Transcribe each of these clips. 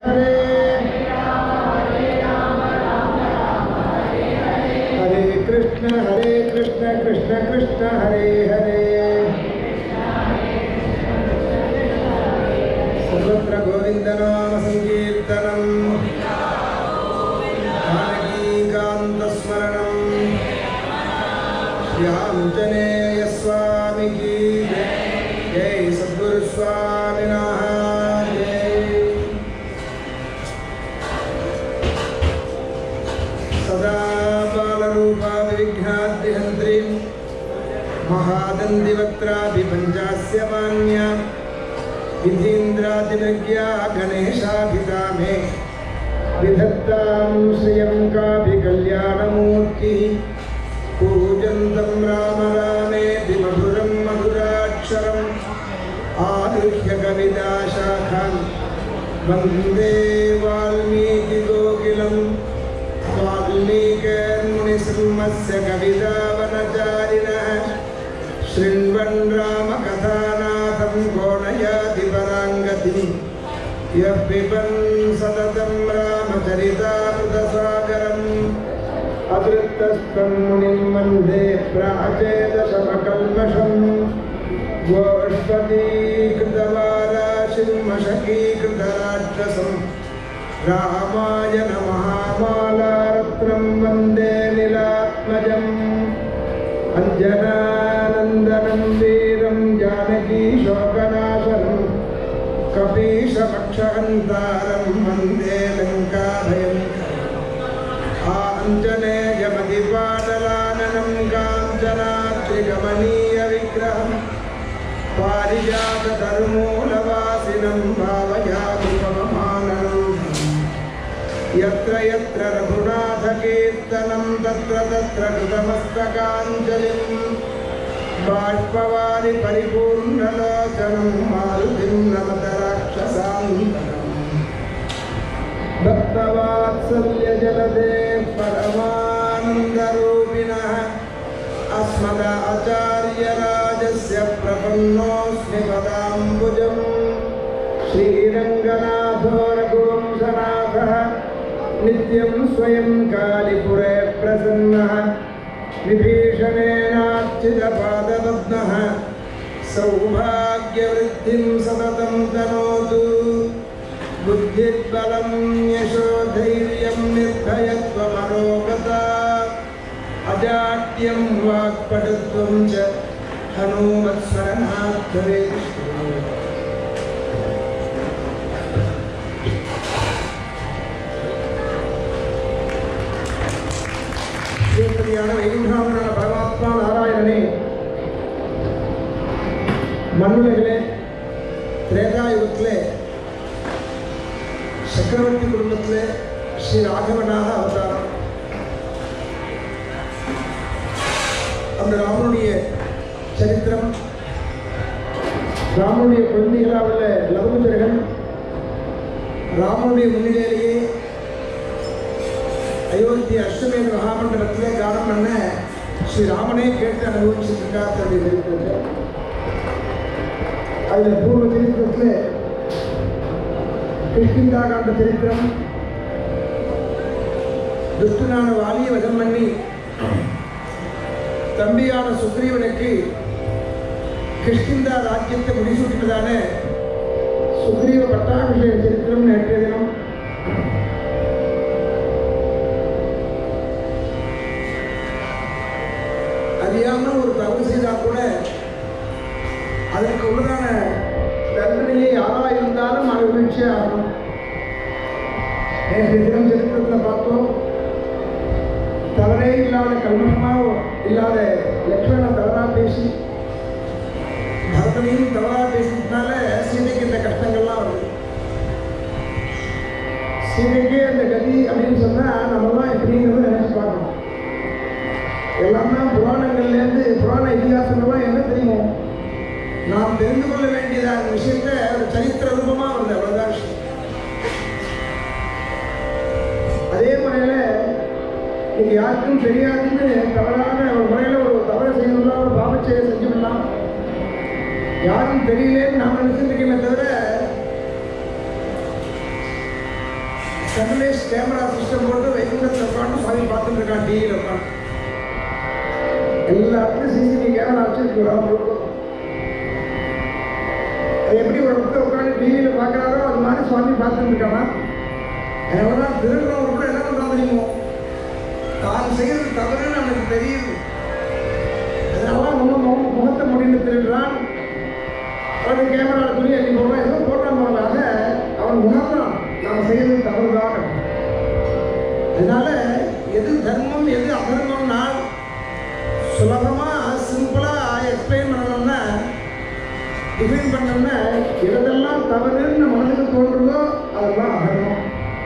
हरे हरे कृष्ण हरे कृष्ण कृष्ण कृष्ण हरे हरे सर्वत्र गोविन्दनाम सङ्कीर्तनम् जानकीकान्तस्मरणम् श्याञ्जनेयस्वामी की जय जय सद्गुरुस्वामिनः जय सदा बालरूपा विघ्नाद्रिहन्त्रीं महादन्दिवक्त्राभिपञ्चास्य मान्या विधीन्द्रादिनज्ञा गणेशाभिता मे विधत्तां श्रियं काभिकल्याणमूर्तिः पूजन्तं राम रामेति मधुरं मधुराक्षरम् आरुह्य कविदाशाखान् वन्दे वाल्मीकिगोकिलम् वाल्मीकिर्मुनिसिंहस्य कवितावनचारिणः शृण्वन् रामकथानाथं कोणयाधिपराङ्गतिम् यः पिबन् सततं रामचरितामृतसागरम् अतृप्तस्तं मुनिं वन्दे प्राचेदशमकल्मषम् गोष्पदीकृतवाराशिंहशकीकृतराक्षसम् रामायण महामालारत्नं वन्दे नीलात्मजम् अञ्जनानन्दनं वीरं जानकीशोकनाशनं कपीशपक्षहन्तारं वन्दे लङ्काभयङ्करम् आञ्जनेयमधिपाटलाननं काञ्चनात्रिगमनीयविग्रहम् पारिजातधर्मूलवासिनं भावयामुपमानम् यत्र यत्र रघुनाथकीर्तनं तत्र तत्र कृतमस्तकाञ्जलिम् बाष्पवारि परिपूर्णलोचनं मारुतिं नमत राक्षसान्तकम् भक्तवात्सल्यजलदे परमानन्दरूपिणः अस्मदाचार्यराजस्य प्रपन्नोऽस्मि पदाम्बुजम् श्रीरङ्गनाथो रघुवंशनाथः नित्यं स्वयं कालिपुरे प्रसन्नः विभीषणेनार्चितपादपद्मः सौभाग्यवृद्धिं सततं तनोतु बुद्धिर्बलं यशोधैर्यं निर्भयत्वमरोगता अजाड्यं वाक्पटुत्वं च हनुमत्स्मरणार्थरेषु ஸ்ரீபதியான வைகுண்டாமனான பரமாத்மா நாராயணனே மண்ணுலகிலே திரேதாயுகத்திலே சக்கரவர்த்தி குடும்பத்திலே ஸ்ரீ ராகவனாக அவதாரம் அந்த ராமனுடைய சரித்திரம் ராமனுடைய குழந்தைகளாக உள்ள லவகுச்சர்கள் ராமனுடைய முன்னிலையிலேயே அயோத்தி அஷ்டமேத மகாமண்டலத்திலே கானம் பண்ண ஸ்ரீ ராமனே கேட்டு அனுபவிச்சுட்டு இருக்கார் தன்னுடைய சரித்திரத்தை அதில் பூர்வ சரித்திரத்தில் கிருஷ்ணிந்தா காண்ட சரித்திரம் துஷ்டனான வாலியை வதம் பண்ணி தம்பியான சுக்ரீவனுக்கு கிருஷ்ணிந்தா ராஜ்யத்தை முடிசூட்டினதான சுக்ரீவ பட்டாபிஷேக சரித்திரம் நேற்றைய தினம் அறியாம ஒரு தவறு செய்தால் கூட அதற்கு உள்ளதான தண்டனையை யாரா இருந்தாலும் அனுபவிச்சே ஆகணும் நேற்று தினம் சரித்திரத்தில் பார்த்தோம் தவறே இல்லாத கல்மஷமாக இல்லாத லக்ஷ்மண தவறா பேசி பரதனையும் தவறா பேசினால சீதைக்கு இந்த கஷ்டங்கள்லாம் வருது சீதைக்கே அந்த கதி அப்படின்னு சொன்னால் நம்மலாம் எப்படிங்கிறத நினைச்சு பார்க்கணும் எல்லாமே புராணங்கள்லேருந்து புராண இதிகாசங்கள்லாம் என்ன தெரியுமோ நாம் தெரிந்து கொள்ள வேண்டியதான விஷயத்த ஒரு சரித்திர ரூபமாக வருது அவ்வளோதான் விஷயம் அதே முறையில் நீங்க யாருக்கும் தெரியாதுன்னு தவறான ஒரு முறையில் ஒரு தவறு செய்யணும்னா ஒரு பாவச்செயலை செஞ்சுவிடலாம் யாரும் தெரியலேன்னு நாம் நினைச்சிருக்கோமே தவிர சன்லைஸ் கேமரா சிஸ்டம் போட்டு வைகுண்டத்தில் உட்காந்து சுவாமி பார்த்துட்டு இருக்கான் டிவியில் உட்காந்து எல்லா இடத்துலையும் சிசிடிவி கேமரா வச்சுருக்கு அது எப்படி ஒரு இடத்துல உட்காந்து டிவியில் பார்க்குறாரோ அது மாதிரி சுவாமி பார்த்துட்டு இருக்கானா எவ்வளோ திருடுறவங்க கூட என்ன பண்ணுறான் தெரியுமோ தான் செய்யறது தவறுன்னு அவனுக்கு தெரியுது அதனால நம்ம முக- முகத்தை முடிந்து திருடுறான் அவன் கேமரா துணி அள்ளி போடுறான் ஏதோ போடுறாங்க அவன் உணர்றான் நாம் செய்யறது தவறுதான் அதனால எது தர்மம் எது அதர்மம்னா சுலபமா சிம்பிளா எக்ஸ்பிளைன் பண்ணணும்னா டிஃபைன் பண்ணோம்னா எதெல்லாம் தவறுன்னு மனதுக்கு தோன்றுதோ அதெல்லாம் அதர்மம்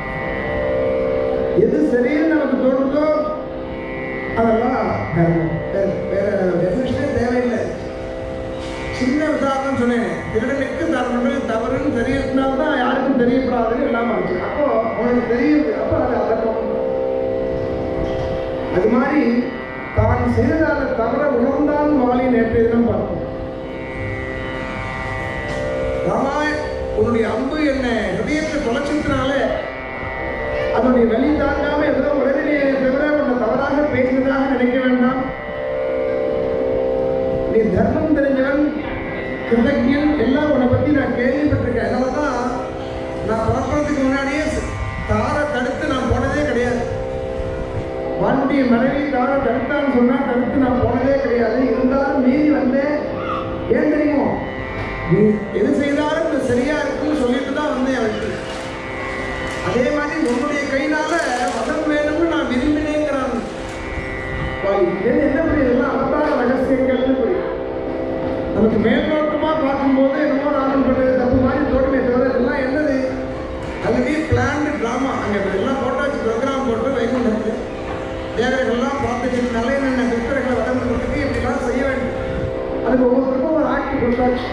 எது சரின்னு நமக்கு தோன்றுதோ அதெல்லாம் தர்மம் வேற வேற டெஃபினேஷனே தேவையில்லை சின்ன உதாரணம் சொன்னேன் திருடனுக்கு தர்மங்கள் தவறுன்னு தெரியறதுனால தான் யாருக்கும் தெரியப்படாதுன்னு இல்லாம ஆச்சு அப்போ அவனுக்கு தெரியுது அப்போ அது அதர்மம் அது மாதிரி தான் செய்ததான தவற உணர்ந்தான் வாலி நேற்றைய தினம் பார்த்தோம் ராமா உன்னுடைய அம்பு என்ன ஹிருதயத்தை தொலைச்சதுனால அதனுடைய வலி தாங்காம ஏதோ உடனே தவிர உன்னை தவறாக பேசினதாக நினைக்க வேண்டாம் நீ தர்மம் தெரிஞ்சவன் கிருதஜன் எல்லாம் உன்னை பத்தி நான் கேள்விப்பட்டிருக்கேன் அதனால தான் நான் பிறக்கிறதுக்கு முன்னாடியே தாரை தடுத்து நான் போனதே கிடையாது வான்முடைய மனைவி தாரை தடுத்தான்னு சொன்னா தடுத்து நான் போனதே கிடையாது இருந்தாலும் மீறி வந்தேன் ஏன் தெரியுமோ நீ எது செய்தாலும் இது சரியா இருக்குன்னு சொல்லிட்டு தான் வந்தேன் அவருக்கு அதே மாதிரி உன்னுடைய கையினால வதம் வேணும்னு நான் விரும்பினேங்கிறான் வாலி. இது என்ன புரியுதுன்னா அவதார ரகசியங்கள்னு புரியுது நமக்கு மேல்நோட்டமா பார்க்கும்போது என்னமோ ராமன் பண்ணது தப்பு மாதிரி தோணுமே தவிர இதெல்லாம் என்னது ஆல்ரெடி பிளான்டு ட்ராமா அங்கே எல்லாம் போட்டாச்சு ப்ரோக்ராம் போட்டு வைகுண்டத்து தேவர்கள்லாம் பார்த்துட்டு நல்ல நல்ல துஷ்டர்களை வளர்ந்து கொடுத்துட்டு இப்படிலாம் செய்ய வேண்டும் அதுக்கு ஒவ்வொருத்தருக்கும் ஒரு ஆக்ட் கொடுத்தாச்சு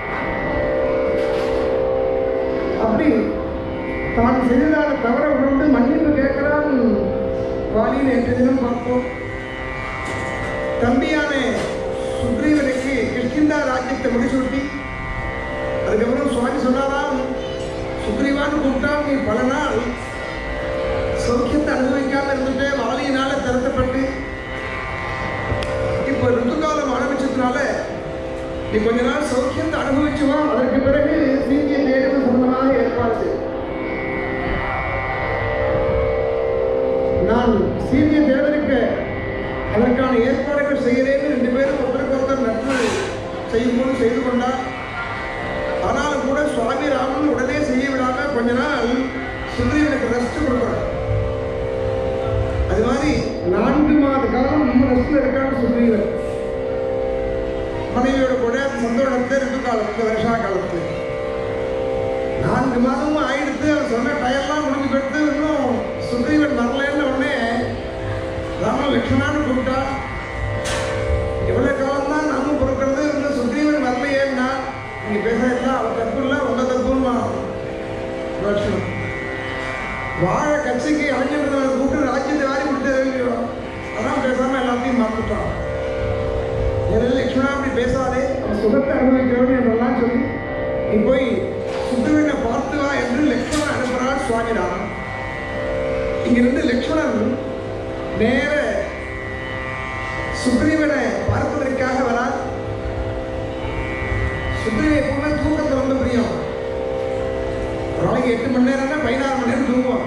அப்படி தான் செய்ததான தவற உணர்ந்து மன்னிப்பு கேட்கிறான் வாலியில் எட்டு தினம் பார்த்தோம் தம்பியான சுக்ரீவனுக்கு கிஷ்கிந்தா ராஜ்யத்தை முடிசூட்டி அதுக்கப்புறம் சுவாமி சொன்னாராம் சுக்ரீவான்னு கூப்பிட்டால் நீ பல நாள் சௌக்கியத்தை அனுபவிக்காம இருந்துட்டு வாலியினால திரட்டப்பட்டு இப்போ ருத்துக்காலம் ஆரம்பிச்சதுனால நீ கொஞ்ச நாள் சௌக்கியத்தை அனுபவிச்சுவா அதற்கு பிறகு சீக்கிய தேர்வு சம்பந்தமாக ஏற்பாடு செய். நான் சீரிய தேவனுக்கு அதற்கான ஏற்பாடுகள் செய்கிறேன்னு ரெண்டு பேரும் ஒருத்தருக்கு ஒருத்தர் நட்பு செய்யும்போது செய்து கொண்டார் ஆனாலும் கூட சுவாமி ராமன் உடனே செய்ய விடாம கொஞ்ச நாள் சுக்ரீவனுக்கு ரெஸ்ட் கொடுக்குறார் அது மாதிரி நான்கு மாத காலம் நம்ம ரெஸ்ட்ல இருக்கான்னு சுக்ரீவன் மனைவியோட கூட சந்தோஷத்தை ரித்து காலம் இந்த வருஷா காலத்து நான்கு மாதமும் ஆயிடுத்து அவன் சொன்ன டயர்லாம் முடிஞ்சு போயிடுத்து இன்னும் சுக்ரீவன் வரலன்னு உடனே ராமன் லட்சுமணான்னு கூப்பிட்டா எவ்வளவு காலம் தான் நாமும் பொறுக்கிறது இன்னும் சுக்ரீவன் வரலையேன்னா நீங்க பேசுறதுல அவன் தப்பு இல்லை உங்க தப்புமா லட்சுமணன் வாழ கட்சிக்கு அழைஞ்சிருந்தவனை கூப்பிட்டு ராஜ்யத்தை வாரி கொடுத்து அதான் பேசாம எல்லாத்தையும் மறந்துட்டான் எனவே லட்சுமணா அப்படி பேசாதே அவன் சுகத்தை அனுபவிக்கிறவன் என்றெல்லாம் சொல்லி நீ போய் சுக்ரீவனை பார்த்து வா என்று லட்சுமணன் அனுப்புகிறார் சுவாமி ராமன் இங்கிருந்து லட்சுமணன் நேர சுக்ரீவனை பார்ப்பதற்காக வரார் சுக்ரீவன் எப்பவுமே தூக்கத்தை ரொம்ப பிரியம் ஒரு நாளைக்கு எட்டு மணி நேரம்னா பதினாறு மணி நேரம் தூங்குவான்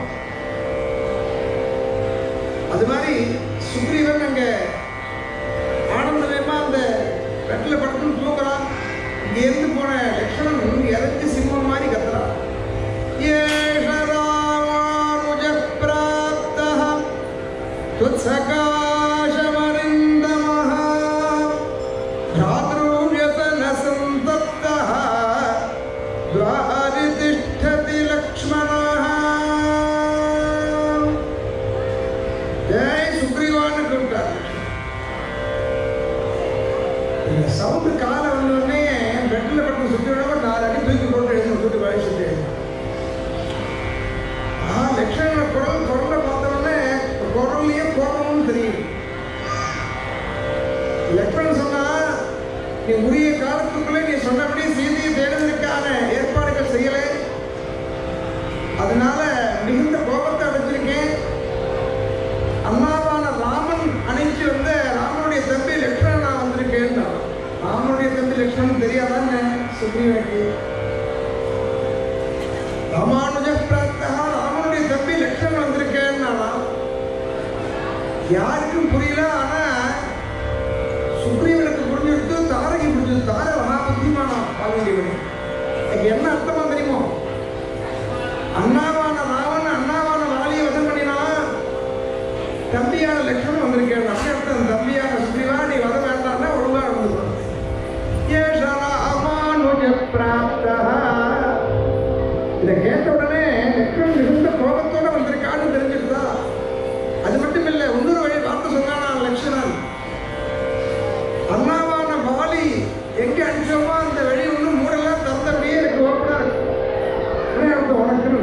அது மாதிரி சுக்ரீவன் அங்க ஆனந்தமயமா அந்த கட்டில படுத்துன்னு தூங்குறான் இங்க இருந்து போன லட்சுமணன் இறச்சி சிம்மம் மாதிரி கத்துறான் ஏஷ ராமானுஜ பிராப்தः त्वत्सकाशमरिन्दमः भ्रातृव्यसनसन्तप्तः द्वारि तिष्ठति लक्ष्मणः ஜெய் சுக்ரீவான்னு கூப்பிட்டார் இந்த சவுண்டு காலை வந்தோடனே பெட்டில் பட்டு சுற்றி விடாம நாலு அடி தூக்கி போட்டு எழுந்து விட்டுட்டு வயசுட்டு ஆ லட்சண குரல் குரலை பார்த்தோடனே குரல்லையே கோபமும் தெரியும் லட்சணம் சொன்னா நீ உரிய காலத்துக்குள்ளே நீ சொன்னபடி சீதையை தேடுவதற்கான ஏற்பாடுகள் செய்யலை அதனால மிகுந்த கோபம் லட்சணம் தெரியாதான்னு சுக்ரீவனுக்கு ராமானுஜ பிராப்தா ராமனுடைய தம்பி லட்சணம் வந்திருக்கேன்னா யாருக்கும் புரியல ஆனா சுக்ரீவனுக்கு புரிஞ்சுடுத்து தாரகி புரிஞ்சது தார மகா புத்திமானம் பால்வேண்டியவன் அதுக்கு என்ன அர்த்தமா தெரியுமோ அண்ணாவான ராவன் அண்ணாவான வாலியை வதம் பண்ணினா தம்பியான லட்சணம் வந்திருக்கேன் அப்படி அர்த்தம் தம்பியான சுக்ரீவா நீ வர வேண்டாம்னா ஒழுங்கா இருந்துக்கணும் ஏஷ ராமானுஜ பிராப்தா இதை கேட்ட உடனே லட்சுமணன் மிகுந்த கோபத்தோட வந்திருக்கான்னு தெரிஞ்சிருந்தா அது மட்டும் இல்லை இன்னொரு வழி வார்த்தை சொன்னானா லட்சுமணன் அண்ணாவான பாலி எங்க அனுப்பிச்சோமோ அந்த வழி ஒன்றும் மூடெல்லாம் திறந்தபடியே எனக்கு ஓப்பனா இருக்கு உடனே அவனுக்கு உனக்கு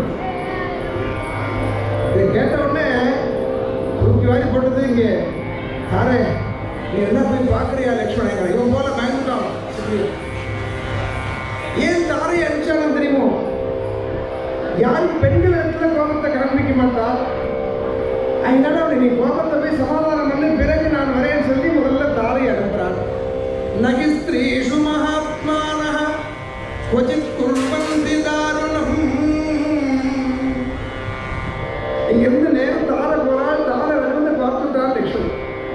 இதை கேட்ட உடனே தூக்கி வாரி போட்டது இங்க யாரே நீ என்ன போய் பார்க்கறியா லட்சுமணன் இவன் போல பயந்துட்டான் சுக்ரீவன். ஏன் தாரை அனுப்பிச்சாலும் தெரியுமோ யாரும் பெண்கள் இடத்துல கோபத்தை காண்பிக்க மாட்டார் அதனால அவனை நீ கோபத்தை போய் சமாதானம் பண்ணி பிறகு நான் வரேன்னு சொல்லி முதல்ல தாரை அனுப்புறான் நகி ஸ்திரீஷு மகாத்மான கொச்சித் குர்வந்தி தாருணம் இங்கிருந்து நேரம் தார போறாள் தார விழுந்து பார்த்துட்டான் லட்சுமி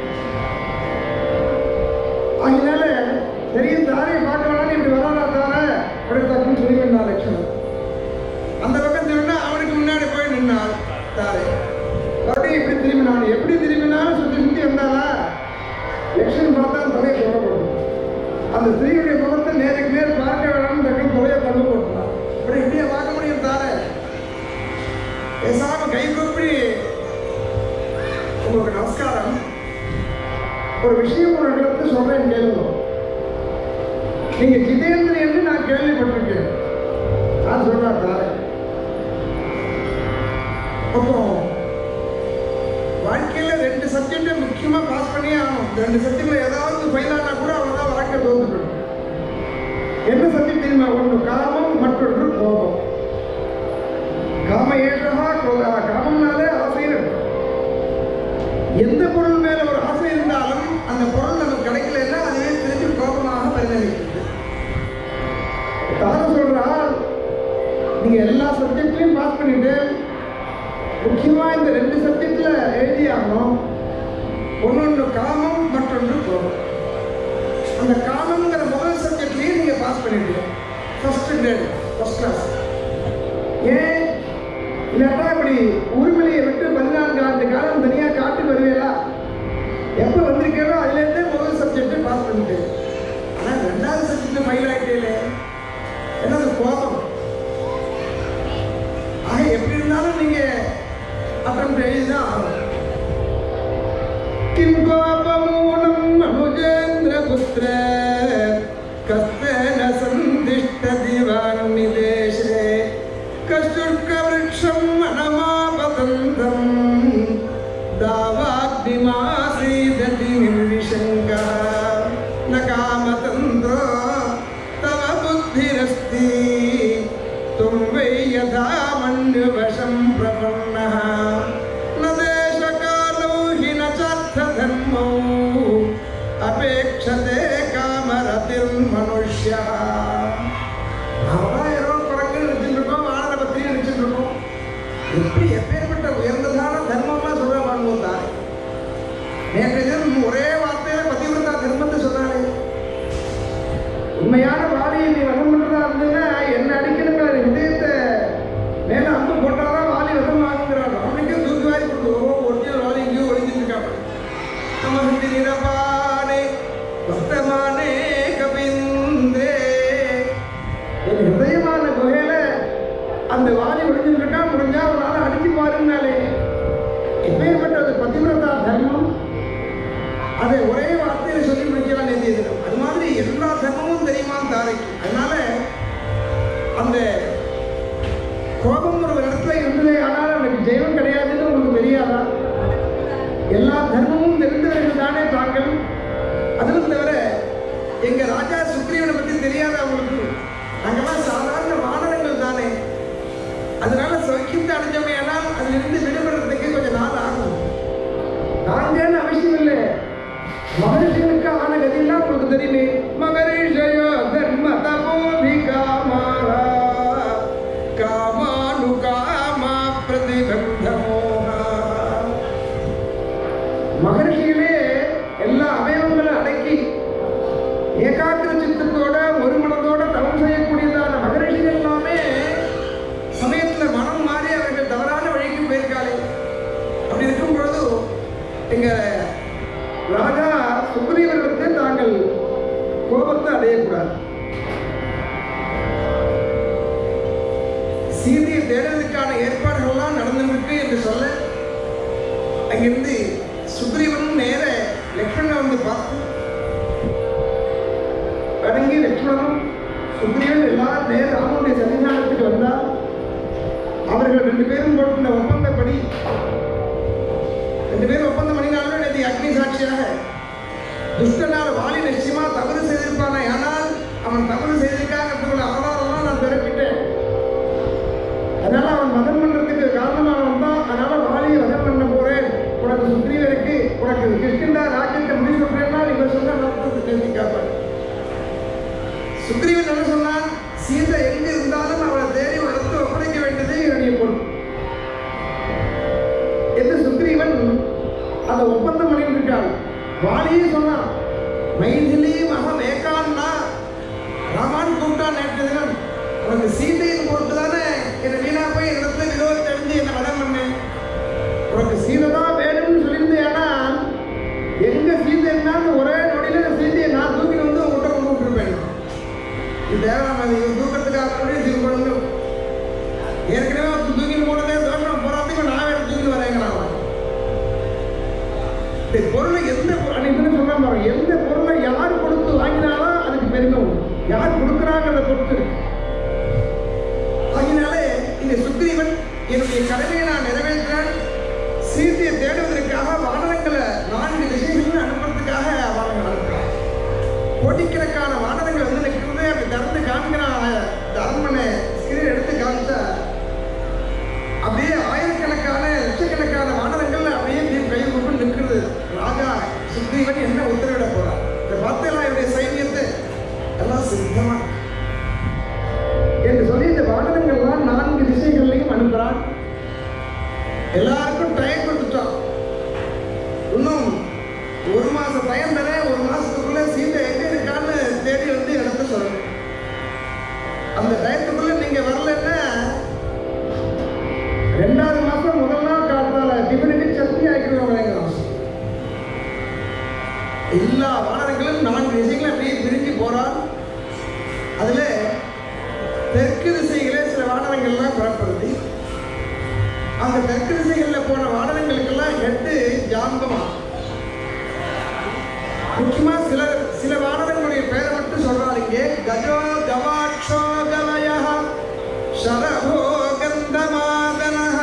அதனால தெரியும் தாரையை பார்க்க வேணாம் இப்படி வராதா தார அப்படி தப்புன்னு சொல்லி வேண்டாம் லட்சுமணன் அந்த பக்கம் திரும்பினா அவனுக்கு முன்னாடி போய் நின்னான் தாரை மறுபடியும் இப்படி திரும்பினான் எப்படி திரும்பினாலும் சுத்தி சுத்தி வந்தாரா லட்சுமணன் பார்த்தா தலையை தொலை போட்டு அந்த ஸ்திரீயுடைய முகத்தை நேருக்கு நேர் பார்க்க வேணாம்னு டக்குனு தலையை தள்ளு போட்டுனான் இப்படி இப்படியே பார்க்க முடியும் தாரை பேசாம கை கூப்பி உங்களுக்கு நமஸ்காரம் ஒரு விஷயம் ஒரு இடத்துல சொல்றேன் கேளுங்க நீங்க ஜிதேந்திர என்று நான் கேள்விப்பட்டிருக்கேன் நான் சொல்றேன் தாரை அப்புறம் வாழ்க்கையில ரெண்டு சப்ஜெக்ட் முக்கியமா பாஸ் பண்ணியே ஆகணும் இந்த ரெண்டு சப்ஜெக்ட்ல ஏதாவது ஃபெயில் ஆனா கூட அவன் தான் வாழ்க்கை தோந்து போயிடும் என்ன சப்ஜெக்ட் தெரியுமா ஒன்று காமம் மற்றொன்று கோபம் காம ஏஷா கோதா காமம்னாலே ஆசைன்னு அர்த்தம். எந்த பொருள் மேல ஒரு ஆசை இருந்தாலும் அந்த பொருள் நமக்கு கிடைக்கலன்னா அதுவே திருப்பி கோபமாக பரிணமிக்கிறது தார சொல்றால் நீங்க எல்லா சப்ஜெக்ட்லயும் பாஸ் பண்ணிட்டு முக்கியமா இந்த ரெண்டு சப்ஜெக்ட்ல எழுதியாகணும் ஒன்னொன்று காமம் மற்றொன்று கோபம் அந்த காமங்கிற முதல் சப்ஜெக்ட்லயே நீங்க பாஸ் பண்ணிட்டீங்க ஃபர்ஸ்ட் கிரேட் ஃபர்ஸ்ட் கிளாஸ் ஏன் இல்லாட்டா இப்படி உரிமலையை விட்டு பதினான்கு ஆண்டு காலம் தனியா காட்டுக்கு வருவீங்களா எப்போ வந்திருக்கீங்களோ அதுலேருந்தே முதல் சப்ஜெக்ட் பாஸ் பண்ணிட்டு ஆனால் ரெண்டாவது சப்ஜெக்ட் ஃபைல் ஆகிட்டே என்னது கோபம் ஆக எப்படி இருந்தாலும் நீங்க அட்டம் எழுதிதான் ஆகணும் किं पापमूलम् अनुजेन्द्रपुत्र कस्तेन सन्दिष्टदिवान्निदेशे कशुर्कवृक्षम् अनमापतन्तम् दावाग्निमासीदति निर्विशङ्कः न कामतन्त्रो तव बुद्धिरस्ति त्वं वै यथा मन्युवशं प्रपन्नः न देशकालौ हि न चार्थधर्मौ अपेक्षते कामरतिर्मनुष्यः நாலாயிரம் குரங்கு நினைச்சுட்டு இருக்கோம் வானரை பத்தி நினைச்சுட்டு இருக்கோம் எப்படி எப்பேற்பட்ட உயர்ந்ததான தர்மம்லாம் சொல்ற பாருங்க தாய் நேற்று தினம் ஒரே வார்த்தையில பதிவிரதா தர்மத்தை சொன்னாலே உண்மையான வாலியை நீ வதம் பண்றதா இருந்ததுன்னா என்ன அடிக்கணுங்கிற இதயத்தை மேல அம்பு போட்டாதான் வாலி வதம் ஆகுங்கிறாங்க அவனுக்கே தூக்கி வாரி கொடுத்துருவோம் ஒரிஜினல் வாலி எங்கேயோ ஒழிஞ்சிட்டு இருக்காங்க நமக்கு நிரபானே வர்த்தமானே கபிந்தே என் ஹிருதயமான குகையில அந்த வாலி ஒழிஞ்சிருக்கா முடிஞ்சா அவனால அடிச்சு பாருன்னாலே எப்பேற்பட்ட அது பதிவிரதா தர்மம் அதை ஒரே வார்த்தையில சொல்லி முடிக்கலாம் நேற்று தினம் அது மாதிரி எல்லா தர்மமும் தெரியுமா தாரைக்கு அதனால அந்த கோபம் ஒரு இடத்துல இருந்ததே ஆனால் எனக்கு ஜெயம் கிடையாதுன்னு உங்களுக்கு தெரியாதா எல்லா தர்மமும் தெரிந்தவர்கள் தானே தாங்கள் அதிலும் தவிர எங்க ராஜா சுக்ரீவனை பத்தி தெரியாதா உங்களுக்கு நாங்கெல்லாம் சாதாரண வானரங்கள் தானே அதனால சௌக்கியத்தை அடைஞ்சோமே ஆனால் அதிலிருந்து விடுபடுறதுக்கு கொஞ்சம் நாள் ஆகும் நாங்கன்னு அவசியம் இல்லை மகரிஷிகளுக்கு ஆன கதியெல்லாம் உங்களுக்கு தெரியுமே மகரிஷயோ அலையக்கூடாது சீதையை தேடுவதற்கான ஏற்பாடுகள்லாம் நடந்துருக்கு என்று சொல்ல அங்கிருந்து சுக்ரீவனும் நேர லக்ஷ்மணனை வந்து பார்த்து வணங்கி லக்ஷ்மணனும் சுக்ரீவன் எல்லாரும் நேர ராமனுடைய சன்னிதானத்துக்கு வந்தால் அவர்கள் ரெண்டு பேரும் போட்டுள்ள ஒப்பந்தப்படி ரெண்டு பேரும் ஒப்பந்தம் பண்ணினாலும் நேற்று அக்னி சாட்சியாக துஷ்டனால் வாலி நிச்சயமா தவறு செய்திருப்பானே ஆனால் அவன் தவறு செய்திருக்காங்கிறதுக்குள்ள ஆதாரம்லாம் நான் திறப்பிட்டேன் அதனால அவன் வதம் பண்றதுக்கு காரணமானவன் தான் அதனால வாலியை வதம் பண்ண போறேன் உனக்கு சுக்ரீவருக்கு உனக்கு கிருஷ்ணா ராஜ்யத்தை முடிவு சொல்றேன்னா இவர் சொன்ன நடத்தத்தை கேள்வி கேட்பார் சுக்ரீவன் என்ன சொன்னான் சீதை எங்க இருந்தாலும் அவளை தேடி வளர்த்து ஒப்படைக்க வேண்டியதே என்னுடைய பொறுப்பு என்று சுக்ரீவன் அந்த ஒப்பந்தம் பண்ணிட்டு இருக்கான் வாலியே சொன்னான் மைதிலி மகம் ஏகான்னா ராமான் கூப்பிட்டான் நேற்று தினம் உனக்கு சீதையின் பொறுத்து தானே என்னை வீணா போய் இடத்துல விரோதத்தை அடைஞ்சு என்னை வதம் பண்ணேன் உனக்கு சீதை தான் வேணும்னு சொல்லியிருந்தேன்னா எங்க சீதை இருந்தாலும் ஒரே நொடியில இந்த சீதையை நான் தூக்கிட்டு வந்து உங்கள்கிட்ட கொண்டு விட்டுருப்பேன் இது தேவையான அது இவன் தூக்கிறதுக்காக கூட தூக்கி பண்ணணும் ஏற்கனவே ஒருத்தன் தூக்கிட்டு போனதே தோஷம் போறாதுக்கு நான் வேற தூக்கிட்டு வரேங்கிறான் அவன். இந்த பொருளை எந்த பொ- அன்னைக்கு தானே சொன்னா பாருங்க எந்த பொருளை யார் கொடுத்து வாங்கினாலும் அதுக்கு பெருமை உண்டு யார் கொடுக்குறாங்கிறத பொறுத்து இருக்கு அதனாலே இந்த சுக்ரீவன் என்னுடைய கடமையை நான் நிறைவேற்றினேன் சீதையை தேடுவதற்காக வானரங்களை நான்கு திசைகளில் அனுப்புறதுக்காக வானங்கள் அனுப்புகிறான் கோடிக்கணக்கான வானரங்கள் வந்து நிற்கிறது அப்படி திறந்து காமிக்கிறான் இந்த அரண்மனை ஸ்கிரீன் எடுத்து காமிச்சா அப்படியே ஆயிரக்கணக்கான லட்சக்கணக்கான வானரங்கள் அப்படியே இப்படி கை கொண்டு நிற்கிறது ராஜா சுக்ரீவன் என்ன உத்தரவிட போறான் இதை பார்த்தெல்லாம் இவருடைய சைன்யத்தை எல்லாம் சித்தமா என்று சொல்லி இந்த வானரங்கள்லாம் நான்கு திசைகள்லையும் அனுப்புறான் எல்லாருக்கும் டைம் கொடுத்துட்டான் இன்னும் ஒரு மாசம் டைம் தானே ஒரு மாசத்துக்குள்ள சீதை எங்க இருக்கான்னு தேடி வந்து இடத்த சொல்லணும் அந்த டயத்துக்குள்ள நீங்க வரலன்னா ரெண்டாவது மாசம் முதல் நாள் காலத்தால டிஃபனுக்கு சட்னி ஆக்கிடுவாங்க எல்லா வானரங்களும் நான்கு திசைகளும் அப்படியே பிரிஞ்சு போறான் அதுல தெற்கு திசைகளே சில வானரங்கள்லாம் புறப்படுது அந்த தெற்கு திசைகளில் போன வானரங்களுக்கெல்லாம் ஹெட்டு ஜாம்பமா முக்கியமா சில சில வானரங்களுடைய பெயரை மட்டும் சொல்றாரு இங்கே கஜோ கவாட்சோ கவய சரபோ கந்தமாதனः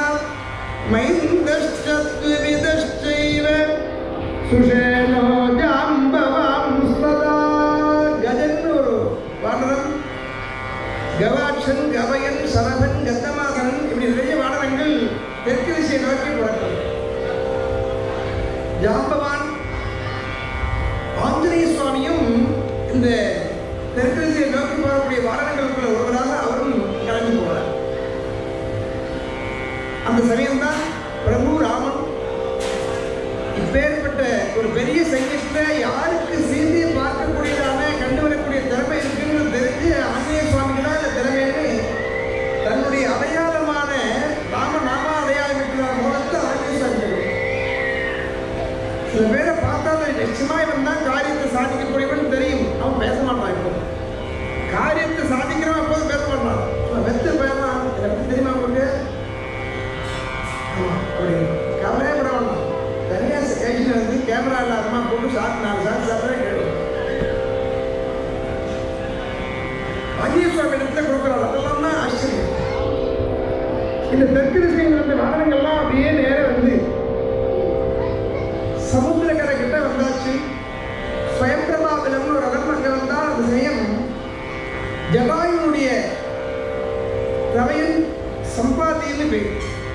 மைந்தஷ்டத்விவிதஷ்டைவ சுஷேனோ ஜாம்பவாம் சதா கஜன்னு ஒரு வானரம் கவாட்சன் கவயன் சரபன் கந்தமாதனன் இப்படி நிறைய வானரங்கள் தெற்கு திசை நோக்கி புறப்படும் ஜாம்பவான் ஆஞ்சநேய சுவாமியும் இந்த தெற்கு திசையை நோக்கி போகக்கூடிய வாகனங்களுக்குள்ள ஒருவராக அவரும் கிளம்பி போகிறார் அந்த சமயம்தான் பிரபு ராமன் இப்பேற்பட்ட ஒரு பெரிய சைன்யத்துல யாருக்கு சீதையை பார்க்கக்கூடியதான கண்டு வரக்கூடிய திறமை இருக்குன்னு தெரிஞ்சு ஆஞ்சநேய சுவாமிக்கு தான் இந்த திறமைன்னு தன்னுடைய அடையாளமான ராம நாம அடையாளம் இருக்கிற மூலத்தை ஆஞ்சநேய சுவாமி சொல்லுவார். சில பேரை பார்த்தா அது நிச்சயமா இவன் தான் காரியத்தை சாதிக்கக்கூடியவன் தெரியும் அவன் பேச மாட்டான் இப்போ காரியத்தை சாதிக்கிறவன் எப்போதும் பேச மாட்டான் அவன் வெத்து பேரான் எப்படி தெரியுமா உங்களுக்கு ஆமா, அப்படி கவலையே விட வேண்டாம் தனியாக ஸ்டேஷன் வந்து கேமரா இல்லாதமா போட்டு ஷாட் நாலு ஷாட் சாப்பிட்றே கேட்கும் அஜய சுவாமி இடத்துல கொடுக்குறாரு அதெல்லாம் தான் ஆச்சரியம் இந்த தெற்கு திசையில் இருந்த வாகனங்கள்லாம் அப்படியே நேரா வந்து சமுத்திரக்கரை கிட்ட வந்தாச்சு ஸ்வயம்பிரபாபிலம்னு ஒரு இடம் அங்கே வந்தால் அந்த சமயம் ஜடாயுனுடைய ரவையின் சம்பாத்தின்னு பேர்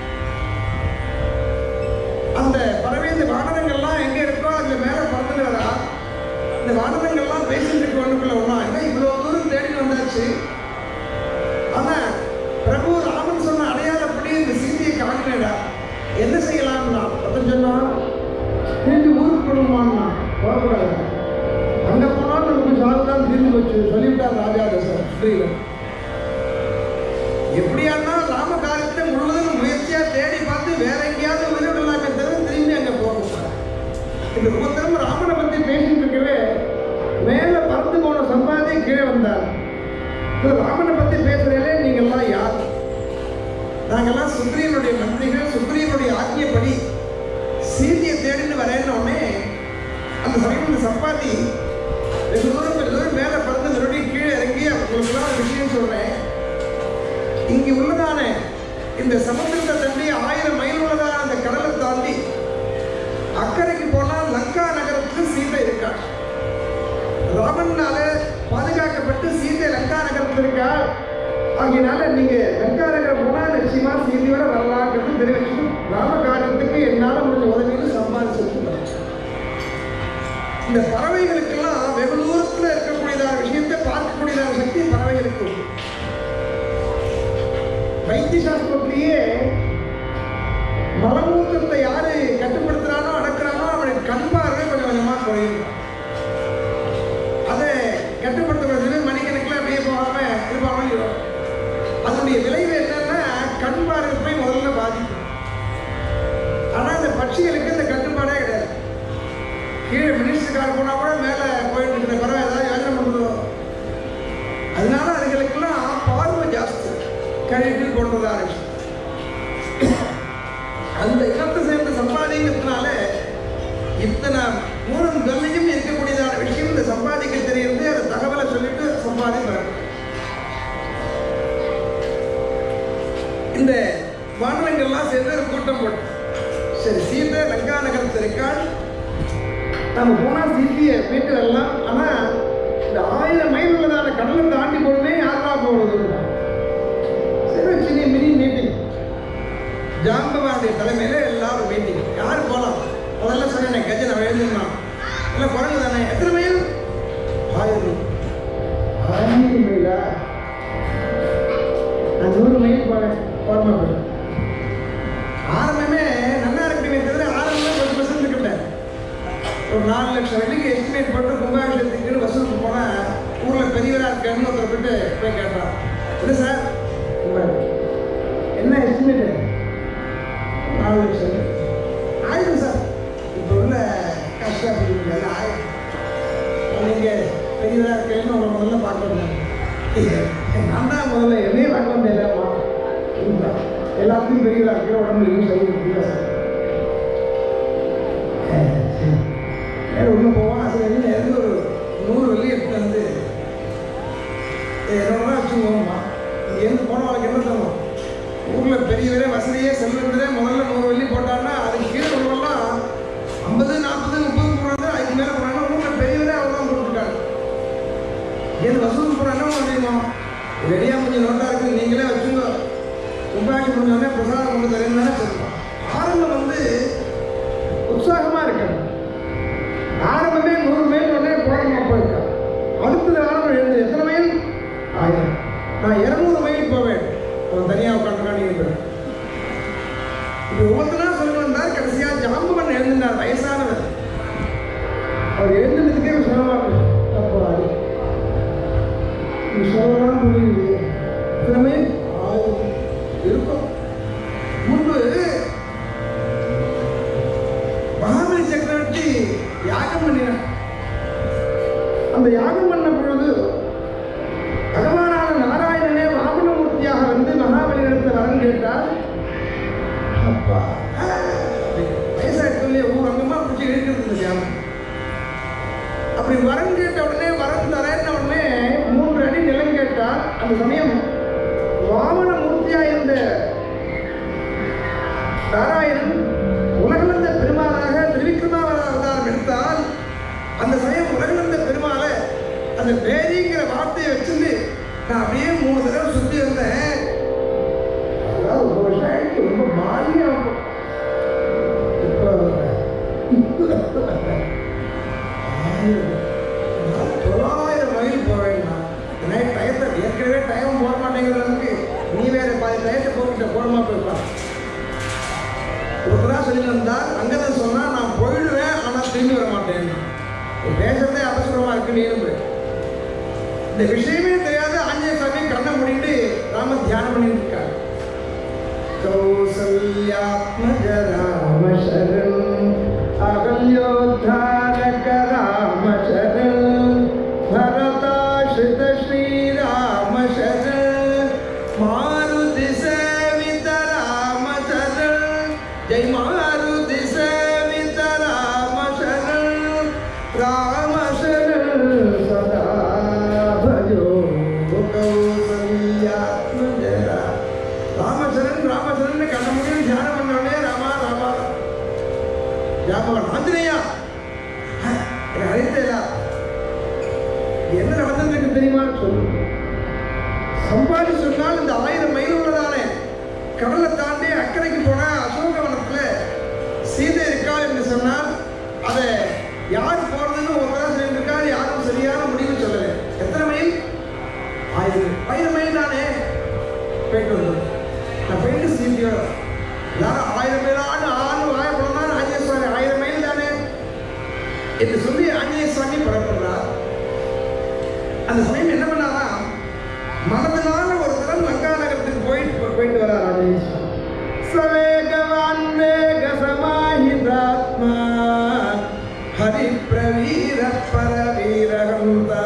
அந்த பறவை இந்த வானரங்கள்லாம் எங்கே இருக்கோ அதில் மேலே பறந்துட்டு வரா இந்த வானரங்கள்லாம் பேசிட்டு இருக்க ஒன்றுக்குள்ள ஒன்றா இல்லை இவ்வளோ தூரம் தேடி வந்தாச்சு ஆனால் பிரபு ராமன் சொன்ன அடையாளப்படி இந்த சீதையை காட்டினடா என்ன செய்யலாம்னா அப்படின்னு சொன்னான் திரும்பி ஊருக்கு போகணுமான்னா போகக்கூடாது அங்கே போனால் நமக்கு சாவு தான் தீர்ந்து போச்சு சொல்லிவிட்டார் ராஜா தசரன் ஸ்ரீவன் எப்படியானா ராம காரியத்தை முழுவதும் முயற்சியா தேடி பார்த்து வேற எங்கேயாவது உயிரிடலாமே தவிர திரும்பி அங்க போகக்கூடாது இந்த ஒவ்வொருத்தரும் ராமனை பத்தி பேசிட்டு இருக்கவே மேல பறந்து போன சம்பாதி சம்பாதி கீழே வந்தார் இந்த ராமனை பத்தி பேசுறீங்களே நீங்கெல்லாம் யார் நாங்கெல்லாம் சுக்ரீவனுடைய மந்திரிகள் சுக்ரீவனுடைய ஆக்கியப்படி சீதையை தேடின்னு வரேன்னு உடனே அந்த சமயம் இந்த சப்பாத்தி வெகு தூரம் வெகு தூரம் மேலே பறந்து மறுபடியும் கீழே இறங்கி அவங்களுக்குலாம் ஒரு விஷயம் சொல்றேன் இங்கு உள்ளதான இந்த சமுத்திரத்தை தாண்டி ஆயிரம் மைல் உள்ளதான அந்த கடலை தாண்டி அக்கறைக்கு போனால் லங்கா நகரத்துக்கு சீதை இருக்கா ராமனால பாதுகாக்கப்பட்டு சீதை லங்கா நகரத்தில் இருக்கா ஆகையினால நீங்க லங்கா நகரம் போனா நிச்சயமா சீதையோட வரலாங்கிறது தெரிவிச்சு ராம காரியத்துக்கு என்னால முடிஞ்ச உதவின்னு சம்பாதிச்சிருக்கிறார் இந்த பறவைகளுக்கெல்லாம் வெகு தூரத்தில் இருக்கக்கூடியதான விஷயத்தை பார்க்கக்கூடியதான சக்தி பறவைகளுக்கு உண்டு. வைத்திய சாஸ்திரத்திலேயே மலமூத்திரத்தை யாரு கட்டுப்படுத்துறானோ அடக்குறானோ அவனுக்கு கண் பார்வை கொஞ்சம் கொஞ்சமா குறையும் அதை கட்டுப்படுத்துறது மணிக்கணக்கில் அப்படியே போகாம இருப்பாங்க அதனுடைய விளைவு என்னன்னா கண் பார்வை போய் முதல்ல பாதிக்கும் ஆனா இந்த பட்சிகளுக்கு இந்த கட்டுப்பாடே கிடையாது கீழே மினிஸ்டர் கார் போனா கூட மேல போயிட்டு இருக்கிற பறவை ஏதாவது யோசனை பண்ணுதோ அதனால அதுகளுக்கெல்லாம் பார்வை ஜாஸ்தி கழிவு கொண்டதா இருக்கு அந்த இனத்தை சேர்ந்த சம்பாதிக்கிறதுனால இத்தனை மூலம் கல்லையும் இருக்கக்கூடியதான விஷயம் இந்த சம்பாதிக்க தெரியுது அந்த தகவலை சொல்லிட்டு சம்பாதி வரும் இந்த மாநிலங்கள்லாம் சேர்ந்து ஒரு கூட்டம் போட்டோம் சரி சீதை லங்கா நகரத்தில் இருக்காள் நம்ம போனால் சீதையை மீட்டு வரலாம் ஆனால் இந்த ஆயிரம் மைல் உள்ளதான கடலை தாண்டி போகணுமே யாரா போகிறது சரி ஒரு சின்ன மினி மீட்டிங் ஜாம்பவானுடைய தலைமையில் எல்லாரும் மீட்டிங் யார் போகலாம் முதல்ல சொன்னேன் கஜன் அவன் எழுந்திருந்தான் இல்லை குரங்கு தானே எத்தனை மைல் ஆயிரம் ஆயிரம் மைலா நான் நூறு மைல் போகிறேன் போகிறமா போகிறேன் ஆரம்பமே நல்லா இருக்குமே தவிர ஆரம்பமே பத்து பர்சன்ட் இருக்கட்டேன் ஒரு நாலு லட்சம் வெள்ளிக்கு எஸ்டிமேட் போட்டு கும்பாபிஷேகத்துக்கு வசூலுக்கு போனால் ஊரில் பெரியவராக இருக்காருன்னு ஒருத்தர் போயிட்டு போய் கேட்டான் இல்லை சார் கும்பாபிஷேகம். என்ன எஸ்டிமேட்டு நாலு லட்சம் ஆயிடும் சார் இப்போ உள்ள கஷ்டம் எல்லாம் ஆயிடும் நீங்கள் பெரியவராக இருக்கேன்னு உங்களை முதல்ல பார்க்கணும் நான் தான் முதல்ல என்னையே பார்க்க வந்தேன்மா எல்லாத்தையும் பெரியவராக இருக்கிற உடம்புல எதுவும் செய்ய முடியல வேறு ஒன்று போவோம் அது வெளியில் இருந்து ஒரு நூறு வெள்ளி எடுத்து வந்து இரநூறுவா வச்சுக்கோங்கம்மா இங்கேருந்து போன வாழ்க்கை என்ன தரணும் ஊரில் பெரியவரே வசதியே செல்வந்தரே முதல்ல நூறு வெள்ளி போட்டான்னா அதுக்கு கீழே உள்ளவெல்லாம் ஐம்பது நாற்பது முப்பது போடுறாங்க அதுக்கு மேலே போனாங்கன்னா ஊரில் பெரியவரே அவ்வளோதான் போட்டுருக்காங்க ஏன் வசூல் போனால் என்ன பண்ணுறீங்க ரெடியாக கொஞ்சம் நோட்டாக இருக்குது நீங்களே வச்சுங்க உபாக்கி முடிஞ்சோடனே பிரசாதம் கொண்டு தரேன்னு தானே சொல்லுவோம் ஆரம்பம் வந்து உற்சாகமாக இருக்கணும் ஆரம்பமே நூறு மைல் உடனே போகணுமா போயிருக்கா அடுத்தது ஆரம்பம் எழுந்து எத்தனை மைல் ஆயிரம் நான் இரநூறு மைல் போவேன் அவன் தனியாக உட்காந்துக்கானீங்க இப்போ ஒவ்வொருத்தனா சொல்லணும் தான் கடைசியாக ஜாம்பவன் எழுந்தினார் வயசானவர் அவர் எழுந்ததுக்கே சொல்லலாம் அப்போ அது நீ சொல்லலாம் புரியுது எத்தனை மைல் ஆயிரம் இருக்கும் முன்பு மகாபலி சக்கரவர்த்தி யாகம் பண்ணினார் அந்த யாகம் பண்ண பொழுது பகவானான நாராயணனே வாமனமூர்த்தியாக வந்து மகாபலியிடத்தில் வரம் கேட்டார் அப்பா வயசாயிட்டு ஊர் அங்கமா பிடிச்சி இழுக்கிறது இந்த தியானம் அப்படி வரம் கேட்ட உடனே வரம் தரேன்ன உடனே மூன்று அடி நிலம் கேட்டார் அந்த சமயம் வாமன மூர்த்தியா இருந்த நாராயணன் உலகளந்த பெருமாளாக திருவிக்ரமாவத அவதாரம் எடுத்தால் அந்த சமயம் உலகளந்த பெருமாளை அந்த பேரிங்கிற வார்த்தையை வச்சிருந்து நான் அப்படியே மூணு தடவை சுற்றி வந்தேன் அதாவது ஒரு வருஷம் ஆயிடுச்சு ரொம்ப மாறியா இப்போ தொள்ளாயிரம் மைல் போக வேண்டாம் நைட் டயத்தை ஏற்கனவே டைம் போட மாட்டேங்கிற அளவுக்கு நீ வேற பாதி டயத்தை போட்டுட்ட போடமா போயிருப்பான் ஒருத்தரா சொல்லி வந்தால் அங்கே தான் சொன்னால் நான் போயிடுவேன் ஆனால் திரும்பி வர மாட்டேன் பேசுறதே அவசரமா இருக்கு நீரும் இந்த விஷயமே தெரியாத ஆஞ்சநேய சாமி கண்ணை மூடிட்டு ராம தியானம் பண்ணிட்டு இருக்காரு கௌசல்யாத்மஜ ராம சரண் அகல்யோத்தாரக ராம சரண் பரதாச ஜெய் மாருதி சேவித ராம சரண் ராம சரண் சதா பஜோ கௌசல்யாத்மஜரா ராமசரன் ராமசரன் கண்ண முடியும் தியானம் பண்ண உடனே ராமா ராமா ஞாபகம் ஆஞ்சநேயா என்னை அழைத்தேலா என்ன நடந்திருக்கு தெரியுமா சொல்லு சம்பாதி சொன்னால் இந்த ஆயிரம் மைல் உள்ளதானே கடலை தாண்டி அக்கறைக்கு போன அசோகவனத்துல சீதை இருக்கா என்று சொன்னால் அதை யார் போறதுன்னு ஒரு தடவை சொல்லியிருக்கா யாரும் சரியான முடிவு சொல்லலை எத்தனை மைல் ஆயிரம் ஆயிரம் மைல் தானே போயிட்டு வந்தோம் நான் போயிட்டு சீட்டியோட எல்லாரும் ஆயிரம் மைல் ஆண்டு ஆண்டு வாயப்படமா ஆஞ்சநேய சுவாமி ஆயிரம் மைல் தானே என்று சொல்லி ஆஞ்சநேய சுவாமி புறப்படுறார் அந்த சமயம் என்ன பண்ணாரா மனதினால ஒரு தரம் லங்கா நகரத்துக்கு போயிட்டு போயிட்டு வரார் ஆஞ்சநேய சுவாமி சவேகவான் வேக சமாஹிதாத்மா ஹரி பிரவீர பரவீரகந்தா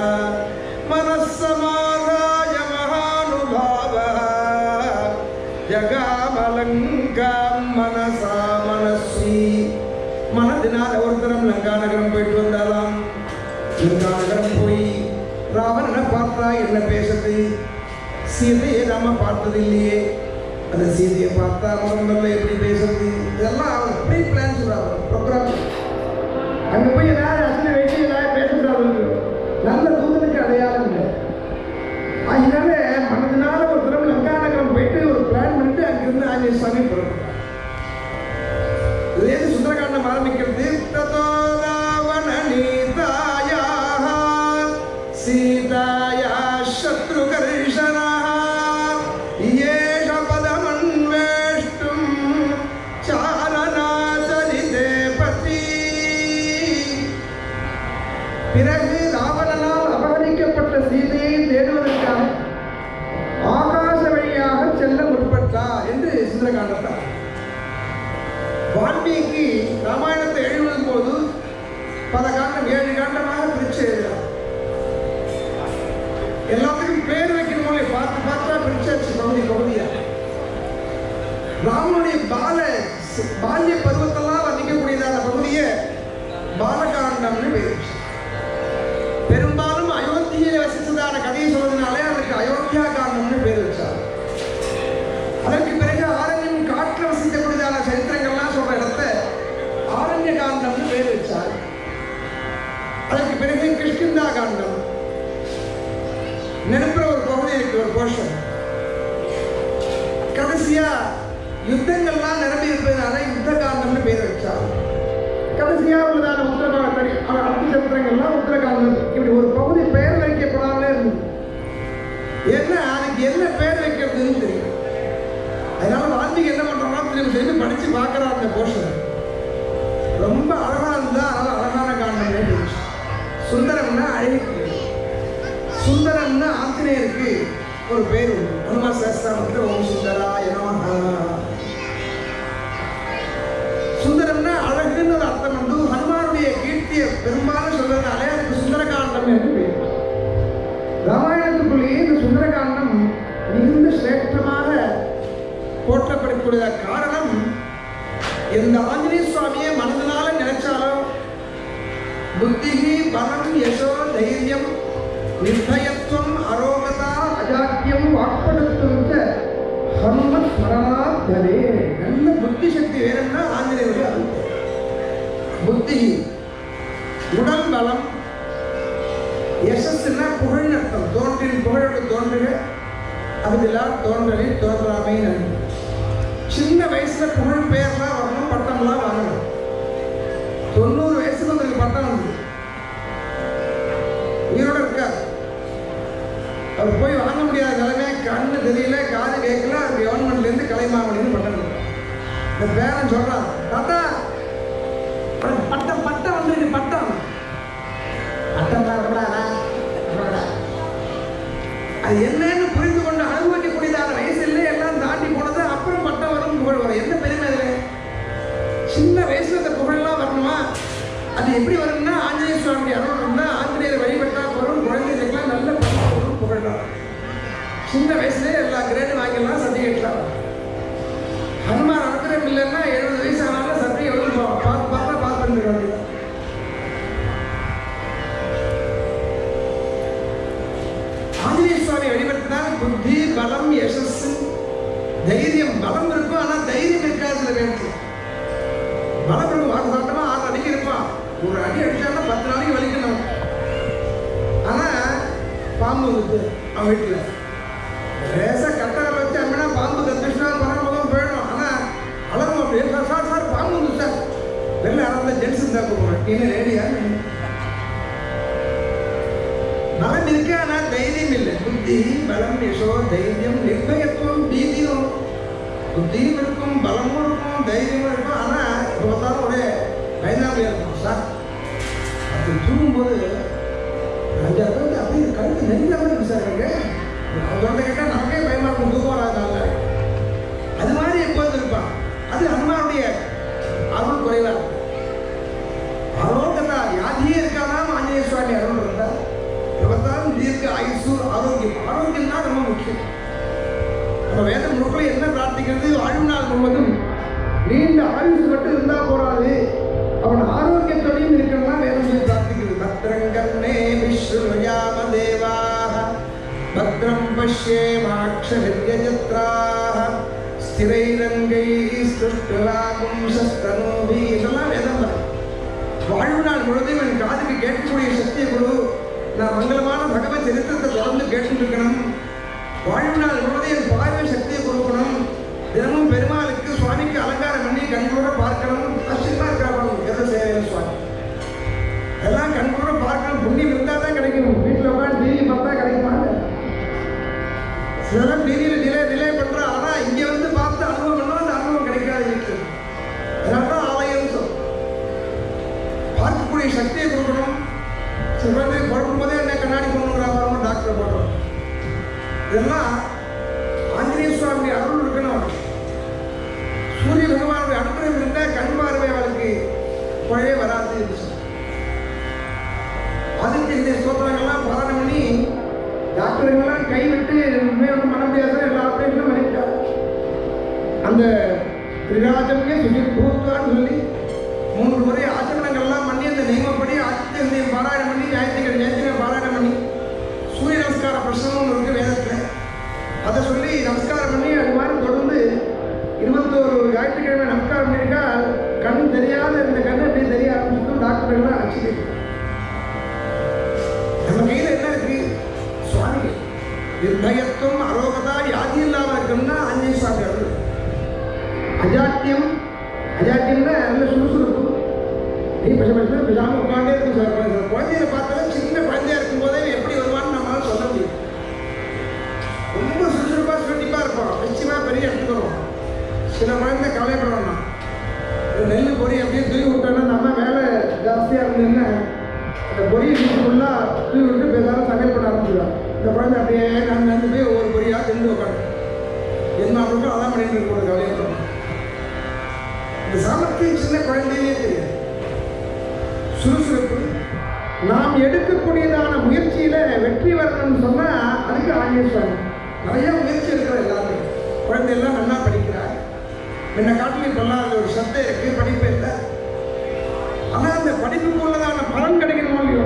மனசமாதாய மகானுபாவ ஜகாமலங்காம் மனசா மனஸ்வி மனதினால் ஒருத்தரம் லங்கா நகரம் போயிட்டு வந்தாலாம் லங்கா நகரம் போய் ராவணனை பார்த்தா என்ன பேசுறது சீதையை நாம பார்த்தது இல்லையே அந்த சீதையை பார்த்தா முதல்ல எப்படி பேசுறது இதெல்லாம் அவர் ப்ரீ பிளான் சொல்றாரு ப்ரோக்ராம் அங்க போய் ஏதாவது அசனை வச்சு ஏதாவது பேசக்கூடாது நல்ல தூதனுக்கு அடையாளம் இல்லை அதனால மனதினால ஒரு தடவை லங்கா நகரம் போயிட்டு ஒரு பிளான் பண்ணிட்டு அங்கிருந்து ஆஞ்சநேய சுவாமி புறப்பட்டார் இதுலேருந்து சுந்தரகாண்டம் ஆரம்பிக்கிறது ததோ ராவண நீதாயா சீதாயா சத்ருகர்ஷனா ஏஷ பதமன்வேஷ்டும் சாரணாச்சரிதே பதி பிறகு ராவணனால் அபகரிக்கப்பட்ட சீதையை தேடுவதற்காக ஆகாச வழியாக செல்ல முற்பட்டார் என்று சுந்தரகாண்டத்தார் வால்மீகி ராமாயணத்தை எழுதும் போது பல காண்டம் ஏழு காண்டமாக பிரிச்சு எழுதுறார் எல்லாத்துக்கும் பேர் வைக்கணுமோ பார்த்து பார்த்தா பிரிச்சாச்சு பகுதி பகுதியா ராமனுடைய பால பால்ய பருவத்தெல்லாம் வர்ணிக்கக்கூடியதான பகுதியை பாலகாண்டம்னு பேர் வச்சு. பெரும்பாலும் அயோத்தியில் வசித்ததான கதையை சொல்வதனாலே அதுக்கு அயோத்தியா காண்டம்னு பேர் வச்சார் அதற்கு பிறகு ஆரண்யம் காட்டில் வசிக்கக்கூடியதான சரித்திரங்கள்லாம் சொல்ற இடத்த ஆரண்ய காண்டம்னு பேர் வச்சார் அதற்கு பிறகு கிருஷ்ணந்தா காண்டம் நெருப்புற ஒரு பகுதி இருக்கு ஒரு போர்ஷன் கடைசியா யுத்தங்கள்லாம் நிரம்பி இருப்பதனால யுத்த காண்டம்னு பேர் வச்சார் கடைசியா உள்ளதான உத்தரகாண்டம் அர்த்த சரித்திரங்கள்லாம் உத்தரகாண்டம் இப்படி ஒரு பகுதி பெயர் வைக்கப்படாமலே இருந்தது என்ன அதுக்கு என்ன பேர் வைக்கிறதுன்னு தெரியும் அதனால வால்மீகி என்ன பண்றாங்கன்னா திரும்பி திரும்பி படிச்சு பார்க்கறார் அந்த போர்ஷன் ரொம்ப அழகா இருந்தா அதனால அழகான காண்டமே போச்சு சுந்தரம்னா அழகு சுந்தரம்னா ஆஞ்சநேயருக்கு ஒரு பேர் உண்டு ஹனுமா சாஸ்திரம் ஓம் சுந்தரா எனமா சுந்தரம்னா அழகுன்னு ஒரு அர்த்தம் உண்டு ஹனுமானுடைய கீர்த்தியை பெரும்பாலும் சொல்றதுனாலே அதுக்கு சுந்தரகாண்டம் என்று பேர் ராமாயணத்துக்குள்ளேயே இந்த சுந்தரகாண்டம் மிகுந்த சிரேஷ்டமாக போற்றப்படக்கூடிய காரணம் எந்த ஆஞ்சநேய சுவாமியை மனதினால நினைச்சாலும் புத்திகி பலம் யசோ தைரியம் நிர்பயத்துவம் அரோகதா அஜாக்கியம் வாக்படுத்தும் ச ஹனுமத் ஸ்மரணாத்தரே நல்ல புத்தி சக்தி வேணும்னா ஆஞ்சநேயருடைய அருள் புத்தி உடல் பலம் யசஸ்னா புகழ் அர்த்தம் தோன்றின் புகழோடு தோன்றுக அதுக்கெல்லாம் தோன்றலில் தோன்றாமை நன்றி சின்ன வயசுல புகழ் பேர்லாம் வரணும் பட்டம்லாம் வாங்கணும் தொண்ணூறு வயசுக்கு உங்களுக்கு பட்டம் வந்து உயிரோட இருக்கார் அவர் போய் வாங்க முடியாத நிலைமை கண்ணு தெரியல காது கேட்கல அது கவர்மெண்ட்ல இருந்து கலைமாமணின்னு பட்டம் கொடுத்தார். இந்த பேரன் சொல்றான் தாத்தா பட்டம் பட்டம் பட்டம் வந்து இது பட்டம் பட்டம் வரக்கூடாதா வரக்கூடாதா. அது என்னன்னு புரிந்து கொண்டு அனுபவிக்கக்கூடியதான வயசு இல்லை எல்லாம் தாண்டி போனது அப்புறம் பட்டம் வரும் புகழ் வரும் என்ன பெருமை அதுல சின்ன வயசுல இந்த புகழ்லாம் வரணுமா அது எப்படி வரும்னா ஆஞ்சநேய சுவாமி அருள் இருந்தா ஆஞ்சநேயர் வழிபட்டா வரும் குழந்தைகளுக்கெல்லாம் நல்ல பட்டம் வரும் புகழலாம் சின்ன வயசுலயே எல்லா கிரேடும் வாங்கிடலாம் சர்டிஃபிகேட்லாம் ஹனுமான் அனுகிரகம் இல்லைன்னா எழுபது வயசு ஒரு அடி அடிச்சாலும் பத்து நாளைக்கு வலிக்கணும் ஆனா பாம்பு வந்துச்சு அவன் வீட்டுல லேசா கட்டளை வச்சு அப்படின்னா பாம்பு கத்துச்சுனா பரமுகம் போயிடும் ஆனா அலரும் அப்படியே சார் சார் சார் பாம்பு வந்து சார் வெளில யாராவது ஜென்ஸ் இருந்தா போடுவேன் என்ன லேடியா பலம் இருக்கு ஆனா தைரியம் இல்லை புத்தி பலம் யசோ தைரியம் நிர்பயத்துவம் பீதியும் புத்தியும் இருக்கும் பலமும் இருக்கும் தைரியமும் இருக்கும் ஆனா இப்போ பார்த்தாலும் ஒரே பயந்தாமையா இருக்கும் சார் அது தூங்கும்போது அஞ்சாறு பேருக்கு அப்படியே கழுத்து நெஞ்சாம இருக்கு சார் எனக்கு அவங்க சொல்ல கேட்டால் நமக்கே பயமா இருக்கும் தூக்கம் வராதனால அது மாதிரி எப்போது இருப்பான் அது அனுமானுடைய அருள் குறைவா இருக்கும் ஆரோக்கியதா வியாதியே இருக்காதான் ஆஞ்சநேய சுவாமி அருள் இருந்தா இருபத்தாறு தீர்க்க ஆயுசு ஆரோக்கியம் ஆரோக்கியம் தான் ரொம்ப முக்கியம் நம்ம வேத முழுக்களை என்ன பிரார்த்திக்கிறது வாழ்நாள் முழுவதும் நீண்ட ஆயுசு மட்டும் இருந்தா போறாது அவன் ஆரோக்கியத்தோடையும் இருக்கிறதா வேதம் சொல்லி பிரார்த்திக்கிறது பத்ரங்கண்ணே விஸ்ருயாம தேவாக பத்ரம் பஷ்யேமாட்சவித்யஜத்ராக ஸ்திரைரங்கை ஸ்ருஷ்டுலாகும் சஸ்தனோபி இதெல்லாம் வேதம் தான் வாழ்நாள் முழுவதும் என் காதுக்கு கேட்கக்கூடிய சக்தியை கொடு நான் மங்களமான பகவத் சரித்திரத்தை தொடர்ந்து கேட்டுட்டு இருக்கணும் வாழ்நாள் முழுவதும் என் பார்வை சக்தியை கொடுக்கணும் தினமும் பெருமாளுக்கு சுவாமிக்கு அலங்காரம் பண்ணி கண்களோட பார்க்கணும் கஷ்டமா இருக்கிறாங்க எதை செய்யணும் சுவாமி எல்லாம் கண்களோட பார்க்கணும் புண்ணியம் இருந்தால் தான் கிடைக்கும் வீட்டில் உட்காந்து டிவி பார்த்தா கிடைக்குமா சிலர் டிவியில் டிலே டிலே பண்ணுறா ஆனால் இங்கே வந்து பார்த்து அனுபவம் பண்ணால் அந்த அனுபவம் கிடைக்காது வீட்டில் அதனால தான் ஆலயம் சொல்லும் பார்க்கக்கூடிய சக்தியை கொடுக்கணும் சில பேர் பிறக்கும் போதே என்ன கண்ணாடி கொண்டுங்கிறாங்க டாக்டர் போடுறோம் இதெல்லாம் ஆஞ்சநேய சுவாமி அருள் இருக்கணும் சூரிய பகவானுடைய அனுகிரகம் இருந்தால் கண் பார்வை அவளுக்கு குழைய வராது என்று சொன்னார். அதுக்கு இந்த சோதனைகள்லாம் பாராயணம் பண்ணி டாக்டருங்கெல்லாம் கைவிட்டு இனிமே ஒன்றும் பண்ண முடியாது எல்லா ஆப்ரேஷனும் பண்ணிட்டார் அந்த திரிராஜமே சுஜி பூத்தான்னு சொல்லி மூன்று முறை ஆச்சரணங்கள்லாம் பண்ணி அந்த நியமப்படி ஆதித்ய பாராயணம் பண்ணி ஞாயிற்றுக்கிழமை ஞாயிற்றுக்கிழமை பாராயணம் பண்ணி சூரிய நமஸ்கார பிரசனம் ஒன்று இருக்கு வேதத்தில் அதை சொல்லி நமஸ்காரம் பண்ணி அது மாதிரி தொடர்ந்து இருபத்தோரு ஞாயிற்றுக்கிழமை நமஸ்காரம் பண்ணியிருக்கா கண் தெரியாத இந்த கண் அப்படி தெரிய ஆரம்பிச்சுட்டு டாக்டர்கள்லாம் ஆச்சரியம் நம்ம கையில் என்ன இருக்கு சுவாமி நிர்பயத்துவம் அரோகதா வியாதி இல்லாமல் இருக்கணும்னா ஆஞ்சநேய சுவாமி அருள் அஜாத்தியம் அஜாத்தியம்னா நல்ல சுறுசுறுப்பு நீ பச பசங்க பேசாமல் உட்காண்டே இருக்கும் சார் சில குழந்தைய பார்த்தாலும் சின்ன குழந்தையா இருக்கும்போதே எப்படி வருவான்னு நம்மளால சொல்ல முடியும் ரொம்ப சுறுசுறுப்பாக சுருட்டிப்பாக இருப்பான் நிச்சயமாக பெரிய இடத்துக்கு வருவான் சில குழந்தை கவலைப்பட வேண்டாம் இந்த நெல் பொறி அப்படியே தூவி விட்டோன்னா நம்ம வேலை ஜாஸ்தியாக இருந்ததுன்னா அந்த பொரியை ஃபுல்லாக தூவி விட்டு பேசாமல் சமையல் பண்ண ஆரம்பிச்சிடுவான் இந்த குழந்தை அப்படியே நான் நடந்து போய் ஒவ்வொரு பொரியாக தின்னு உட்காந்து என்ன அவங்களுக்கும் அதான் பண்ணிட்டு இருக்க கவலையாக இந்த சாமர்த்தியம் சின்ன குழந்தையே தெரியும் சுறுசுறுப்பு நாம் எடுக்கக்கூடியதான முயற்சியில வெற்றி வரணும்னு சொன்னா அதுக்கு ஆஞ்சநேய சுவாமி நிறைய முயற்சி இருக்கிற எல்லாமே குழந்தை எல்லாம் நல்லா படிக்கிறார் முன்ன காட்டில் இப்பெல்லாம் அது ஒரு சத்தை இருக்கு படிப்பு இல்லை ஆனா அந்த படிப்புக்கு உள்ளதான பலன் கிடைக்கணுமோ இல்லையோ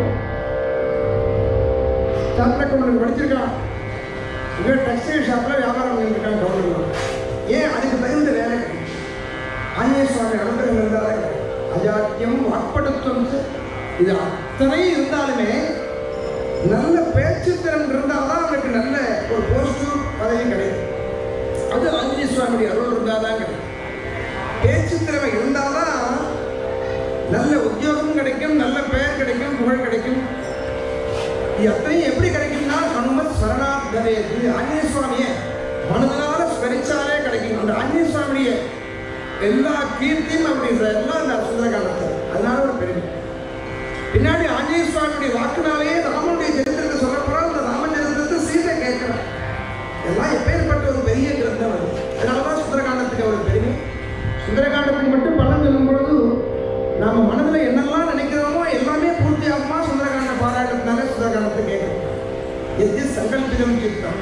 சாப்பிட கொண்டு படிச்சிருக்கான் இங்கே டெக்ஸ்டைல் ஷாப்ல வியாபாரம் பண்ணிட்டு இருக்கான் கவர்மெண்ட் ஏன் அதுக்கு தகுந்த வேலை கிடைக்கும் ஆஞ்சநேய சுவாமி அனுகிரகம் இருந்தாலே அஜாத்தியம் வாக்படுத்தும் இது அத்தனை இருந்தாலுமே நல்ல பேச்சு திறன் இருந்தால் தான் அவனுக்கு நல்ல ஒரு போஸ்ட் பதவி கிடைக்கும் அது ஆஞ்சநேய சுவாமியுடைய அருள் இருந்தால் தான் கிடைக்கும் பேச்சு திறமை இருந்தால் தான் நல்ல உத்தியோகம் கிடைக்கும் நல்ல பெயர் கிடைக்கும் புகழ் கிடைக்கும் இது அத்தனையும் எப்படி கிடைக்கும்னா ஹனுமத் சரணாதரே இது ஆஞ்சநேய சுவாமியை மனதனால ஸ்மரிச்சாலே கிடைக்கும் அந்த ஆஞ்சநேய சுவாமிய எல்லா கீர்த்தியும் அப்படி எல்லாம் அந்த சுந்தரகாண்டத்தில் அதனால ஒரு பெருமை பின்னாடி ஆஞ்சநேய சுவாமியுடைய வாக்குனாலேயே ராமனுடைய சரித்திரத்தை சொல்ல போறோம் அந்த ராமன் சரித்திரத்தை சீதை கேட்கிறான் எல்லாம் எப்பேற்பட்ட ஒரு பெரிய கிரந்தம் அது அதனாலதான் சுந்தரகாண்டத்துக்கு ஒரு பெருமை சுந்தரகாண்டத்துக்கு மட்டும் பலன் சொல்லும் பொழுது நாம மனதுல என்னெல்லாம் நினைக்கிறோமோ எல்லாமே பூர்த்தி ஆகுமா சுந்தரகாண்ட பாராயணத்தினால சுந்தரகாண்டத்தை கேட்கணும் எது சங்கல்பிதம் சித்தம்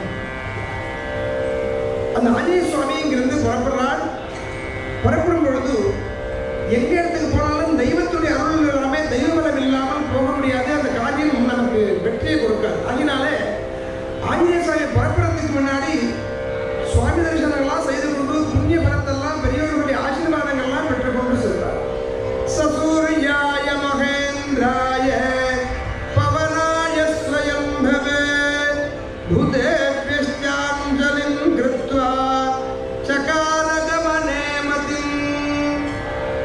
அந்த ஆஞ்சநேய சுவாமி இங்கிருந்து புறப்படுறார் புறப்படும் பொழுது எங்க இடத்துக்கு போனாலும் தெய்வத்துடைய அருள் இல்லாம தெய்வ பலம் இல்லாமல் போக முடியாது அந்த காரியம் நமக்கு வெற்றியை கொடுக்காது அதனால ஆஞ்சநேய சுவாமி புறப்படுறதுக்கு முன்னாடி சுவாமி தரிசனங்கள்லாம் செய்து கொண்டு புண்ணிய பலத்தெல்லாம் பெரியவர்களுடைய ஆசீர்வாதங்கள்லாம் பெற்றுக்கொண்டு செல்றார் சசூரியாய மகேந்திர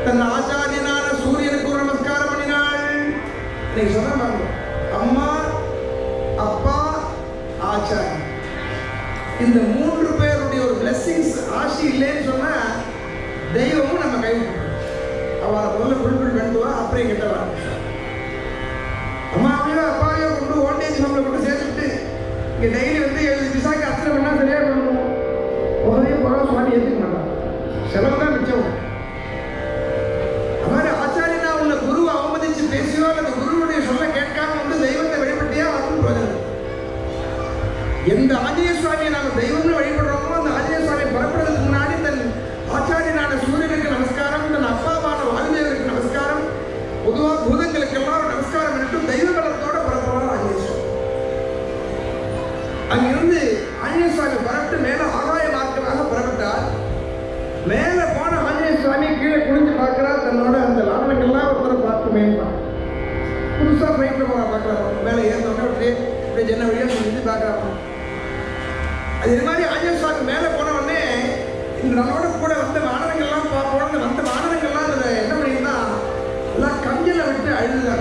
தன் ஆச்சாரியனான சூரியனுக்கு ஒரு நமஸ்காரம் பண்ணினாள் இன்னைக்கு சொன்ன பாருங்க அம்மா அப்பா ஆச்சாரியன் இந்த மூன்று பேருடைய ஒரு blessings ஆசி இல்லைன்னு சொன்னா தெய்வமும் நம்ம கைவிட்டு அவளை முதல்ல புல்புல் வேண்டுவா அப்புறம் கிட்ட வா அம்மாவையோ அப்பாவையோ கொண்டு ஓல்டேஜ் நம்மளை கொண்டு சேர்த்துட்டு இங்கே டெய்லி வந்து எழுபது பிசாக்கு அத்தனை பண்ணா சரியா பண்ணுவோம் உடனே போக சுவாமி ஏற்றுக்க மாட்டான் செலவு தான் மிச்சம் அது மாதிரி ஆச்சாரியனா உள்ள குருவை அவமதிச்சு பேசியோ அல்லது குருவுடைய சொல்ல கேட்காம வந்து தெய்வத்தை வழிபட்டியா அதுவும் பிரயோஜனம் எந்த ஆஞ்சநேய சுவாமியை நாம தெய்வம்னு வழிபடுறோமோ அந்த ஆஞ்சநேய சுவாமி புறப்படுறதுக்கு முன்னாடி தன் ஆச்சாரியனான சூரியனுக்கு நமஸ்காரம் தன் அப்பாவான வாயுதேவருக்கு நமஸ்காரம் பொதுவாக பூதங்களுக்கெல்லாம் ஒரு நமஸ்காரம் பண்ணிட்டு தெய்வ பலத்தோட புறப்படுவார் ஆஞ்சநேய சுவாமி அங்கிருந்து ஆஞ்சநேய சுவாமி புறப்பட்டு மேல ஆகாய மார்க்கமாக புறப்பட்டார் மேல போன ஆஞ்சநேய சுவாமி கீழே குனிஞ்சு பார்க்கிறார் தன்னோட அந்த லாபங்கள்லாம் ஒருத்தரை பார்த்து மேம்பான் புதுசா ஃப்ளைட்ல போற பார்க்கலாம் மேலே ஏறினோடனே அப்படியே அப்படியே ஜன்ன வழியா சொல்லி பார்க்கலாம் அது இது மாதிரி ஆஞ்சநேய சுவாமி மேலே போன உடனே இந்த நம்மளோட கூட வந்த மாணவங்கள்லாம் பார்ப்போம் வந்த மாணவங்கள்லாம் அதில் என்ன பண்ணியிருந்தா எல்லாம் கஞ்சலை விட்டு அழுதுதாங்க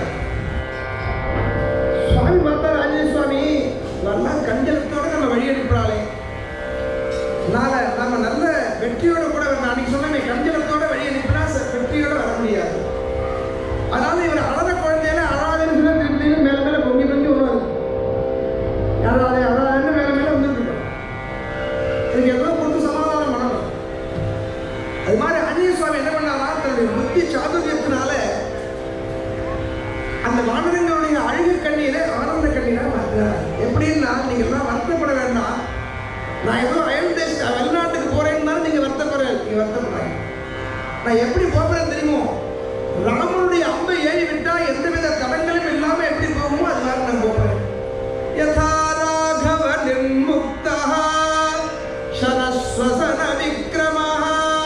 சுவாமி பார்த்தார் ஆஞ்சநேய சுவாமி நல்லா கஞ்சலத்தோட நம்ம வழி அனுப்புறாளே அதனால நம்ம நல்ல வெற்றியோட கூட வரணும் அன்னைக்கு சொன்ன கஞ்சலத்தோட வழி அனுப்பினா ச- வெற்றியோட வர முடியாது அதனால இவர் அழற குழந்தையில அழாதுன்னு சொல்லி திருப்பி திருப்பி மேல மேல பொங்கி பொங்கி வருவாரு அழாதே அழாதுன்னு மேல மேல வந்துட்டு இருக்கோம் இதுக்கு எவ்வளோ கொடுத்து சமாதானம் பண்ணணும் அது மாதிரி ஆஞ்சநேய சுவாமி என்ன பண்ணாரா தன்னுடைய புத்தி சாதுரியத்தினால அந்த வானரங்களுடைய அழகு கண்ணீரை ஆனந்த கண்ணீரா மாற்றினார் எப்படின்னா நீங்க எல்லாம் வருத்தப்பட வேண்டாம் நான் ஏதோ அயல் தேச வெளிநாட்டுக்கு போறேன்னா நீங்க வருத்தப்பட நீங்க வருத்தப்படுறாங்க நான் எப்படி போகிறேன் தெரியுமோ ராமனுடைய அம்பை ஏறி விட்டா எந்தவித தடங்களும் இல்லாம எப்படி போகுமோ அது மாதிரி நான் போகிறேன் யதா ராகவ நிர்முக்தா சரஸ்வசன விக்ரமः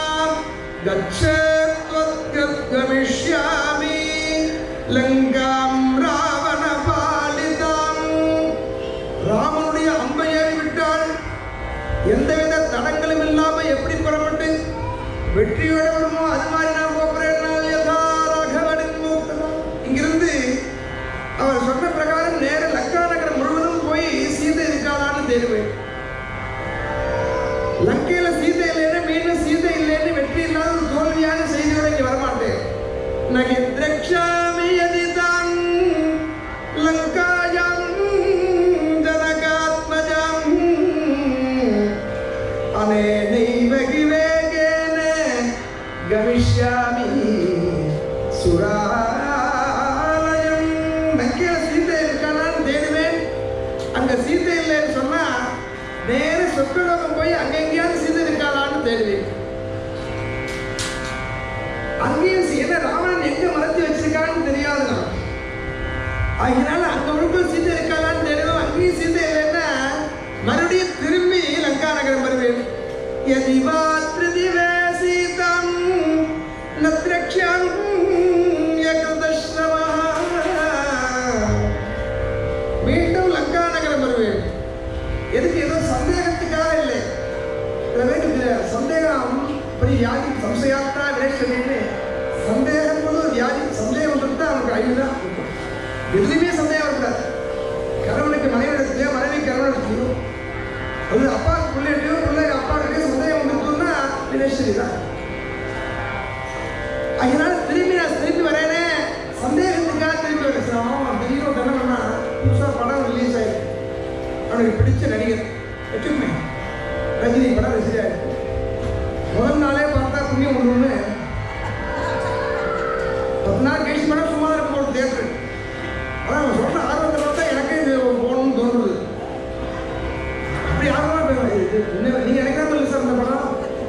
கச்சத்வத்கமிஷ்யாமி லங்காம் ராவண பாலிதாம் ராமனுடைய அம்பை ஏறி விட்டாள் எந்தவித தடங்களும் இல்லாம எப்படி புறப்பட்டு வெற்றியோட வருமோ அது மாதிரி நான் போகிறேன் யதா ராகவனின் மூத்தமா இங்கிருந்து அவர் சொன்ன பிரகாரம் நேர லங்கா நகரம் முழுவதும் போய் சீதை இருக்காளான்னு தேடுவேன் லங்கையில சீதை இல்லைன்னு மீண்டும் சீதை இல்லைன்னு வெற்றி இல்லாத ஒரு தோல்வியான செய்தியோட இங்க வரமாட்டேன் நகி திரக்ஷாமி யதிதாம் லங்காயாம் ஜனகாத்மஜாம் அனேனைவ கிவேகேன கமிஷ்யாமி சுராலயம் லங்கையில சீதை இருக்கானான்னு தேடுவேன் அங்க சீதை இல்லைன்னு சொன்னா நேர சொர்க்கலோகம் போய் அங்க எங்கேயாவது சீதை இருக்காளான்னு தேடுவேன் அங்கேயும் சீ- ஏன்னா ராவணன் எங்க மறைச்சு வச்சிருக்கான்னு தெரியாது நான் அதனால அங்க முழுக்க சீதை இருக்காளான்னு தேடுவேன் அங்கேயும் சீதை இல்லைன்னா மறுபடியும் திரும்பி லங்கா நகரம் வருவேன் யதிவாத்ரிதிவே சீதம் நத்ரக்ஷம் யகிருதஸ்ரவः மீண்டும் லங்கா நகரம் வருவேன் எதுக்கு ஏதோ சந்தேகத்துக்காக இல்லை சில பேருக்கு இந்த சந்தேகம் பெரிய வியாதி சம்சயாத்தா விரேஷன்னு சந்தேகம் போது ஒரு வியாதி சந்தேகம் வந்துட்டு அவனுக்கு அழிவுதான் எதுலையுமே சந்தேகம் வரக்கூடாது கணவனுக்கு மனைவி எடுத்துலையோ மனைவி கணவன் எடுத்துலையோ அது அப்பாவுக்கு பிள்ளைகிட்டயோ பிள்ளைக்கு அப்பாவுக்கு சந்தேகம் வந்துட்டுன்னா வினேஸ்வரி தான் அதனால திரும்பி நான் திரும்பி வரேனே சந்தேகத்துக்காக திரும்பி வரேன் சார் அவன் திடீர்னு ஒரு என்ன பண்ணா புதுசாக படம் ரிலீஸ் ஆயிருக்கு அவனுக்கு பிடிச்ச நடிகர் வச்சுக்கோமே ரஜினி படம் ரிலீஸ் ஆயிருக்கு முதல் நாளே பார்த்தா புண்ணியம் ஒன்று பத்து நாள் கழிச்சு படம் சும்மா இருக்கும் ஒரு தேட்டரு அதான் அவன் சொல்ற ஆர்வத்தை பார்த்தா எனக்கே இது போகணும்னு தோணுது அப்படி ஆர்வமா போய் இது என்ன நீங்க நினைக்காம இல்லை சார் இந்த படம்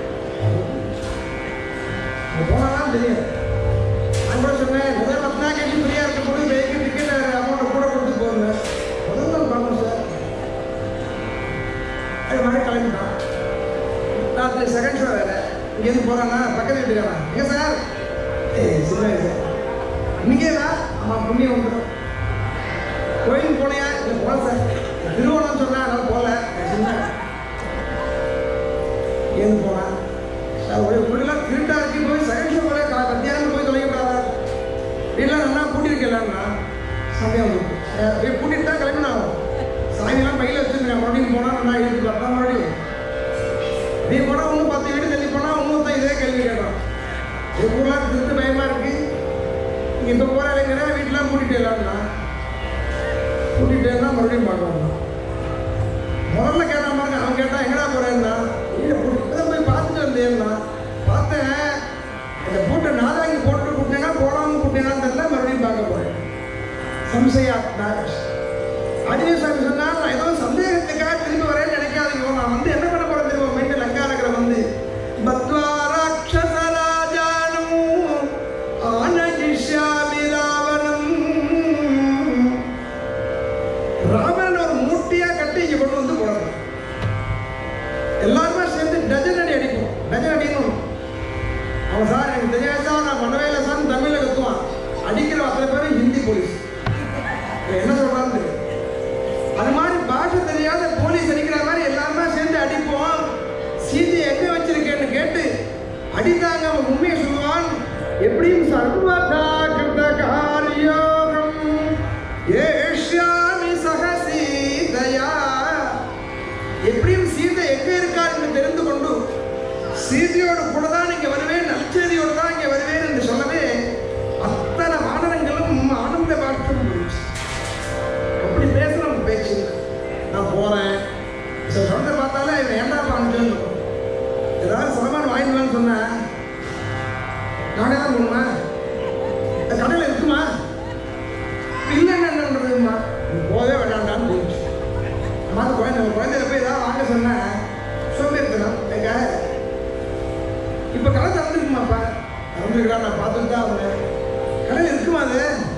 அங்க போனாதான் தெரியும் நான் கூட சொன்னேன் முதல் பத்து நாள் கழிச்சு ஃப்ரீயாக இருக்க போது வெயிக்கு டிக்கெட் அமௌண்ட்டை கூட கொடுத்து போங்க முதல் நாள் பார்க்கணும் சார் அது மாதிரி கிளம்பிட்டான் ராத்திரி செகண்ட் ஷோ வேறு இங்கேருந்து போகிறான்னா பக்கத்து வீட்டுக்காரன் எங்கே சார் ஏய் சின்ன வயசு இன்னைக்கே வா ஆமாம் புண்ணியம் வந்துடும் கோயிலுக்கு போனியா இல்லை போகல சார் திருவோணம் சொன்னா அதனால போகல சின்ன ஏன்னு போனேன் சார் ஒரு இப்படிலாம் திருட்டா இருக்கு போய் செகண்ட் ஷோ போல மத்தியானம் ஊர்லாம் திருட்டு பயமா இருக்கு நீங்க இப்ப போற இளைஞரா வீட்டுலாம் கூட்டிட்டு எல்லாம்னா கூட்டிட்டு இருந்தா மறுபடியும் பார்க்கலாம் முதல்ல கேட்டான் பாருங்க அவன் கேட்டான் எங்கடா போறேன்னா இல்லை இப்பதான் போய் பார்த்துட்டு வந்தேன்னா பார்த்தேன் அந்த பூட்டை நாதாங்கி போட்டு கூட்டினா போடாம கூட்டினான்னு தெரியல மறுபடியும் பார்க்க போறேன் சம்சயா நாகேஷ் ஆஞ்சநேய சாமி சொன்னா நான் ஏதோ சந்தேகத்துக்காக திரும்பி வரேன்னு நினைக்காதீங்க நான் வந்து என்ன பண்ண போறேன் தெரியுமா மீண்டும் லங்கா நகரம் வந்து பத்வா ராட்சச ராஜானம் ஆனஜிஷ்யாமி ராவணம் ராவணன் ஒரு மூட்டையா கட்டி இங்க கொண்டு வந்து போடணும் எல்லாருமே சேர்ந்து டஜன் அடி அடிப்போம் டஜன் அடிக்கணும் அவன் சார் எனக்கு தெரியாது சார் நான் பண்ணவே இல்லை சார் தமிழ்ல கத்துவான் அடிக்கிற அத்தனை பேரும் ஹிந்தி போலீஸ் இவன் என்ன சொல்றான்னு தெரியும் அது மாதிரி பாஷை தெரியாத போலீஸ் அடிக்கிற மாதிரி எல்லாருமே சேர்ந்து அடிப்போம் சீதை எங்க வச்சிருக்கேன்னு கேட்டு அடித்தாங்க அவன் உண்மையை சொல்லுவான் எப்படியும் சர்வதா கிருத காரியோகம் ஏஷ்யாமி சக சீதையா எப்படியும் சீதை எங்க இருக்கார் என்று தெரிந்து கொண்டு சீதையோட கூட தான் இங்க வருவேன் நற்செய்தியோட தான் இங்க வருவேன் என்று சொல்லவே அத்தனை வானரங்களும் ஆனந்த பாஷ்பம் போயிடுச்சு அப்படி பேசுறோம் பேச்சு நான் போறேன் சரி சொந்த பார்த்தாலே இவன் ஏன்டா அனுப்பிச்சு ஏதாவது சாமான் வாங்கிட்டு வான்னு சொன்னேன் நானே தான் போகணுமா இந்த கடையில் இருக்குமா இல்லைன்னு என்ன பண்ணுறதுமா நீ போகவே வேண்டாண்டான்னு போயிடுச்சு அம்மா அந்த குழந்தை ஒரு குழந்தைய போய் ஏதாவது வாங்க சொன்னேன் சோம்பேறித்தனம் எங்க இப்போ கடை திறந்துருக்குமாப்பா திறந்துருக்கா நான் பார்த்துட்டு தான் வந்தேன் கடையில் இருக்குமா அது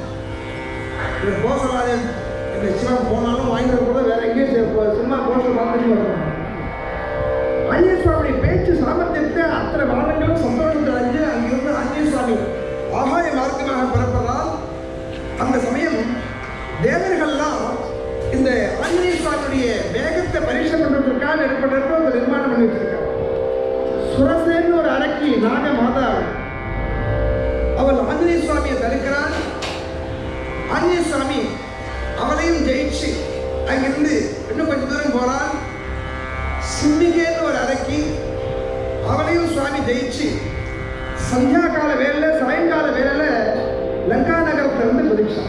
இவர் போக சொல்லாது எனக்கு நிச்சயமா போனாலும் வாங்கிட்டு கூட வேற எங்கேயும் போ- சினிமா போஸ்டர் பார்த்துட்டு வரணும் ஆஞ்சநேய சுவாமி பேச்சு சாமர்த்தியத்தை அத்தனை வானங்களும் சந்தோஷத்தை அடைஞ்சு அங்கிருந்து ஆஞ்சநேய சுவாமி ஆகாய மார்க்கமாக பிறப்பதால் அந்த சமயம் தேவர்கள்லாம் இந்த ஆஞ்சநேய சுவாமியுடைய வேகத்தை பரீட்சை பண்ணுறதுக்காக ஏற்படுறப்ப ஒரு நிர்மாணம் பண்ணி வச்சிருக்காங்க சுரசேன்னு ஒரு அரக்கி நாக மாதா அவள் ஆஞ்சநேய சுவாமியை தடுக்கிறான் ஆஞ்சநேய சுவாமி அவளையும் ஜெயிச்சு அங்கிருந்து இன்னும் கொஞ்ச தூரம் போறான் சிம்மிகேன்னு ஒரு அரக்கி அவளையும் சுவாமி ஜெயிச்சு சந்தியா கால வேலையில சாயங்கால வேலையில லங்கா நகரத்துல இருந்து குதிச்சான்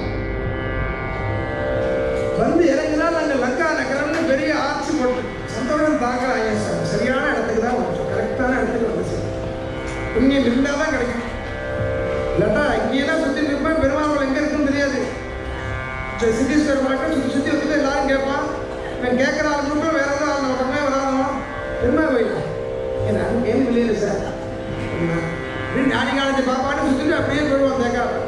வந்து இறங்கினா நாங்க லங்கா நகரம்னு பெரிய ஆட்சி போட்டு சந்தோஷம் தாங்குறாங்க சார் சரியான இடத்துக்கு தான் வந்துச்சோம் கரெக்டான இடத்துக்கு வந்துச்சு புண்ணியம் இருந்தால் தான் கிடைக்கும் இல்லாட்டா இங்கேயெல்லாம் சுற்றி நிற்பேன் பெருமாள் எங்கே இருக்குன்னு தெரியாது சரி சித்தீஸ்வரர் பார்க்க சுற்றி சுற்றி வந்துட்டு எல்லாரும் கேட்பான் இவன் கேட்குற ஆள் மட்டும் வேற ஏதாவது ஆள் பக்கமே வராதவன் பெருமாள் கோயில் என்ன அங்கே ஏன் இல்லையில சார் அப்படின்னா இப்படி ஞானி காலத்தை பாப்பான்னு சுற்றிட்டு அப்படியே போயிடுவான் தேக்காம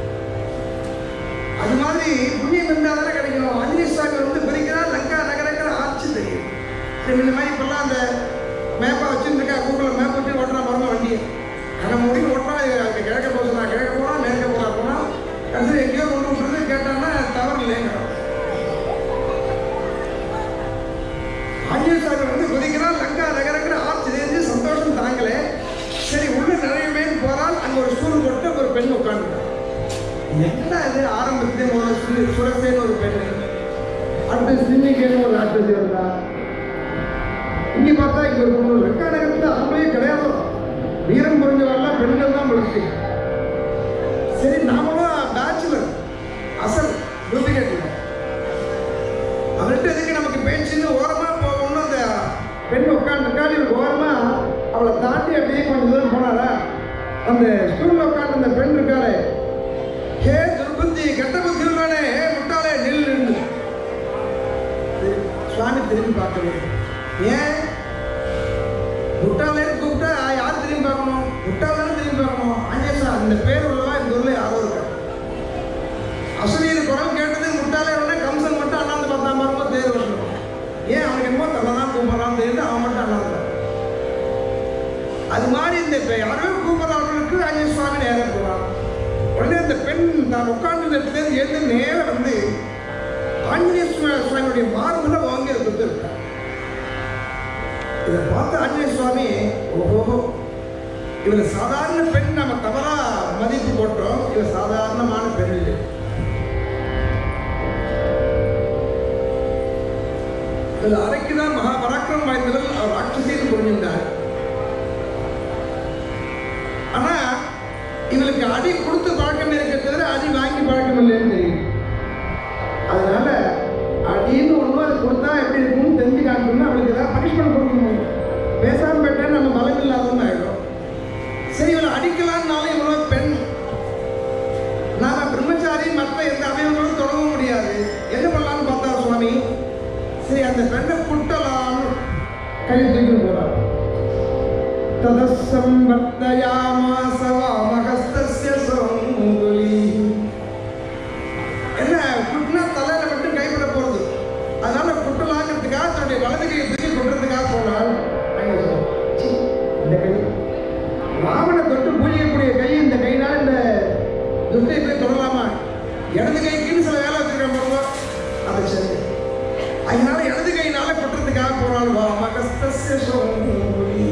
அது மாதிரி புண்ணியம் இருந்தால் தானே கிடைக்கும் ஆஞ்சநேய சுவாமி வந்து பிரிக்கிறா லங்கா நகரங்கிற ஆட்சி தெரியும் சரி இந்த மாதிரி இப்பெல்லாம் அந்த மேப்பை வச்சுருக்கா கூகுளில் மேப் வச்சு ஓட்டுறான் பாருங்க வண்டியை கண்ணை மூடி ஓட்டுறான் அங்கே கிழக்க போக சொன்னா கிழக்க போனால் மேற்க போனா போனால் கடைசியில் எங்கேயோ கொண்டு விட்டுறது கேட்டான்னா தவறு இல்லைங்கிறோம் ஆஞ்சநேய சுவாமி வந்து குதிக்கிறான் லங்கா நகரங்கிற ஆட்சி தெரிஞ்சு சந்தோஷம் தாங்கலே சரி உள்ள நிறையவேன்னு போறால் அங்கே ஒரு ஸ்டூல் போட்டு ஒரு பெண் உட்காந்துட்டான் என்ன இது ஆரம்பத்திலே முதல்ல சுரு சுரசேன்னு ஒரு பெண் அடுத்து சின்னிகேன்னு ஒரு ஆட்சி இருந்தா இங்க பார்த்தா இங்க ஒரு பொண்ணு லங்கா நகரத்துல ஆம்பளே கிடையாது வீரம் புரிஞ்சவெல்லாம் பெண்கள் தான் படிச்சு சரி நாமளும் பேச்சுலர் அசல் டூப்ளிகேட் இல்லை அவர்கிட்ட எதுக்கு நமக்கு பேச்சுன்னு ஓரமா போகணும்னு அந்த பெண் உட்காந்துருக்கா இவர் ஓரமா அவளை தாண்டி அப்படியே கொஞ்சம் தூரம் போனாரா அந்த ஸ்டூல்ல உட்காந்து அந்த பெண் இருக்காளே ஹே துர்புத்தி கெட்ட புத்தி உள்ளவனே ஹே முட்டாளே நில் நின்று சுவாமி திரும்பி பார்க்கவே ஏன் முட்டாளேன்னு கூப்பிட்டா யார் திரும்பி பார்க்கணும் முட்டாளே திரும்பி பார்க்கணும் ஆஞ்சேசா இந்த பேர் உள்ளவா இந்த ஊர்ல யாரோ இருக்கா அசுரீர் குரல் கேட்டது முட்டாளே உடனே கம்சன் மட்டும் அண்ணாந்து பார்த்தா பாருங்க தேர் வரணும் ஏன் அவனுக்கு என்னமோ தலை தான் கூப்பிடறான்னு தெரியுது அவன் மட்டும் அண்ணாந்து பார்த்தான். அது மாதிரி இந்த இப்ப யாரோ கூப்பிடுறவர்களுக்கு ஆஞ்சநேய சுவாமி நேரம் போறான் உடனே அந்த பெண் நான் உட்கார்ந்து இடத்துல எழுந்து நேரம் வந்து ஆஞ்சநேய சுவா- சுவாமியுடைய மார்புல வாங்கி கொடுத்துருக்கான் இதை பார்த்து ஆஞ்சநேய சுவாமி ஓஹோ இவர் சாதாரண பெண் நம்ம தவறா மதிப்பு போட்டோம் இவர் சாதாரணமான பெண் இல்லை இதில் அரைக்குதான் மகா பராக்கிரம் வாய்ந்தவள் அவர் ராட்சசின்னு புரிஞ்சிருந்தார் ஆனா இவளுக்கு அடி கொடுத்து பழக்கம் இருக்க தவிர அடி வாங்கி பழக்கம் இல்லைன்னு தெரியும் அதனால அடின்னு ஒன்று அது கொடுத்தா எப்படி இருக்கும்னு தெரிஞ்சு காட்டணும்னா அவளுக்கு ஏதாவது பனிஷ்மெண்ட் கொடுக்கணும் பேசாமல் போயிட்டா நம்ம பலம் இல்லாதவங்க ஆயிடும் சரி இவளை அடிக்கலாம்னாலும் இவ்வளோ பெண் நாம பிரம்மச்சாரி மற்ற எந்த அவயவங்களும் தொடங்கவும் முடியாது என்ன பண்ணலாம்னு பார்த்தா சுவாமி சரி அந்த பெண்ணை குட்டலாம்னு கை தூக்கி போறார் ததசம்பர்த்தயாமாச வாமகஸ்தஸ்ய சோங்குலி என்ன குட்டினா தலையில மட்டும் கைப்பட போறது அதனால குட்டலாங்கிறதுக்காக தன்னுடைய வலது கையை தூக்கி கொட்டுறதுக்காக போனால் அங்க சொல்றார், "சீ, இந்த கை ராவண தொட்டு பூஜிக்கக்கூடிய கை இந்த கையினால இந்த துஷ்டை போய் தொடலாமா இடது கைக்குன்னு சில வேலை வச்சிருக்கேன் பாருங்க அதை சரி அதனால இடது கையினால கொட்டுறதுக்காக போறாள் வா மகஸ்தஸ்ய சோங்குலி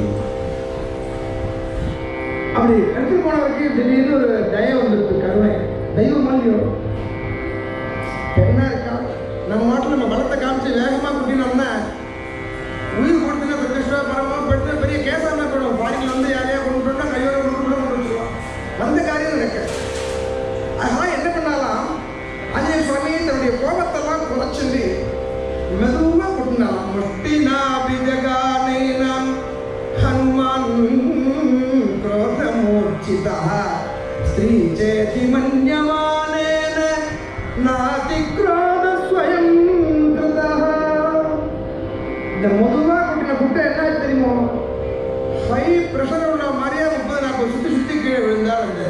அப்படி எடுத்து போனவருக்கு திடீர்னு ஒரு தயம் வந்துருக்கு கருணை தெய்வம் மல்லியம் பெண்ணா இருக்கா நம்ம நாட்டில் நம்ம பலத்தை காமிச்சு வேகமா குட்டினோம்னா உயிர் கொடுத்துங்க பிரதிஷ்டா பரமா பெற்று பெரிய கேசாம போயிடும் பாடியில் வந்து யாரையா கொண்டு போட்டா கையோட கொண்டு கொண்டு கொண்டு வச்சுருவோம் வந்த காரியம் நடக்க அதனால என்ன பண்ணாலாம் ஆஞ்சநேய சுவாமி தன்னுடைய கோபத்தெல்லாம் குறைச்சிட்டு மெதுவா கொட்டினாலாம் முட்டினா பிஜகானை நாம் ஹனுமான் क्रोधमूर्छितः स्त्री चेति मन्यमानेन नातिक्रोध स्वयं कृतः இந்த மெதுவா கொட்டின குட்டை என்ன தெரியுமோ ஹை ப்ரெஷர் உள்ள மாதிரியே முப்பது நாற்பது சுத்தி சுத்தி கீழே விழுந்தார் அந்த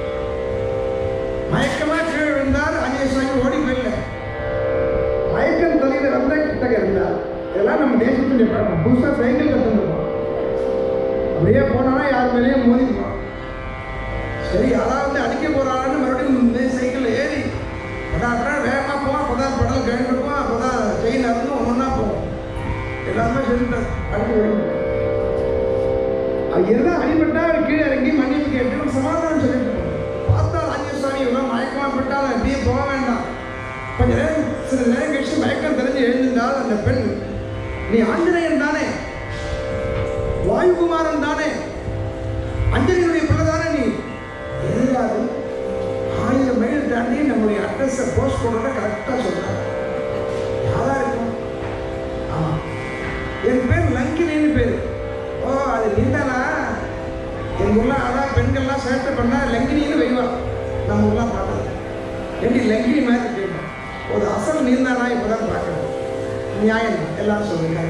மயக்கமா கீழே விழுந்தார் அஞ்சு சுவாமி ஓடி போயிடல மயக்கம் தலையில வந்தா கிட்டக்க இருந்தார் இதெல்லாம் நம்ம தேசத்துடைய பழக்கம் புதுசா சைக்கிள் கத்துருப்போம் அப்படியே போனானா யார் மேலேயும் மோதிக்குவான் சரி யாராவது அடிக்க போறாங்கன்னு மறுபடியும் இந்த சைக்கிள் ஏறி அதான் வேகமாக போவான் அப்போதான் படல் கழிஞ்சிருக்கும் அப்போதான் செயின் அருந்து ஒன்றா போவோம் எல்லாமே சொல்லிட்டார் அடுத்து வரும் அது எல்லாம் அடிபட்டா அவர் கீழே இறங்கி மன்னிப்பு கேட்டு ஒரு சமாதானம் சொல்லிட்டு போகணும். பார்த்தா ஆஞ்சநேய சுவாமி இவ்வளோ மயக்கமா பட்டால் அப்படியே போக வேண்டாம் கொஞ்ச நேரம் சில நேரம் கழிச்சு மயக்கம் தெரிஞ்சு எழுந்திருந்தால் அந்த பெண் நீ ஆஞ்சநேயன் தானே வாயுகுமாரன் தானே அஞ்சலியினுடைய பிள்ளை தானே நீ எதிராது ஆயிரம் மைல் தாண்டி நம்முடைய அட்ரஸை போஸ்ட் பண்ணோட கரெக்டாக சொல்கிறாங்க யாரா இருக்கும் ஆமாம் என் பேர் லங்கினின்னு பேர் ஓ அது நீதானா எங்கள் ஊரில் அதான் பெண்கள்லாம் சேட்டை பண்ணால் லங்கினின்னு வைவான் நம்ம ஊர்லாம் பார்த்தது எப்படி லங்கினி மாதிரி கேட்கும் ஒரு அசல் நீந்தானா இப்போ தான் பார்க்குறேன் நியாயம் எல்லாரும் சொல்லுங்க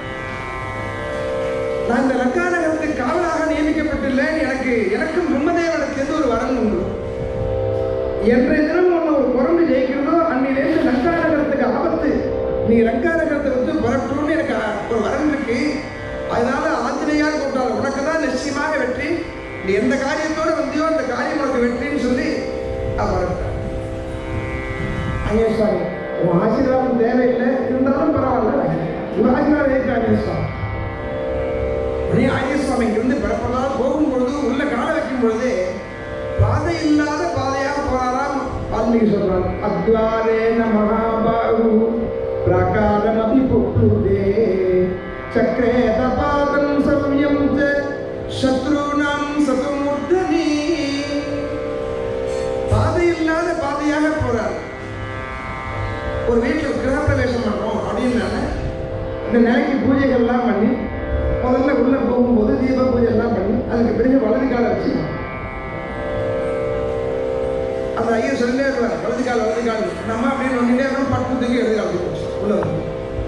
நான் இந்த லங்கா நகரத்துக்கு காவலாக நியமிக்கப்பட்டுள்ளேன் எனக்கு எனக்கும் பிரம்மதேவனுக்கு எந்த ஒரு வரம் உண்டு என்றைய தினம் ஒன்று ஒரு குரங்கு ஜெயிக்கிறதோ அன்னிலேருந்து லங்கா நகரத்துக்கு ஆபத்து நீ லங்கா நகரத்தை விட்டு புறப்பட்டுன்னு எனக்கு ஒரு வரம் இருக்கு அதனால ஆஞ்சநேயார் கூட்டாள் உனக்கு தான் நிச்சயமாக வெற்றி நீ எந்த காரியத்தோடு வந்தியோ அந்த காரியம் உனக்கு வெற்றின்னு சொல்லி அவர் ஐயா சுவாமி உன் ஆசீர்வாதம் தேவையில்லை இருந்தாலும் பரவாயில்ல உன் ஆசீர்வாதம் ஏற்று ஐயா சுவாமி உடனே ஆஞ்சநேய சுவாமி இங்கிருந்து பிறப்பதால் போகும்பொழுது உள்ள கால வைக்கும் பொழுதே பாதை இல்லாத பாதையாக போறாராம் வால்மீகி சொல்றான் அத்வாரேன மகாபாகு பிரகாரமபி புக்ருதே சக்கரேத பாதம் சம்யம் ச சத்ருநாம் சதுமூர்த்தனி பாதை இல்லாத பாதையாக போறார் ஒரு வீட்டில் கிரகப்பிரவேசம் பண்றோம் அப்படின்னு இந்த நிலைக்கு பூஜைகள்லாம் பண்ணி முதல்ல உள்ள போகும்போது தீப பூஜை எல்லாம் பண்ணி அதுக்கு பிறகு வலது காலை வச்சுக்கணும் அந்த ஐயர் சொல்லிட்டே இருக்கிறார் வலது கால் வலது கால் நம்ம அப்படின்னு ஒன்றிலே இருக்கணும் பட்டு தூக்கி இடது கால் தூக்கி வச்சு உள்ள வந்து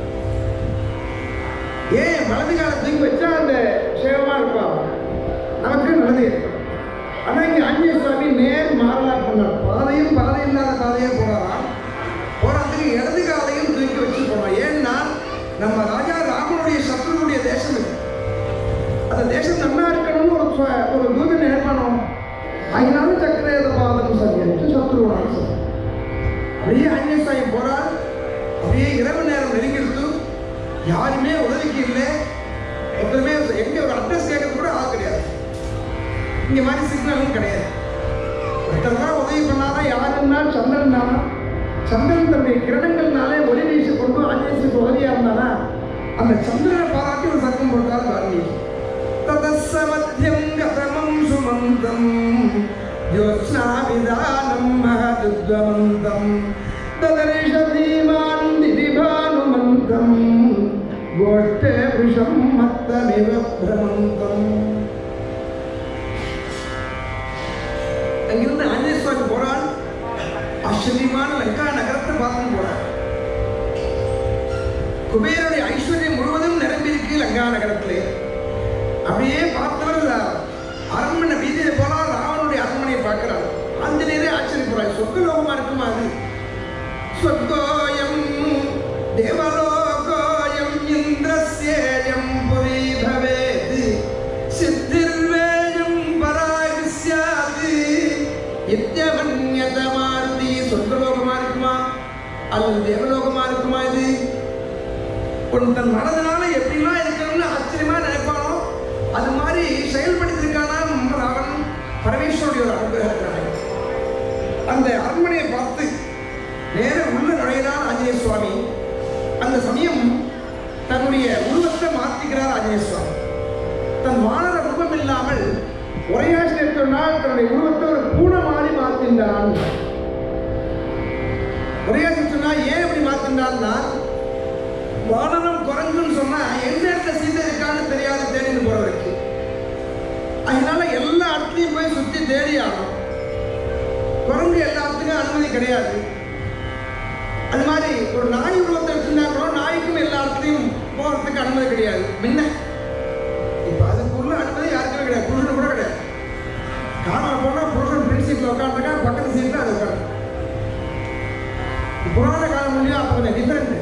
ஏன் வலது காலை தூக்கி வச்சா அந்த சேவமா இருப்பா நமக்கு நல்லது ஏற்படும் ஆனா இங்க ஆஞ்சநேய சுவாமி நேர் மாறலா பண்ணார் பாதையும் பாதை இல்லாத பாதையே போறாராம் போறதுக்கு இடது காலையும் தூக்கி வச்சு போனோம் ஏன்னா நம்ம ராஜா ராமனுடைய சத்ருனுடைய தேசம் இது அந்த தேசம் நல்லா இருக்கணும்னு ஒரு சுவ- ஒரு தூதன் நினைப்பானோம் அதனால சக்கரேத பாதம் சரியன்ட்டு சத்ருவனால சொல்றான் அப்படியே ஆஞ்சநேய சுவாமி போறார் அப்படியே இரவு நேரம் நெருங்கிடுத்து யாருமே உதவிக்கு இல்லை ஒருத்தருமே எங்க ஒரு அட்ரஸ் கேட்கறது கூட ஆள் கிடையாது இங்க மாதிரி சிக்னலும் கிடையாது ஒருத்தர் தான் உதவி பண்ணாதான் யாருன்னா சந்திரன் தானா சந்திரன் தன்னுடைய கிரணங்கள்னாலே ஒளி வீசி கொண்டு ஆஞ்சநேயத்துக்கு உதவியா இருந்தானா அந்த சந்திரனை பாராட்டி ஒரு சத்தம் போட்டார் வால்மீகி ததஸ்ஸ மத்தியம் கதமம் சுமந்தம் ज्योत्स्नाविधानं महदुद्वमन्तं ददर्श धीमान् दिविभानुमन्तं गोष्ठे वृषं मत्तमिव भ्रमन्तम् அங்கிருந்து ஆஞ்சநேய சுவாமி போறான் ஆச்சரியமான லங்கா நகரத்தை பார்த்துட்டு போறான் குபேரனுடைய ஐஸ்வர்யம் முழுவதும் நிரம்பியிருக்கு லங்கா நகரத்திலே அப்படியே பார்த்தவர் அரண்மனை வீதியில போனா ராவனுடைய அரண்மனையை பார்க்கிறார் ஆஞ்சநேயரே ஆச்சரியப்படுறார் சொர்க்கலோகமா இருக்குமா அது ஸ்வர்கோயம் தேவலோகோயம் இந்திரஸ்யேயம் புரி பவேத் சித்திர்வேயம் பராக் ஸ்யாத் இத்யமன்யத மாருதி சொர்க்கலோகமா இருக்குமா அல்லது தேவலோகமா இருக்குமா இது உன் தன் மனதனால எப்படிலாம் இருக்கணும்னு ஆச்சரியமா நினைப்பானோ அது மாதிரி செயல்படுத்திருக்கானா நம்ம ராவன் பரமேஸ்வருடைய ஒரு அனுகிரகத்தினால அந்த அரண்மனையை பார்த்து நேர உள்ள நுழையிறான் ஆஞ்சநேய சுவாமி அந்த சமயம் தன்னுடைய உருவத்தை மாத்திக்கிறார் ஆஞ்சநேய சுவாமி தன் வானர ரூபம் இல்லாமல் உரையாசிரியர் சொன்னால் தன்னுடைய உருவத்தை ஒரு பூனை மாதிரி மாத்தின்றான் உரையாசிரியர் சொன்னா ஏன் இப்படி மாத்தின்றான்னா வானரம் குரங்குன்னு சொன்னா எந்த இடத்துல சீதை இருக்கான்னு தெரியாது தேடின்னு போறவருக்கு அதனால எல்லா இடத்துலையும் போய் சுத்தி தேடி ஆகணும் குரங்கு எல்லாத்துக்கும் அனுமதி கிடையாது அது மாதிரி ஒரு நாய் உருவத்தை வச்சிருந்தா கூட நாய்க்கும் எல்லா இடத்துலையும் போறதுக்கு அனுமதி கிடையாது முன்ன இப்ப அதுக்குள்ள அனுமதி யாருக்குமே கிடையாது புருஷன் கூட கிடையாது காரில் போனா புருஷன் பின் சீட்ல உட்காந்துருக்கா பக்கத்து சீட்ல அது உட்காந்து புராண காலம் முடியும் அப்ப கொஞ்சம் டிஃபரெண்ட்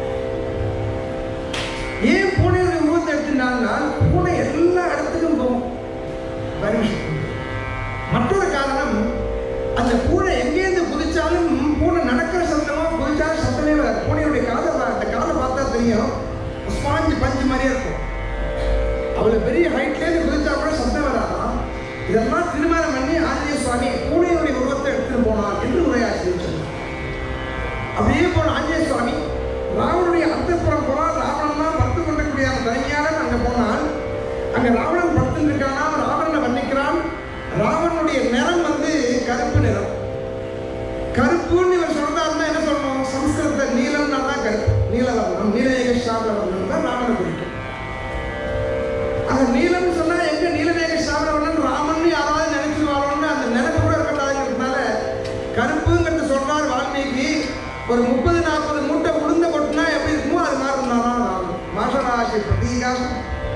ஏன் பூனையுடைய உருவத்தை எடுத்துட்டாங்கன்னா பூனை எல்லா இடத்துக்கும் போகும் பர்மிஷன் மற்றொரு காரணம் அந்த பூனை எங்கேருந்து குதிச்சாலும் பூனை நடக்கிற சத்தமோ குதிச்சாலும் சத்தமே வராது பூனையுடைய காதை பா- அந்த காதை பார்த்தா தெரியும் ஸ்பாஞ்சு பஞ்சு மாதிரியே இருக்கும் அவ்வளவு பெரிய ஹைட்லேருந்து குதிச்சா கூட சத்தம் வராதாம் இதெல்லாம் திருமணம் பண்ணி ஆஞ்சநேய சுவாமி பூனையுடைய உருவத்தை எடுத்துட்டு போனார் என்று உரையாற்றி சொன்னார் அப்படியே போன ஆஞ்சநேய சுவாமி ராவனுடைய அந்தப்புறம் போனால் ராவணன்லாம் படுத்து கொண்டக்கூடிய அந்த தனிமையாளன் அங்கே போனால் அங்கே ராவணன் படுத்து இருக்கானா ராவணனை வர்ணிக்கிறான் ராவனுடைய நிறம் வந்து கருப்பு நிறம் கருப்புன்னு இவர் சொல்றாருன்னா என்ன சொல்லணும் சம்ஸ்கிருத நீலம்னா தான் கருப்பு நீலவர்ணம் நீலவேக சாபவர்ணம் தான் ராவண குறிக்கும் அந்த நீலம் சொன்னா எங்க நீலவேக சாபவர்ணன் ராமன் யாராவது நினைச்சிருவாரோன்னு அந்த நினைப்பு கூட இருக்கக்கூடாதுங்கிறதுனால கருப்புங்கிறது சொல்றார் வால்மீகி ஒரு முப்பது நாற்பது மூட்டை உளுந்த கொட்டினா எப்படி இருக்குமோ அது மாதிரி இருந்தாரா ராமன் மாசராசி பிரதீகாசம்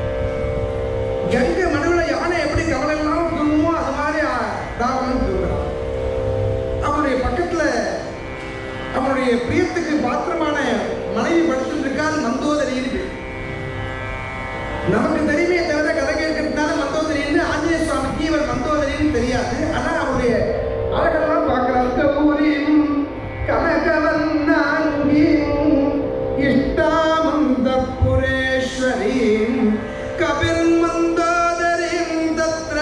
கங்கை மடுவில் யானை எப்படி கவலை இல்லாம தூங்குமோ அது மாதிரி ஆ, ராவணன் தூங்குறான் அவனுடைய பக்கத்துல அவனுடைய பிரியத்துக்கு பாத்திரமான மனைவி படுத்துட்டு இருக்கால் மந்தோதரின்னு பேர். நமக்கு தெரியுமே தவிர கதை கேட்கறதுனால மந்தோதரின்னு ஆஞ்சநேய சுவாமிக்கு இவர் மந்தோதரின்னு தெரியாது ஆனா அவருடைய அழகெல்லாம் பார்க்கிறார் கௌரியும் கனகவன்னாங்கியும் இஷ்டாமந்த புரேஸ்வரீம் கபிர்மந்தோதரிம் தத்ர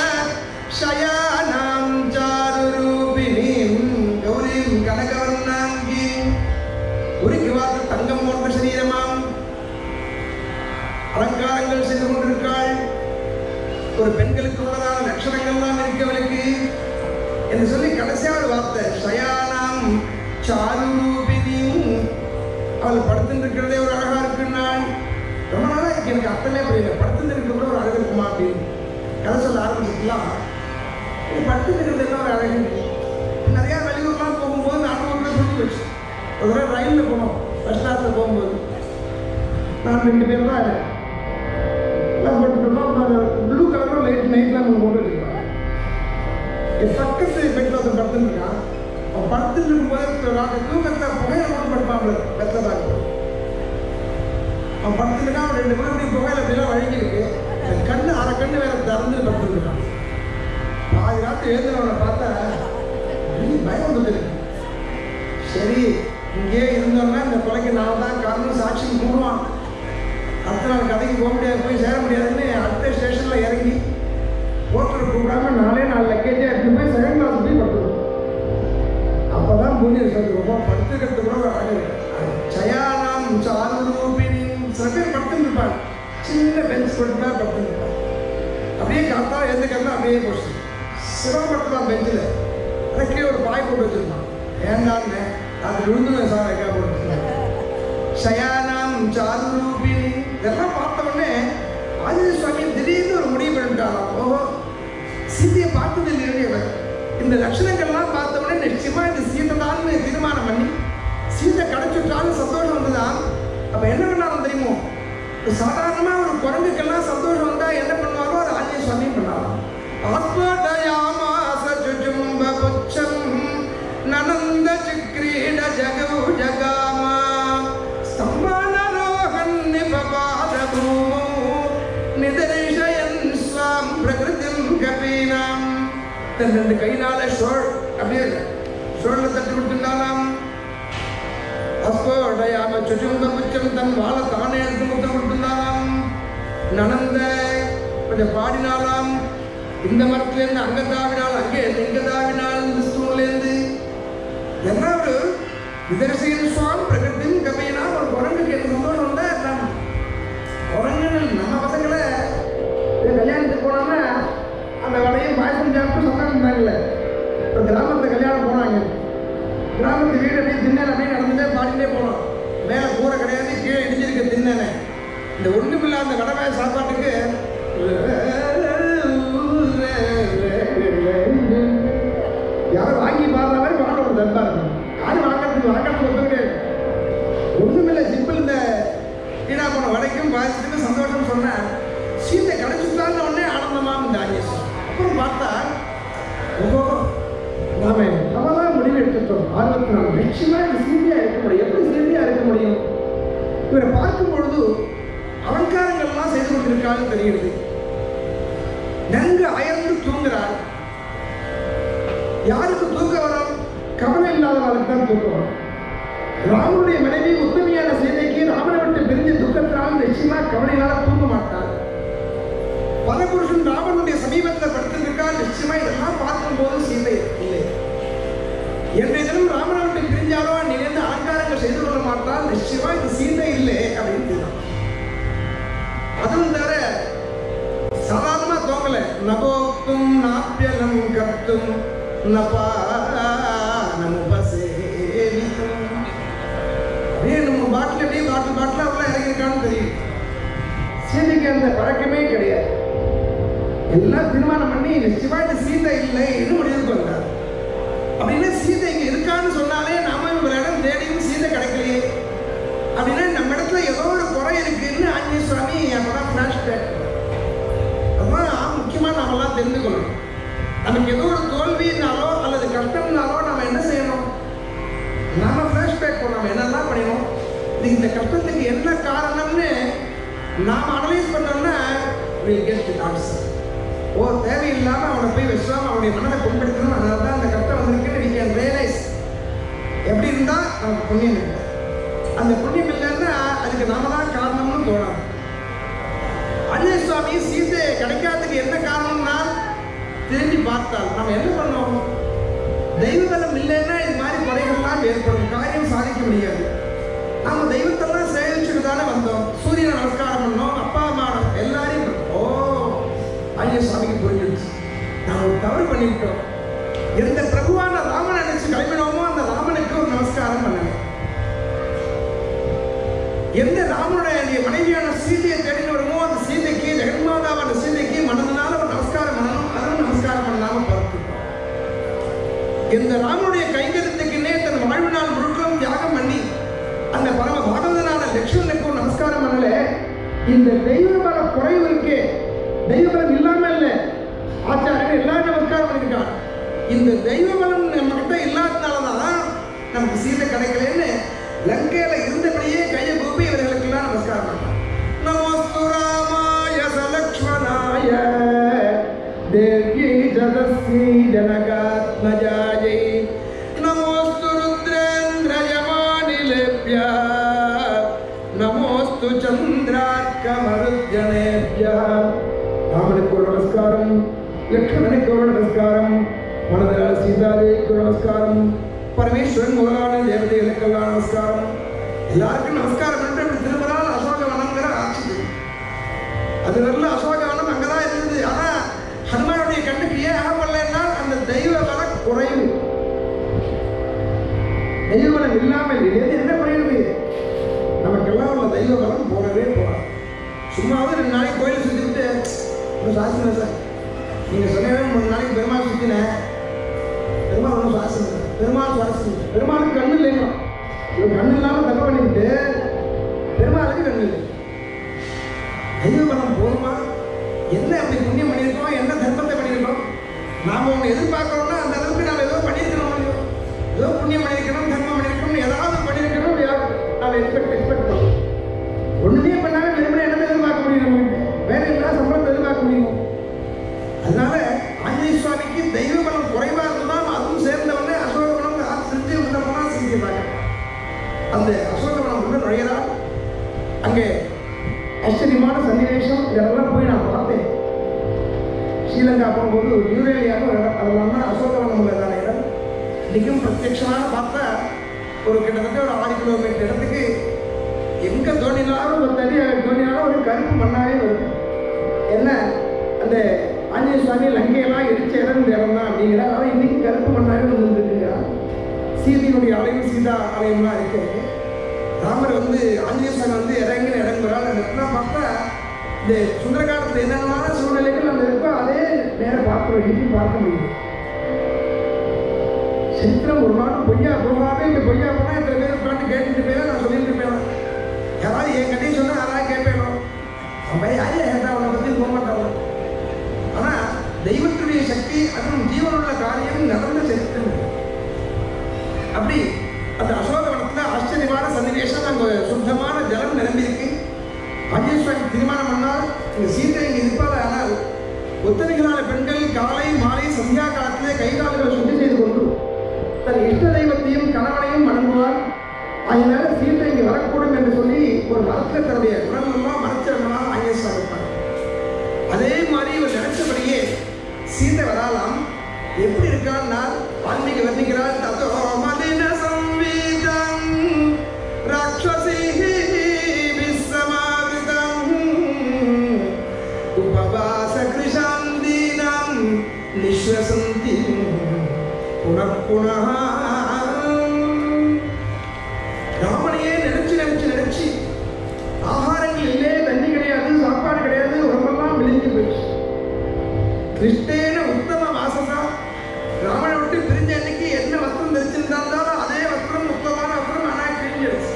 शयानां चारुरूपिणीं गौरीं कनकवर्णाङ्गीं உருக்கிவார்த்த தங்கம் போன்ற சரீரமாம் அலங்காரங்கள் செய்து கொண்டிருக்காள் ஒரு பெண்களுக்கு உள்ளதான லட்சணங்கள்லாம் இருக்கவளுக்கு என்று சொல்லி கடைசியான வார்த்தை சயானாம் சாருரூபிணியும் அவள் படுத்துட்டு இருக்கிறதே ஒரு அழகா இருக்குன்னாள் ரொம்ப நாளா இருக்கு எனக்கு அர்த்தமே புரியல படுத்துட்டு இருக்கிறது கூட ஒரு அழகு இருக்குமா அப்படின்னு கதை சொல்ல ஆரம்பிச்சுக்கலாம் இது படுத்துட்டு இருக்கிறது என்ன ஒரு அழகு நிறைய வெளியூர்லாம் போகும்போது நானூறுல சொல்லி வச்சு ஒரு தடவை ரயிலில் போனோம் ஃபர்ஸ்ட் கிளாஸில் போகும்போது நான் ரெண்டு பேர் தான் இருக்கேன். எல்லாம் போட்டுட்டோம் ப்ளூ கலரில் லைட் நைட்லாம் நம்ம போட்டு வச்சுருக்காங்க என் பக்கத்து பெட்டில் ஒருத்தன் படுத்துட்டு இருக்கான் அவன் படுத்துட்டு இருக்கும்போது ராக தூக்கத்தில் புகையில மட்டும் படுப்பான் வெத்ததாக இருக்கும் அவன் படுத்துட்டு இருக்கான் அவன் ரெண்டு பேரும் இப்படி புகையில அப்படிலாம் வழங்கி இருக்கு என் கண்ணு அரை கண்ணு வேற திறந்து படுத்துட்டு இருக்கான் பாதி ராத்திரி எழுந்தவனை பார்த்தா பெரிய பயம் வந்துட்டு சரி இங்கேயே இருந்தோம்னா இந்த கொலைக்கு நான் தான் காரணம் சாட்சி மூடுவான் அடுத்த நாள் கதைக்கு போக முடியாது போய் சேர முடியாதுன்னு அடுத்த ஸ்டேஷனில் இறங்கி ஓட்டர் கூப்பிடாம நாலே நாலு லக்கேஜே எடுத்து போய் செகண்ட் கிளாஸ் போய் படுத்துருவோம் அப்போ தான் புரிஞ்சு சொல்லுவோம் படுத்துக்கிறது கூட ஒரு அழகு சயானாம் சாருரூபிணி சில பேர் படுத்துன்னு இருப்பாங்க சின்ன பெஞ்ச் போட்டு தான் படுத்துன்னு இருப்பாங்க அப்படியே காத்தா எந்த கண்ணா அப்படியே போச்சு சிரமப்பட்டுதான் பெஞ்சில் ஆனால் கீழே ஒரு பாய் போட்டு வச்சிருப்பான் ஏண்டான்னு அது விழுந்து சார் வைக்க போட்டு சயானம் சாருரூபிணி இதெல்லாம் பார்த்த உடனே ஆஞ்சநேய சுவாமி திடீர்னு ஒரு முடிவு பண்ணிட்டாராம் ஓஹோ சீதையை பார்த்தது இல்லையே இவர் இந்த லட்சணங்கள்லாம் பார்த்த உடனே நிச்சயமா இந்த சீதை தான் தீர்மானம் பண்ணி சீதை கிடைச்சிட்டாலும் சந்தோஷம் வந்துதான் அப்ப என்ன பண்ணாலும் தெரியுமோ இப்ப சாதாரணமா ஒரு குரங்குக்கெல்லாம் சந்தோஷம் வந்தா என்ன பண்ணுவாரோ அது ஆஞ்சநேய சுவாமியும் பண்ணாராம் ஆஸ்பதயாமாச ஜுஜும்ப புச்சம் நனந்த சிக்ரீட ஜகௌ ஜகாமா ஸ்தம்பானரோகன் நிபபாதபூமோ நிதர்ஷயன் ஸ்வாம் பிரகிருதிம் கபீனாம் தன் ரெண்டு கையினால ஷோல் அப்படியே ஷோல்ல தட்டி கொடுத்துட்டாலாம் அஸ்போடயாம சுஜும்ப புச்சம் தன் வாழை தானே எடுத்து முத்தம் கொடுத்துட்டாலாம் நனந்த கொஞ்சம் பாடினாலாம் இந்த மரத்துலேருந்து அங்க தாவினால் அங்கே இருந்து இங்க தாவினால் இந்த ஸ்டூன்லேருந்து என்ன ஒரு விதர்சையின் சுவாமி பிரகிருதியும் கமையினா ஒரு குரங்குக்கு என்ன சந்தோஷம் வந்தா நம்ம குரங்குகள் நம்ம பசங்களை இந்த கல்யாணத்துக்கு போனோம்னா அந்த வடையும் பாயசம் சாப்பிட்டு சந்தோஷம் இருந்தாங்கல்ல இப்போ கிராமத்தில் கல்யாணம் போனாங்க கிராமத்து வீடு அப்படியே திண்ணன் அப்படியே நடந்துட்டே பாடிட்டே போனோம் மேலே கூரை கிடையாது கீழே இடிஞ்சிருக்க திண்ணனை இந்த ஒன்றுமில்ல அந்த வடவாய சாப்பாட்டுக்கு யாரும் வாங்கி பாடுற மாதிரி பாட ஒரு தப்பா இருக்கும் யாரும் வாங்கிறதுக்கு வாங்கிறதுக்கு ஒன்றும் கிடையாது ஒன்றுமில்லை சிம்பிள் இந்த வீணா போன வடைக்கும் பாயசத்துக்கும் சந்தோஷம் சொன்னேன் சீதை கிடைச்சிட்டான்னு உடனே ஆனந்தமா இந்த ஆஞ்சேஷன் அப்புறம் பார்த்தா ஓஹோ நாம நம்மதான் முடிவு எடுத்துட்டோம் ஆர்வத்தி நாம் நிச்சயமா இந்த சீதையா இருக்க முடியும் எப்படி சீதையா இருக்க முடியும் இவரை பார்க்கும் பொழுது அலங்காரங்கள்லாம் செய்து கொண்டிருக்கான்னு தெரிகிறது நன்கு அயர்ந்து தூங்குறார் யாருக்கு தூக்கம் வரும் கவலை இல்லாதவர்களுக்கு தான் தூக்கம் வரும் ராமனுடைய மனைவி உத்தமையான சீதைக்கு ராமனை விட்டு பிரிஞ்ச துக்கத்தினால் நிச்சயமா கவலையினால தூங்க மாட்டார் பரபுருஷன் ராமனுடைய சமீபத்தில் படுத்திருக்கால் நிச்சயமா இதெல்லாம் பார்க்கும்போது சீதை இல்லை என்னை தினம் ராமனை விட்டு பிரிஞ்சாலோ நினைந்து அலங்காரங்கள் செய்து கொள்ள மாட்டால் நிச்சயமா இது சீதை இல்லை அப்படின்னு தெரியும். அதுவும் தவிர சாதாரணமா தோங்கல நபோக்தும் நாப்பியலம் கர்த்தும் நபானமுபசேவித்தும் அப்படியே நம்ம பாட்டில் அப்படியே பாட்டில் பாட்டில் அவ்வளோ இறங்கியிருக்கான்னு தெரியும் சீதைக்கு அந்த பழக்கமே கிடையாது எல்லாம் தீர்மானம் பண்ணி நிச்சயமா இந்த சீதை இல்லை இது முடிவுக்கு வந்தார் அப்படின்னா சீதை இங்க இருக்கான்னு சொன்னாலே நாம ஒரு இடம் தேடியும் சீதை கிடைக்கலையே அப்படின்னா நம்ம இடத்துல ஏதோ ஒரு குறை இருக்குன்னு ஆஞ்சநேய சுவாமி அப்பதான் ஃபிளாஷ்பேக் அதான் முக்கியமா நாமெல்லாம் தெரிந்து கொள்ளணும் நமக்கு ஏதோ ஒரு தோல்வினாலோ அல்லது கஷ்டம்னாலோ நம்ம என்ன செய்யணும் நாம ஃபிளாஷ்பேக் பண்ணணும் என்னெல்லாம் பண்ணணும் இது இந்த கஷ்டத்துக்கு என்ன காரணம்னு நாம அனலைஸ் பண்ணோம்னா வில் கெட் தி ஆன்சர் ஓ தேவையில்லாம அவனை போய் விஷாம அவனுடைய மனதை புண்படுத்தணும் அதனால தான் அந்த கஷ்டம் வந்திருக்குன்னு we can realize எப்படி இருந்தா நமக்கு புண்ணியம் இல்லை அந்த புண்ணியம் இல்லைன்னா அதுக்கு நாம தான் காரணம்னு தோணும் அஜய் சுவாமி சீதை கிடைக்காததுக்கு என்ன காரணம்னா திரும்பி பார்த்தால் நம்ம என்ன பண்ணோம் தெய்வ பலம் இல்லைன்னா இது மாதிரி குறைகள்லாம் ஏற்படும் காரியம் சாதிக்க முடியாது நாம தெய்வத்தெல்லாம் சேவிச்சுட்டு தானே வந்தோம் சூரியனை நமஸ்காரம் பண்ணோம் அப்பா அம்மா எல்லாரையும் பண்ணோம். ஓ ஐயா சுவாமிக்கு புரிஞ்சிடுச்சு நான் ஒரு தவறு பண்ணிவிட்டோம் எந்த பிரபுவான ராமனை நினைச்சு கிளம்பினோமோ அந்த ராமனுக்கு ஒரு நமஸ்காரம் பண்ணுங்க எந்த ராமனுடைய மனைவியான சீதையை தேடின்னு வருமோ அந்த சீதைக்கு ஜெகன்மாதாவான சீதைக்கு மனதனால ஒரு நமஸ்காரம் பண்ணணும் அதுவும் நமஸ்காரம் பண்ணாம பார்த்துட்டோம் இந்த ராமனுடைய கைங்கரியத்துக்குன்னே தன் வாழ்நாள் முழுக்களும் தியாகம் பண்ணி அந்த பரம பாகவதனான லட்சுமணனுக்கு ஒரு நமஸ்காரம் பண்ணல இந்த தெய்வ பல குறைவு இருக்கே தெய்வ பலம் இல்லாம இல்ல ஆச்சாரியன் எல்லாரும் நமஸ்காரம் பண்ணிருக்காங்க இந்த தெய்வ பலம் நம்ம கிட்ட இல்லாதனாலதான் நமக்கு சீதை கிடைக்கலன்னு லங்கையில இருந்தபடியே கையை கூப்பி இவர்களுக்கெல்லாம் நமஸ்காரம் பண்ணாங்க நமஸ்து ராமாய சலக்ஷ்மணாய தேவ்யை ஜதஸ்ரீ ஜனகாத்மஜாயை நமோஸ்து ருத்ரேந்திரயமானிலேभ्य நமோஸ்து சந்திரார்க்கமருத்யனேभ्य ராமனுக்கு ஒரு நமஸ்காரம் லக்ஷ்மணனுக்கு ஒரு நமஸ்காரம் மனதால சீதாதேவிக்கு ஒரு நமஸ்காரம் பரமேஸ்வரன் முதலான தேவதைகளுக்கெல்லாம் நமஸ்காரம் எல்லாருக்கும் நமஸ்காரம் பண்ணிட்டு அப்படி திரும்பறால் அசோகவனங்கிற ஆட்சி அது நல்ல அசோகவனம் அங்கதான் இருந்தது ஆனா ஹனுமானுடைய கண்ணுக்கு ஏன் அகப்படலைன்னா தெய்வ பலம் இல்லாமல் எது என்ன பண்ணிடுது நமக்கெல்லாம் உள்ள தெய்வ பலம் போகவே போகாது சும்மாவது ரெண்டு நாளைக்கு கோயில் சுற்றிக்கிட்டு ஒன்றும் சாசனம் சார் நீங்கள் சொன்னவே மூணு நாளைக்கு பெருமாள் சுற்றினேன் பெருமாள் ஒன்றும் சுவாசம் இல்லை பெருமாள் சுவாசம் இல்லை பெருமாளுக்கு கண்ணு இல்லைங்க இவன் கண்ணு இல்லாமல் தப்பு பண்ணிக்கிட்டு பெருமாளுக்கு கண்ணு இல்லை தெய்வ பலம் போதுமா என்ன அப்படி புண்ணியம் பண்ணியிருக்கோம் என்ன தர்மத்தை பண்ணியிருக்கோம் நாம் ஒன்று எதிர்பார்க்கறோம்னா அந்த அளவுக்கு நாம் ஏதோ பண்ணியிருக்கணும் இல்லையோ? ஏதோ புண்ணியம் பண்ணியிருக்கணும் தர்மம் பண்ணியிருக்கணும் ஏதாவது பண்ணியிருக்கணும் நாம் எக்ஸ்பெக்ட் எக்ஸ்பெக்ட் பண்ணணும் ஒண்ணுமே பண்ணாலும் வெறுமனே என்ன எதிர்பார்க்க முடியும் நம்மகிட்ட வேற என்ன சம்பளத்தை எதிர்பார்க்க முடியும் அதனால ஆஞ்சநேய சுவாமிக்கு தெய்வ பலம் குறைவா இருந்தால் அதுவும் சேர்ந்தவொடனே அசோகவனம் ஆறு செஞ்சு உள்ள போனா செஞ்சிருப்பாங்க அந்த அசோகவனம் உள்ள நுழையிறார் அங்கே ஆச்சரியமான சன்னிவேஷம் இதெல்லாம் போய் நான் பார்த்தேன் ஸ்ரீலங்கா போகும்போது ஒரு யூரேலியாக ஒரு இடம் அதெல்லாம் தான் அசோகவனம் உள்ளதான இடம் இன்னைக்கும் பிரத்யட்சமாக பார்த்தா ஒரு கிட்டத்தட்ட ஒரு ஆறு கிலோமீட்டர் இடத்துக்கு எங்க தோண்டினாலும் ஒரு தடி தோண்டினாலும் ஒரு கருப்பு மண்ணாவே வருது என்ன அந்த ஆஞ்சநேய சுவாமி லங்கையெல்லாம் இடிச்ச இடம் இந்த இடம் தான் அப்படிங்கிற ஆனால் இன்னைக்கு கருப்பு மண்ணாவே வந்துருக்குங்க சீதையினுடைய ஆலயம் சீதா ஆலயம்லாம் இருக்கு ராமர் வந்து ஆஞ்சநேய சுவாமி வந்து இறங்கின இடங்கிறால் அந்த இடத்துல பார்த்தா இந்த சுந்தரகாண்டத்தில் என்னென்ன சூழ்நிலைகள் அந்த இருக்கோ அதே நேரம் பார்க்குறோம் இன்னைக்கு பார்க்க முடியும் சரித்திரம் ஒரு நாள் பொய்யா போகாம இந்த பொய்யா போனா இத்தனை பேர் உட்காந்து கேட்டுட்டு போய் நான் சொல்லிட்டு இருப்பேன் யாராவது என் கதையை சொன்னா யாராவது கேட்பேனோ அவன் யாரையும் கேட்டா அவனை பத்தி போக மாட்டான் ஆனா தெய்வத்துடைய சக்தி அதுவும் ஜீவனுள்ள காரியம் நடந்த சரித்திரம் அப்படி அந்த அசோகவனத்துல ஆச்சரியமான சன்னிவேஷம் அங்க சுத்தமான ஜலம் நிரம்பியிருக்கு ஆஞ்சேஸ்வரி தீர்மானம் பண்ணால் இந்த சீத்தை இங்கே இருப்பாள் ஆனால் ஒத்தனைகளான பெண்கள் காலை மாலை சந்தியா காலத்திலே கை கால்களை சுத்தி செய்து கொண்டு தன் இஷ்ட தெய்வத்தையும் கணவனையும் வணங்குவார் அதனால சீத்தை இங்கே வரக்கூடும் என்று சொல்லி ஒரு மரத்தில் தன்னுடைய உடலெல்லாம் மறைச்சிருந்தனால் ஆஞ்சேஸ்வரர் இருப்பார் அதே மாதிரி இவர் நினைச்சபடியே சீதை வராலாம் எப்படி இருக்கான்னா வால்மீகி வர்ணிக்கிறார் தத்தோ மதின சம்வீதம் ராட்சசி விஸ்வமாவிதம் உபவாச கிருஷாந்தீனம் நிஸ்வசந்தி புனః ராமனையே நினைச்சு நினைச்சு நினைச்சு ஆகாரங்கள் இல்லையே தண்ணி கிடையாது சாப்பாடு கிடையாது உடம்பெல்லாம் விழிஞ்சு போயிடுச்சு கிருஷ்ணேன உத்தம வாசனா ராமனை விட்டு பிரிஞ்ச அன்னைக்கு என்ன வஸ்திரம் தரிச்சிருந்தாலும் அதே வஸ்திரம் உத்தமமான வஸ்திரம் ஆனா கிழிஞ்சிடுச்சு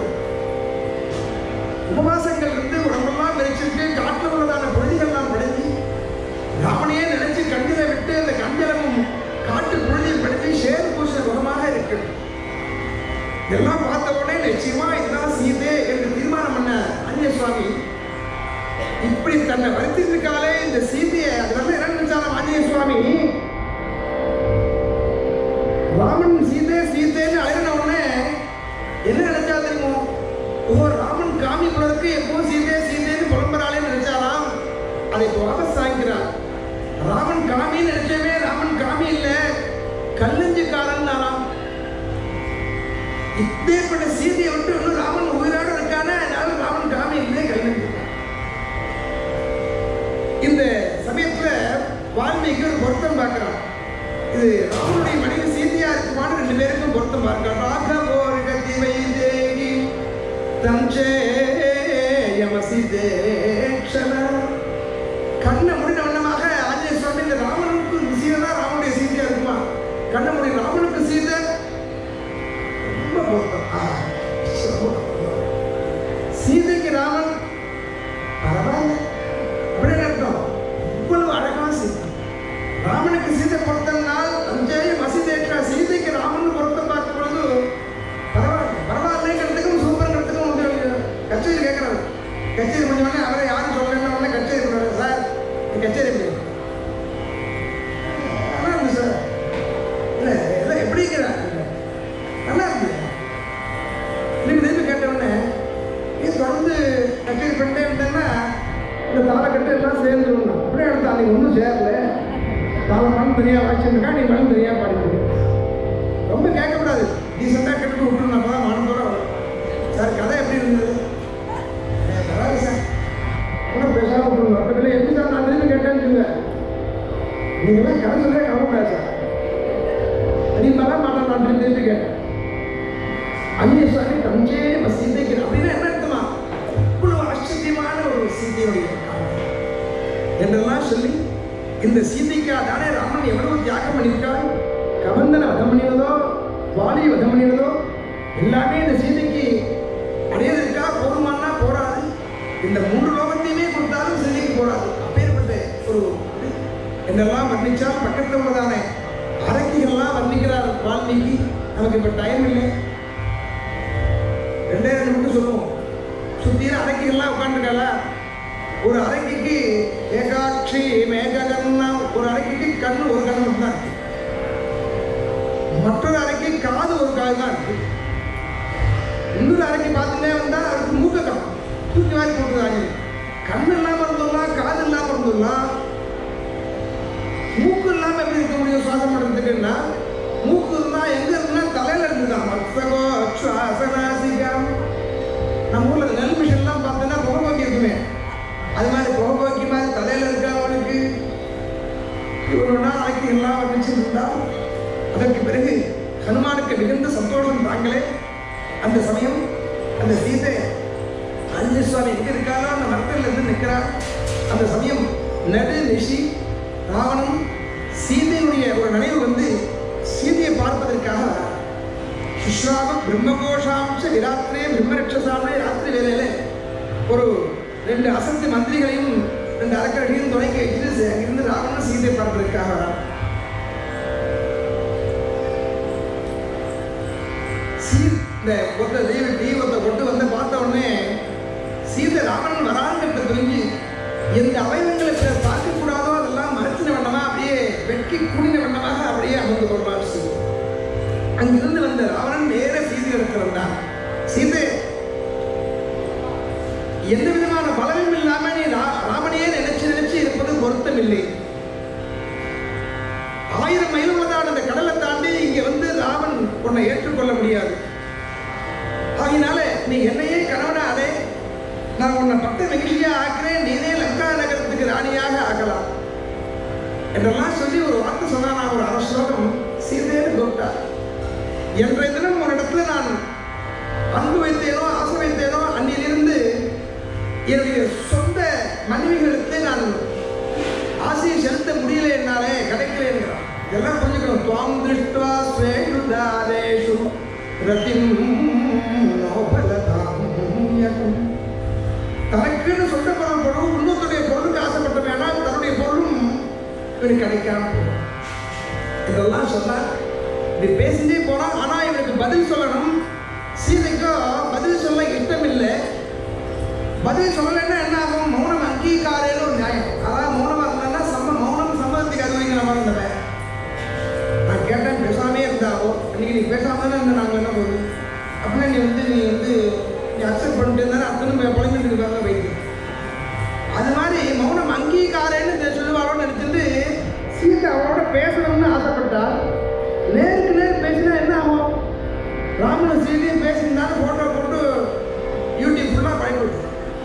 உபவாசங்கள் இருந்து உடம்பெல்லாம் விரிச்சிருக்கு காட்டில் உள்ளதான பொழுதிகள்லாம் படைஞ்சு ராமனையே நினைச்சு கண்ணில விட்டு அந்த கண்ணிலமும் காட்டு பொழுதில் படைஞ்சு சேர் பூச முகமாக இருக்கு இதெல்லாம் பார்த்த உடனே நிச்சயமா இதுதான் சீதே என்று தீர்மானம் பண்ண ஆஞ்சநேய சுவாமி இப்படி தன்னை வருத்திட்டு இருக்காளே இந்த சீதையை அதனால என்ன நினைச்சாலும் ஆஞ்சநேய சுவாமி ராமன் சீதை சீதைன்னு அழகின உடனே என்ன நினைச்சா தெரியுமோ ஓ ராமன் காமி குலருக்கு எப்போ சீதை சீதைன்னு புலம்புறாளேன்னு நினைச்சாலாம் அதை இப்போ வாபஸ் வாங்கிக்கிறார் ராமன் காமின்னு நினைச்சவே ராமன் காமி இல்ல கல்லஞ்சுக்காரன் நாராம் இப்பேற்பட்ட சீதையை விட்டு இன்னும் ராமன் உயிரோடு இருக்கானே அதனால ராமன் காமி இல்லை கல்லஞ்சு இந்த சமயத்துல வால்மீகி ஒரு பொருத்தம் பார்க்கிறான் இது ராமனுடைய மனைவி சீதையா இருக்குமான்னு ரெண்டு பேருக்கும் பொருத்தம் பார்க்கிறான் ராகவோர் கதி வைதேகி தஞ்சே யமசி தேக்ஷண கண்ணை முடின வண்ணமாக ஆஞ்சநேய சுவாமி இந்த ராமனுக்கு சீதை தான் ராமனுடைய சீதையா இருக்குமா கண்ணை முடி ராமனுக்கு சீதை ரொம்ப பொருத்தம் ஆ, ரொம்ப பொருத்தம். சீதைக்கு ராமன் பரவாயில்ல அப்படின்னு அர்த்தம் இவ்வளவு அழகான சீதை ராமனுக்கு சீதை பொருத்தம்னால் அஞ்சேய மசிதேற்ற சீதைக்கு ராமன் பொருத்தம் பார்க்கும் பொழுது பரவாயில்ல பரவாயில்லைங்கிறதுக்கும் சூப்பருங்கிறதுக்கும் வந்து கச்சேரி கேட்கறாரு கச்சேரி முடிஞ்சோடனே அவரை யாரும் சொல்லலைன்னா உடனே கச்சேரி பண்ணுறாரு சார் இந்த கச்சேரி எப்படி நல்லா இருந்து சார் இல்லை எல்லாம் எப்படிங்கிறார் நல்லா இருந்து நீங்கள் திருப்பி கேட்டவுடனே நீ தொடர்ந்து கச்சேரி பண்ணிட்டே இருந்தேன்னா இந்த தாளக்கட்டு எல்லாம் சேர்ந்துடும் அப்படியே எடுத்தா நீ ஒன்றும் சேரல தாளம் மனம் தனியாக வாய்ச்சிருக்கா நீ மனம் தனியாக பாடிக்கணும் ரொம்ப கேட்கக்கூடாது டீசெண்டாக கேட்டு விட்டுருந்தா அப்போ தான் மனத்தோட வரும் சார் கதை எப்படி இருந்தது "ஏ, பரவாயில்ல சார் ஒன்றும் பேசாம விட்டுருங்க அப்படி எப்படி சார் நான் திரும்பி கேட்டேன்னு சொல்லுங்க நீங்களாம் கதை சொல்லே கவலைப்படாது சார் நீ மேலே மாட்டேன் நான் திரும்பி திரும்பி கேட்டேன் என்றெல்லாம் சொல்லி இந்த சீதைக்கா தானே ராமன் எவ்வளவு தியாகம் பண்ணியிருக்கான் கவந்தனை வதம் பண்ணினதோ வாலியை வதம் பண்ணினதோ எல்லாமே இந்த சீதைக்கு அடையதற்கா போதுமானா போராது இந்த மூன்று லோகத்தையுமே கொடுத்தாலும் சீதைக்கு போராது அப்பேற்பட்ட ஒரு இது. என்னெல்லாம் வர்ணிச்சால் பக்கத்தில் உள்ளதானே அரக்கிகள்லாம் வர்ணிக்கிறார் வால்மீகி நமக்கு இப்போ டைம் இல்லை ரெண்டே ரெண்டு மட்டும் சொல்லுவோம் சுத்திர அரக்கிகள்லாம் உட்காந்துருக்காள ஒரு அரக்கிக்கு ஏகாட்சி மேககன்னா ஒரு அரக்கிக்கு கண்ணு ஒரு கண்ணு மட்டும் தான் இருக்கு மற்றொரு அறைக்கு காது ஒரு காது தான் இருக்கு இன்னொரு அறைக்கு பார்த்துட்டே வந்தா அதுக்கு மூக்க காணும் தூக்கி வாரி போட்டுருக்காங்க கண்ணு இல்லாம இருந்துடலாம் காது இல்லாம இருந்துடலாம் மூக்கு இல்லாம எப்படி இருக்க முடியும் சுவாசம் பண்றதுக்குன்னா மூக்கு இருந்தா எங்க இருந்தா தலையில இருந்துதான் மத்தகோ சுவாசனாசிகம் நம்ம ஊர்ல நெல் மிஷின்லாம் பார்த்தோன்னா புகை போக்கி இருக்குமே அது மாதிரி புகை போக்கி மாதிரி தலையில இருக்கா அவனுக்கு இவ்வளவு நாள் ஆக்கி எல்லாம் வச்சுருந்தா அதற்கு பிறகு ஹனுமானுக்கு மிகுந்த சந்தோஷம் தாங்களே அந்த சமயம் அந்த சீதை ஆஞ்சநேய சுவாமி எங்க இருக்காரோ அந்த மரத்தில் இருந்து நிற்கிறார் அந்த சமயம் நடு நிஷி ராவணன் சீதையினுடைய ஒரு நினைவு வந்து சீதையை பார்ப்பதற்காக சுஷ்ராம பிரம்மகோஷாம்ச விராத்திரே பிரம்மரட்சசாமே ராத்திரி வேலையில ஒரு ரெண்டு அசத்து மந்திரிகளையும் ரெண்டு அரக்கர்களையும் துணைக்கி வச்சுட்டு அங்கிருந்து ராவணன் சீதை பார்ப்பதற்காக வரான் சீ- இந்த ஒருத்த தெய்வ தெய்வத்தை கொண்டு வந்து பார்த்த உடனே சீதை ராவணன் வராங்கிறத தெரிஞ்சு எந்த அவயவங்களை பிறர் பார்க்கக்கூடாதோ அதெல்லாம் மறைச்சின வண்ணமா அப்படியே வெட்கி கூடின வண்ணமாக அப்படியே அமர்ந்து கொள்வார் சீதை அங்கிருந்து வந்த ராவணன் நேர சீதை எடுத்து வந்தான் சீதை எந்த விதமான பலனும் இல்லாம நீ ரா- ராமனையே நினைச்சு நினைச்சு இருப்பது பொருத்தம் இல்லை ஆயிரம் மைல் உள்ளதான அந்த கடலை தாண்டி இங்க வந்து ராமன் உன்னை ஏற்றுக்கொள்ள முடியாது ஆகினால நீ என்னையே கணவனாலே நான் உன்னை பட்ட மகிழ்ச்சியா ஆக்குறேன் நீனே லங்கா நகரத்துக்கு ராணியாக ஆக்கலாம் என்றெல்லாம் சொல்லி ஒரு வார்த்தை சொன்னா நான் ஒரு அரை ஸ்லோகம் சீதைன்னு கூப்பிட்டா என்றைய தினம் ஒரு இடத்துல நான் அன்பு வைத்தேனோ ஆசை வைத்தேனோ அன்னிலிருந்து என்னுடைய சொந்த மனைவிகளுக்கு நான் ஆசையை செலுத்த முடியல என்னாலே கிடைக்கலங்கிறான் இதெல்லாம் கொஞ்சம் துவாம் திருஷ்டுவா ஸ்வேஷு தாரேஷு ரத்திம் நோபலதாம் யகும். தனக்குன்னு சொந்த பொருள் பொருளும் இன்னொருத்தருடைய பொருளுக்கு ஆசைப்பட்டவன் ஆனால் தன்னுடைய பொருளும் இவனுக்கு கிடைக்காம போகும் இதெல்லாம் சொன்னார் இப்படி பேசிட்டே போனான் ஆனா இவனுக்கு பதில் சொல்லணும் சீதைக்கோ பதில் சொல்ல இஷ்டம் இல்லை பதில் சொல்லலைன்னா என்ன ஆகும் மௌனம் அங்கீகாரேன்னு ஒரு நியாயம் அதாவது மௌனமா இருந்தா சம்ம மௌனம் சம்மதத்துக்கு அறிவிங்கிற மாதிரி இருந்தவன் நான் கேட்டேன் பேசாமே இருந்தாவோ இன்னைக்கு நீ பேசாம தானே இருந்த நாங்கள் என்ன போகுது அப்படின்னா நீ வந்து நீ வந்து நீ அக்செப்ட் பண்ணிட்டு இருந்தா அத்தனை புலம்பிட்டு இருக்காங்க வைத்து அது மாதிரி மௌனம் அங்கீகாரன்னு இதை சொல்லுவாரோன்னு நினைச்சிட்டு சீதை அவரோட பேசணும்னு ஆசைப்பட்டால் நேருக்கு நேர் பேசினா என்ன ஆகும் ராமனும் சீதையும் பேசியிருந்தாலும் ஃபோட்டோ போட்டு யூடியூப் ஃபுல்லாக பயன்படுத்தும்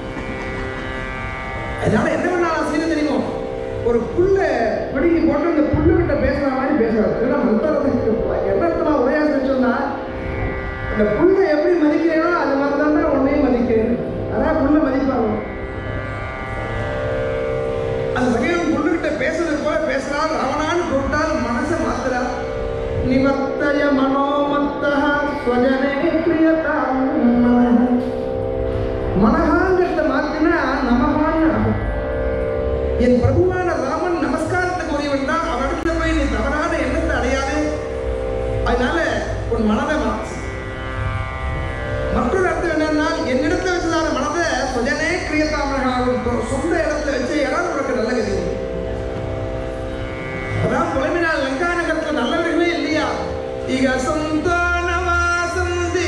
அதனால என்ன பண்ணாலும் சீதை தெரியுமோ ஒரு புல்ல பிடுங்கி போட்டு அந்த புல்லுகிட்ட பேசுற மாதிரி பேசுறாரு ஏன்னா மந்திரத்துக்கு என்ன அர்த்தமா உரையாசி சொன்னா அந்த புல்லை எப்படி மதிக்கிறேனோ அது மாதிரி தான் உன்னையும் மதிக்கிறேன் அதான் புல்லை மதிப்பாங்க அந்த சமயம் புல்லுகிட்ட பேசுறது போல பேசுறால் ராவணான்னு கூப்பிட்டால் மனசை மாத்துறா நிவர்த்தய மனோமத்த ஸ்வஜனே பிரியதாம் மனஹ. மனஹாங்கிறத மாத்தினா நமகான்னு ஆகும் என் பிரபுவான ராமன் நமஸ்காரத்துக்கு உரியவன் தான் அவரிடத்துல போய் நீ தவறான எண்ணத்தை அடையாதே அதனால உன் மனதை மாற்று மற்றொரு அர்த்தம் என்னன்னா என்னிடத்துல வச்சதான மனதை சுஜனே கிரியதாமனாகும் சொந்த இடத்துல வச்ச இடம் உனக்கு நல்ல கதி உண்டு. அதான் புலம்பினால் லங்கா நகரத்துல நல்லவர்களே இல்லையா இக சந்தானவாசந்தி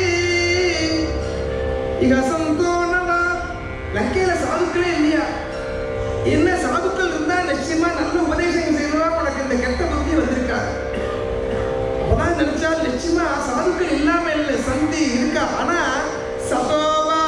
இக சந்தோனவா லங்கையில சாதுக்களே இல்லையா என்ன சாதுக்கள் இருந்தா நிச்சயமா நல்ல உபதேசம் செய்வா உனக்கு இந்த கெட்ட புத்தி வந்திருக்காது அப்பதான் நினைச்சா நிச்சயமா சாதுக்கள் இல்லாம இல்லை சந்தி இருக்கா ஆனா சதோவா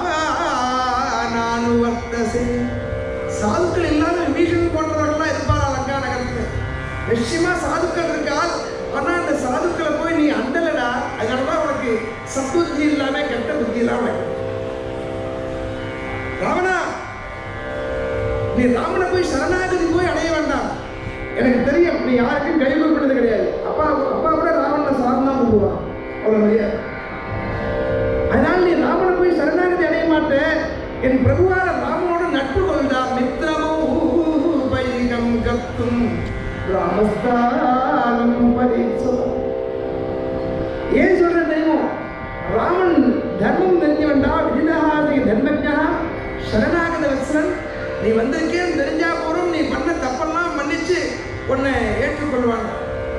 நான் வர்த்தசே சாதுக்கள் இல்லாம விபீஷன் போன்றவர்கள்லாம் இருப்பாரா லங்கா நகரத்துல நிச்சயமா சாதுக்கள் இருக்கால் ஆனா அந்த சாதுக்களை போய் நீ அண்டலடா அதனாலதான் உனக்கு சத்புத்தி இல்லாம கெட்ட புத்தி இல்லாம உனக்கு. ராவணா நீ ராமனை போய் சரணாகதி போய் அடைய வேண்டாம் எனக்கு தெரியும் நீ யாருக்கும் கை கொடுப்பது கிடையாது அப்பா அப்பா கூட ராவணனை சாதம் தான் கூப்பிடுவான் அவ்வளோ மரியாதை அதனால் நீ ராமனை போய் சரணாகதி அடைய மாட்டேன் என் பிரபுவான ராமனோட நட்பு கொண்டா மித்திரமோ பைகம் கத்தும் ராமஸ்தானம் பரீட்சம் ஏன் சொல்றேன் தெரியுமோ ராமன் தர்மம் தெரிஞ்சவன்டா விஜயதாசி தர்மஜா சரணாகத வத்சன் நீ வந்திருக்கேன்னு தெரிஞ்சா போறோம் நீ பண்ண தப்பெல்லாம் மன்னிச்சு உன்னை ஏற்றுக்கொள்வான்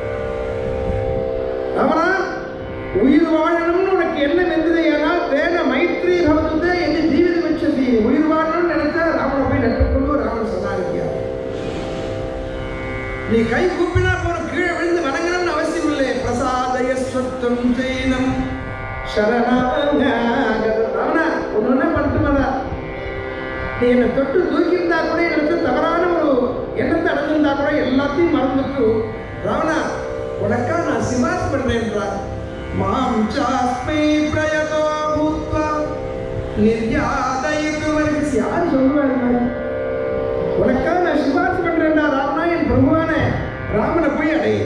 ராமனா உயிர் வாழணும்னு உனக்கு என்ன வெந்தது ஏனால் தேன மைத்ரி பவதுதே என்று ஜீவிதம் வச்சது உயிர் வாழணும்னு நினைச்சா ராமனை போய் நட்டுக்கொண்டு ராமன் சொன்னாருக்கியா நீ கை கூப்பினா போற கீழே விழுந்து வணங்கணும்னு அவசியம் இல்லை பிரசாதய சொத்தம் செய்யணும் சரணாகத ராவணா ஒன்று ஒன்றா பண்ணிட்டு நீ என்னை தொட்டு தூக்கியிருந்தா கூட எனக்கு தவறான ஒரு எண்ணத்தை அடைஞ்சிருந்தா கூட எல்லாத்தையும் மறந்துட்டு ராவணா உனக்கா நான் சிபாஸ் பண்றேன்றார் மாம் சாஸ்மை பிரயதோ பூத்வா நிர்யாதயித்து வரைக்கும் யார் சொல்லுவாங்க உனக்கா நான் சிபாஸ் பண்றேன்டா ராவணா என் பிரபுவான ராமனை போய் அடைய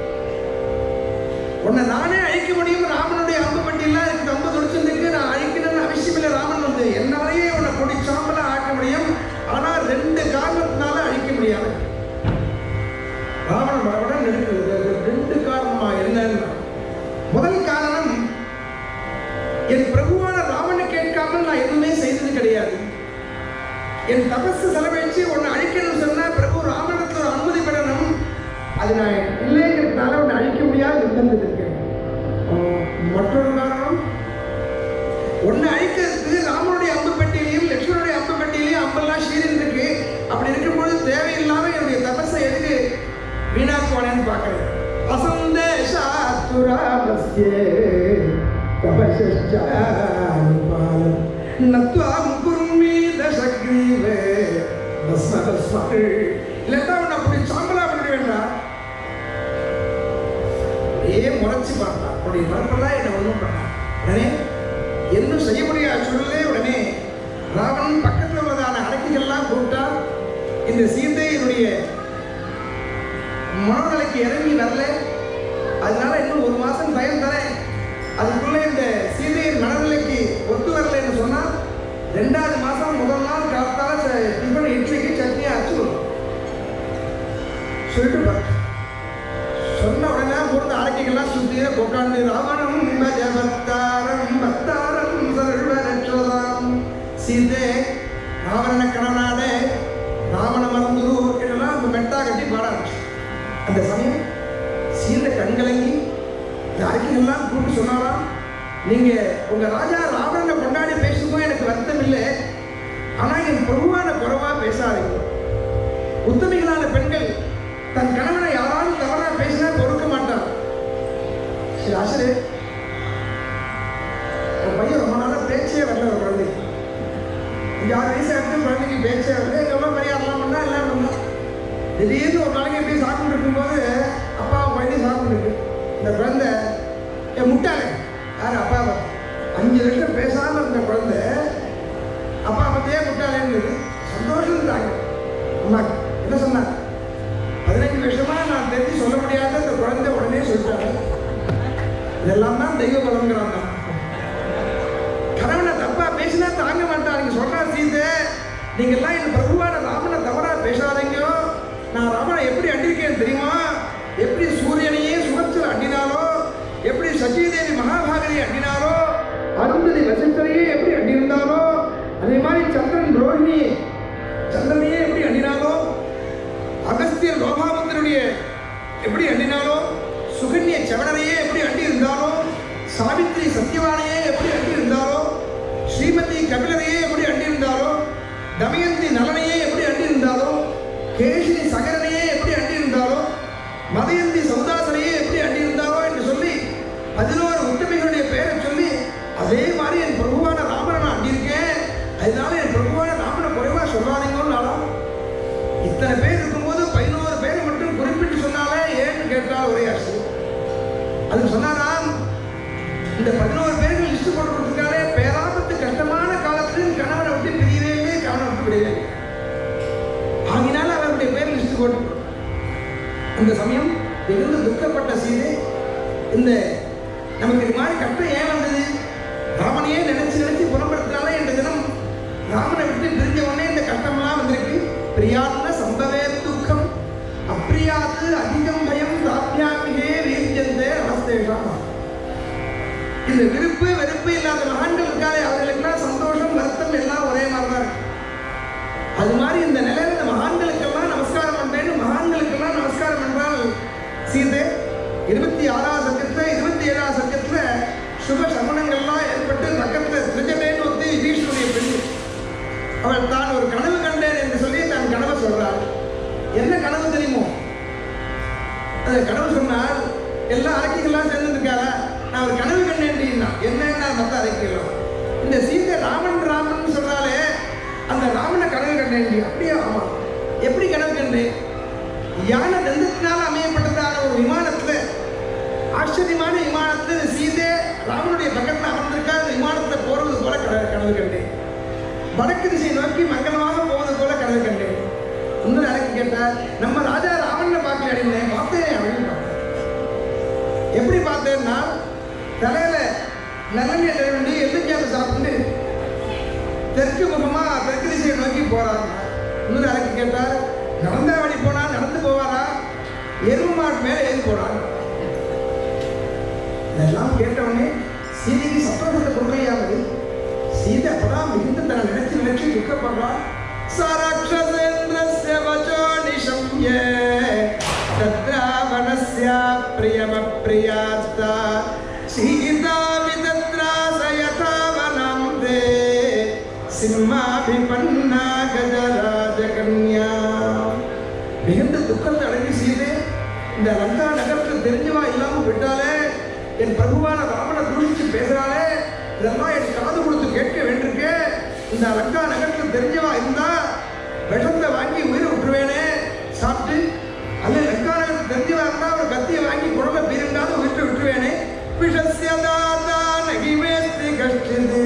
உன்னை நானே அழிக்க முடியும் ராமனுடைய அம்பு பட்டியெல்லாம் எனக்கு அம்பு தொடிச்சிருக்கு நான் அழிக்கணும்னு அவசியம் இல்லை ராமன் வந்து என்னாலேயே உன்னை பொடி சாம்பலா ஆக்க முடியும் ஆனா ரெண்டு காரணத்தினால அழிக்க முடியாது ராவணன் படபடன் நெருக்கிறது ரெண்டு காரணமா என்னன்னா முதல் காரணம் என் பிரபுவான ராமனை கேட்காமல் நான் எதுவுமே செய்தது கிடையாது என் தபசு செலவழிச்சு உன்னை அழிக்கணும்னு சொன்னா பிரபு ராமனிடத்துல ஒரு அனுமதி பெறணும் அது நான் இல்லைங்கிறதுனால உன்னை அழிக்க முடியாது நிர்பந்தித்திருக்கேன் ஆஹ் மற்றொரு காரணம் உன்னை அழிக்கிறதுக்கு ராமனுடைய அம்பு பெட்டியிலையும் லட்சுமணுடைய அம்பு பெட்டியிலையும் அம்பெல்லாம் சீரின் இருக்கு அப்படி இருக்கும்போது தேவையில்லாம என்னுடைய தபஸை எதுக்கு வீணாக்குவானேன்னு பார்க்கிறேன் அசந்தேஷாத்துராமஸ்யே தபசானுபாலம் நத்வாம் குர்மீ தசக்ரீவே பஸ்ம பஸ்மகள் இல்லட்டா உன்னை அப்படி சாம்பலா பண்ண வேண்டாம் அப்படியே முறைச்சு பார்த்தான் அப்படி மறுப்பெல்லாம் என்னை ஒன்றும் பண்ணான் உடனே என்ன செய்ய முடியாது சொல்லலே உடனே ராவணன் பக்கத்தில் உள்ளதான அடக்கிகள்லாம் கூப்பிட்டா இந்த சீதையினுடைய மனநிலைக்கு இறங்கி வரல அதனால இன்னும் ஒரு மாசம் டைம் தரேன் அதுக்குள்ள இந்த சீதையின் மனநிலைக்கு ஒத்து வரலைன்னு சொன்னா ரெண்டாவது மாசம் முதல் நாள் காத்தால ச- டிஃபன் இட்லிக்கு சட்னி அரைச்சு கொடுக்கும் சொல்லிட்டு பாரு. சொன்ன உடனே மூணு அரைக்கைகள்லாம் சுத்தியே உட்காந்து ராவணம் பஜ பக்தாரம் பக்தாரம் சர்வ ரட்சதாம் சீதே ராவண கணவனானே ராவண மறந்துரு இதெல்லாம் அந்த மெட்டா கட்டி பாட ஆரம்பிச்சு அந்த சமயம் சீத கண்கலங்கி இந்த அறிக்கைகள்லாம் கூப்பிட்டு சொன்னாராம் நீங்க உங்க ராஜா ராவணனை கொண்டாடி பேசும்போது எனக்கு வருத்தம் இல்லை ஆனா என் பொதுவான குறைவா பேசாதீங்க உத்தமிகளான பெண்கள் தன் கணவனை யாராலும் தவறா பேசினா பொறுக்க மாட்டான் சரி அசரு ஒரு பையன் ரொம்ப நாளா பேச்சே வரல ஒரு குழந்தைக்கு அஞ்சு ஆறு வயசு ஆகிட்டு குழந்தைக்கு பேச்சே வரல எங்க அம்மா பரிகாரம்லாம் பண்ணா எல்லாம் பண்ணா திடீர்னு ஒரு நாளைக்கு எப்படி சாப்பிட்டு இருக்கும்போது அப்பா குழந்தை சாப்பிட்டு இருக்கு இந்த குழந்தை என் முட்டாளே யார் அப்பாவை அஞ்சு வருஷம் பேசாம இருந்த குழந்தை அப்பா பத்தியே முட்டாளேன்னு சந்தோஷம் தாங்க அம்மா என்ன சொன்னாங்க பதினஞ்சு வருஷமா நான் தெரிஞ்சு சொல்ல முடியாத அந்த குழந்தை உடனே சொல்லிட்டாங்க இதெல்லாம் தான் தெய்வ பலங்கிறாங்க கணவனை தப்பா பேசினா தாங்க மாட்டாங்க சொல்றா சீதை நீங்க எல்லாம் என் பிரபுவான ராமனை தவறா பேசாதீங்க நான் ராமனை எப்படி அண்டிருக்கேன் தெரியுமா எப்படி சூரியனையே சுமத்தில் அண்டினாலோ எப்படி சச்சிதேவி மகாபாகரை அண்டினாலோ அருந்ததி வசிஷ்டரையே எப்படி அண்டிருந்தாலோ அதே மாதிரி சந்திரன் ரோஹிணி சந்திரனையே எப்படி அண்டினாலோ அகஸ்தியர் லோகாபுத்தருடைய எப்படி அண்டினாலோ சுகன்ய செவனரையே எப்படி அண்டி இருந்தாலோ சாவித்ரி சத்யவானையே எப்படி அண்டி இருந்தாலோ ஸ்ரீமதி கபிலரையே எப்படி அண்டி இருந்தாலோ தமயந்தி நலனையே எப்படி அண்டி இருந்தாலோ கேஷினி சகரனையே எப்படி அண்டி இருந்தாலோ மதயந்தி சௌதாசனையே எப்படி அண்டி இருந்தாலோ என்று சொல்லி பதினோரு உத்தமிகளுடைய பெயரை சொல்லி அதே மாதிரி என் பிரபுவான ராமனை நான் அண்டியிருக்கேன் அதனால என் பிரபுவான ராமனை குறைவா சொல்லாதீங்கன்னு நானும் இத்தனை பேர் இருக்கும்போது பதினோரு பேரை மட்டும் குறிப்பிட்டு சொன்னாலே ஏன்னு கேட்டால் ஒரே ஆச்சரியம் அது சொன்னாராம் இந்த பதினோரு பேர்கள் லிஸ்ட் போட்டு கொடுத்துருக்காலே பேராபத்து கஷ்டமான காலத்துல என் கணவனை விட்டு பிரியவே கவனம் விட்டு விடவே அந்த சமயம் மிகுந்த துக்கப்பட்ட சீதை இந்த நமக்கு இது மாதிரி கஷ்டம் ஏன் வந்தது ராமனையே நினைச்சு நினைச்சு புறப்படுத்தினாலே இந்த தினம் ராமனை விட்டு பிரிஞ்ச உடனே இந்த கஷ்டமெல்லாம் வந்திருக்கு பிரியாத்ம சம்பவே துக்கம் அப்பிரியாது அதிகம் பயம் பிராப்தியாமிகே வீரியந்தே அவஸ்தேஷம் இந்த விருப்பு வெறுப்பு இல்லாத மகான்கள் இருக்காலே அவர்களுக்கெல்லாம் சந்தோஷம் வருத்தம் எல்லாம் ஒரே மாதிரி தான் இருக்கு அது மாதிரி இந்த நிலையில இந்த மகான்களுக்கெல்லாம் நமஸ்காரம் பண்றேன்னு மகான்களுக்கெல்லாம் நமஸ்காரம் பண்றால் சீதை இருபத்தி ஆறாவது சர்க்கத்துல இருபத்தி ஏழாவது சர்க்கத்துல சுப சமணங்கள்லாம் ஏற்பட்டு பக்கத்துல திருஜனேன்னு ஒருத்தி விபீஷனுடைய பெண் அவள் தான் ஒரு கனவு கண்டேன் என்று சொல்லி தன் கனவை சொல்றாள் என்ன கனவு தெரியுமோ அந்த கனவு சொன்னால் எல்லா அரக்கிகள்லாம் சேர்ந்து இருக்காள நான் ஒரு கனவு கண்டேன் என்னன்னா மற்ற அரக்கிகளும் இந்த சீதை ராமன் ராமன் சொல்றாலே அந்த ராமனை கனவு கண்டேன் அப்படியே ஆமா எப்படி கனவு கண்டேன் யானை தந்தத்தினால் அமையப்பட்டதான ஒரு விமானத்துல ஆச்சரியமான விமானத்துல இந்த சீதை ராமனுடைய பக்கத்துல அமர்ந்திருக்கா அந்த விமானத்துல போறது போல கனவு கனவு கண்டேன் வடக்கு திசை நோக்கி மங்களமாக போவது போல கனவு கண்டேன் இன்னொரு அழைக்கு கேட்டார் நம்ம ராஜா ராவணனை பார்க்கல அடினேன் பார்த்தேன் அப்படின்னு பார்த்தேன் எப்படி பார்த்தேன்னா தலையில நல்லெண்ணெய் தர வேண்டி எள்ளுச்சாந்து சாப்பிட்டு தெற்கு முகமா தெற்கு திசையை நோக்கி போறாங்க இன்னொரு அழைக்கு கேட்டார் நடந்தா வழி போனா நடந்து போவாரா எருமை மாட்டு மேல ஏறி போறாங்க இதெல்லாம் கேட்டவொடனே சீதைக்கு சத்தோஷத்தை கொள்கையானது சீதை அப்பதான் மிகுந்த தன்னை நினைச்சு நினைச்சு துக்கப்படுறான் சராட்சசேந்திரஸ்ய வச்சோ நிஷம்ய தத்ராவணஸ்ய பிரியமப்ரியார்த்தா சீதா விதத்ராசயதாவனம் தே சிம்மாபிபன்னா கஜராஜகன்யா மிகுந்த துக்கத்தை அடங்கி சீதே இந்த லங்கா நகரத்தில் தெரிஞ்சவா இல்லாம விட்டாலே என் பிரபுவான ராமனை தூஷிச்சு பேசுறாளே இதெல்லாம் என் காது கொடுத்து கேட்க வேண்டியிருக்கு இந்த லங்கா நகரத்தில் தெரிஞ்சவா இருந்தா விஷத்தை வாங்கி உயிரை விட்டுருவேனே சாப்பிட்டு அல்ல லங்கா நகரத்தில் தெரிஞ்சவா இருந்தா ஒரு கத்தியை வாங்கி குழந்தை பீரண்டாவது உயிர்த்து விட்டுருவேனே விஷஸ்ய தாத்தா நகிமேஸ்தி கஷ்டிது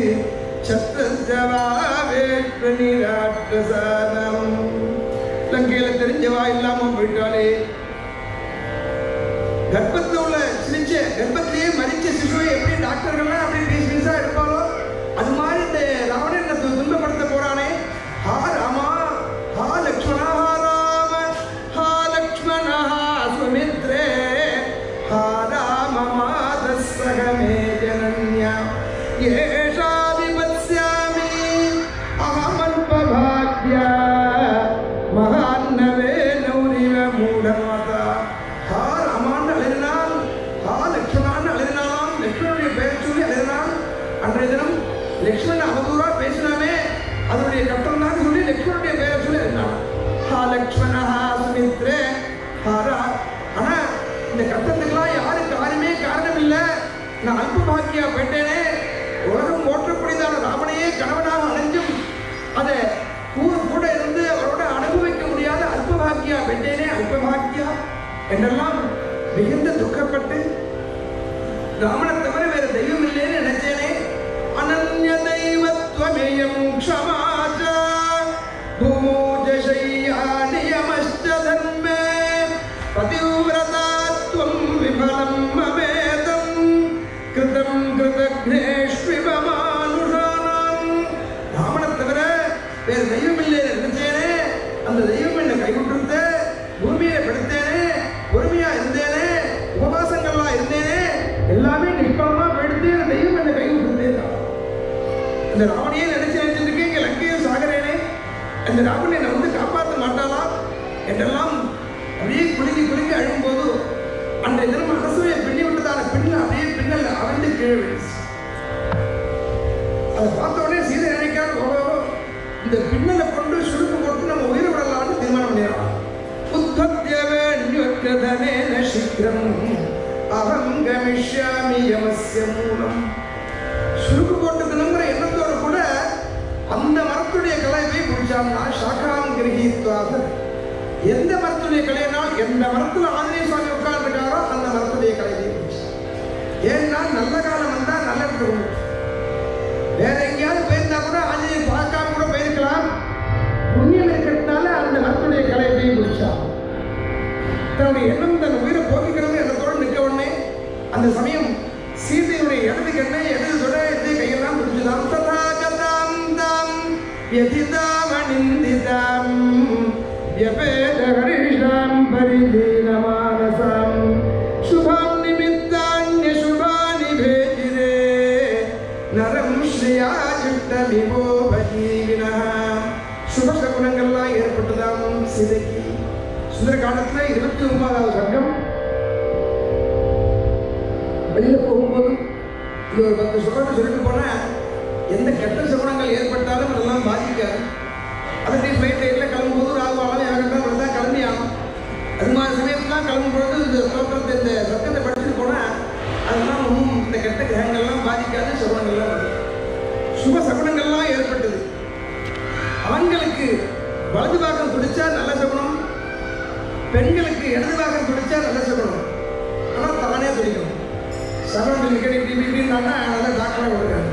சத்ரஜவாவேஷ்வனி ராட்சசானம் லங்கையில தெரிஞ்சவா இல்லாம போயிட்டாலே கர்ப்பத்தில் உள்ள சிரிச்ச கர்ப்பத்திலேயே மரிச்ச சிசுவை எப்படி டாக்டர்கள்லாம் அப்படி பீஸ் பீஸா எடுப்பாலோ அது மாதிரி இந்த ராவணன் என்ன து- துன்பப்படுத்த போறானே ஹா ராமா ஹா லக்ஷ்மணா ஹா ராம ஹா லக்ஷ்மணா ஹா சுமித்ரே ஹா ராம மாதஸ்ஸகமே ஜனன்யா ஏஷா விபத்ஸ்யாமி அகமல்பபாக்யா மகான்னவே நௌரிவ மூடமாதா ஹா ராமான்னு அழுதினான் ஹா லக்ஷ்மணான்னு அழுதினாலாம் லக்ஷ்மணனுடைய பெயர் சொல்லி அழுதினான் அன்றைய தினம் லக்ஷ்மணன் அவதூறா பேசினாமே அதனுடைய கட்டம் தான் சொல்லி லக்ஷ்மணனுடைய பெயரை சொல்லி அழுதினான் ஹா லக்ஷ்மண ஹா சுமித்ரே ஹாரா ஆனா இந்த கட்டத்துக்கெல்லாம் யாருக்கு யாருமே காரணம் இல்லை நான் அல்ப பாக்கியா போயிட்டேனே உலகம் போற்றக்கூடியதான ராமனையே கணவனாக அடைஞ்சும் அதை கூட கூட இருந்து அவரோட அனுபவிக்க முடியாத அல்பபாக்கியா பெற்றேனே அல்பபாக்கியா என்றெல்லாம் மிகுந்த துக்கப்பட்டு ராமனை தவிர வேற தெய்வம் இல்லைன்னு நினைச்சேனே அனன்ய தெய்வத்வமேயம் க்ஷமாச்சா பூஜையானியமஷ்ட தர்மே பதிவிரதாத்வம் விபலம் மமேதம் கிருதம் கிருதக்னேஷ்விவ மானுஷானாம் ராமனை தவிர வேற தெய்வம் இல்லை நினைச்சேனே அந்த தெய்வம் என்னை கைவிட்டு பூமியை படுத்தேனே பொறுமையா இருந்தேனே உபவாசங்கள்லாம் இருந்தேனே எல்லாமே நிஷ்பலமா போயிடுத்து அந்த தெய்வம் என்னை கைவிட்டு இந்த ராவணையே நினைச்சு நினைச்சிருக்கேன் இங்க லங்கையும் சாகரேனே அந்த ராவணன் என்னை வந்து காப்பாற்ற மாட்டாளா என்றெல்லாம் அப்படியே குலுங்கி குலுங்கி அழும்போது அன்றைய தினம் அரசுவை பின்னி விட்டதான பின்னல் அப்படியே பின்னல் அவிழ்ந்து கீழே விழுந்துச்சு அதை பார்த்த உடனே சீதை நினைக்காது ஓ இந்த பின்னலை கொண்டு சுருக்கு போட்டு நம்ம உயிரை விடலாம்னு தீர்மானம் பண்ணிடலாம் உத்பத்திய வேண்யுத்ததனேன சீக்கிரம் அகம் கமிஷ்யாமி யமஸ்ய மூலம் சுருக்கு போட்டுக்கணுங்கிற எண்ணத்தோடு கூட அந்த மரத்துடைய கலையை போய் பிடிச்சாம்னா சாக்காம் கிரகித்வாக எந்த மரத்துடைய கலையினால் எந்த மரத்துல ஆஞ்சநேய சுவாமி உட்கார்ந்துருக்காரோ அந்த மரத்துடைய கலையை பிடிச்சான் ஏன்னா நல்ல காலம் வந்தா நல்ல இடத்துக்கு கொண்டு போகும். வேற எங்கேயாவது போயிருந்தா கூட ஆஞ்சநேயர் பார்க்காம கூட போயிருக்கலாம் புண்ணியம் இருக்கிறதுனால அந்த மரத்துடைய கலையை போய் பிடிச்சான் தன்னுடைய எண்ணம் தன் உயிரை போக்கிக்கிறது எண்ணத்தோடு நிற்க உடனே அந்த சமயம் சீதையுடைய இடது கண்ணை இடது தொட இந்த கையெல்லாம் பிடிச்சதாம் ததா கதாம் தாம் व्यथितामनिन्दिताम् व्यपेतहरिषां परिदीनमानसां शुभां निमित्तान्यशुभानि भेजिरे नरं श्रियाचिष्टमिवोपजीविनः சுபசகுணங்கள்லாம் ஏற்பட்டதாம் சிதைக்கு சுந்தர காலத்தில் இருபத்தி ஒன்பதாவது சங்கம் வெளியில போகும்போது இது ஒரு பத்து சுகத்தை சொல்லிட்டு போனா எந்த கெட்ட சுகுணங்கள் ஏற்பட்டாலும் அதெல்லாம் பாதிக்காது அதே ஃப்ளைட் டைட்டில் கிளம்பும்போது ராகுவாலும் யாருக்கிட்ட அப்படி தான் கிளம்பி ஆகும் அது மாதிரி சமயத்துலாம் கிளம்பும்போது இந்த ஸ்லோகத்தை இந்த சத்தத்தை படிச்சுட்டு போனால் அதெல்லாம் ஒன்றும் இந்த கெட்ட கிரகங்கள்லாம் பாதிக்காது சுகுணங்கள்லாம் வரும் சுப சகுனங்கள்லாம் ஏற்பட்டது ஆண்களுக்கு வலது பாகம் துடிச்சா நல்ல சகுனம் பெண்களுக்கு இடது பாகம் துடிச்சா நல்ல சகுனம் ஆனால் தானே துடிக்கணும் சகுனம் நிற்கடி இப்படி இப்படி இப்படின்னா நல்ல டாக்டராக கொடுக்குறாங்க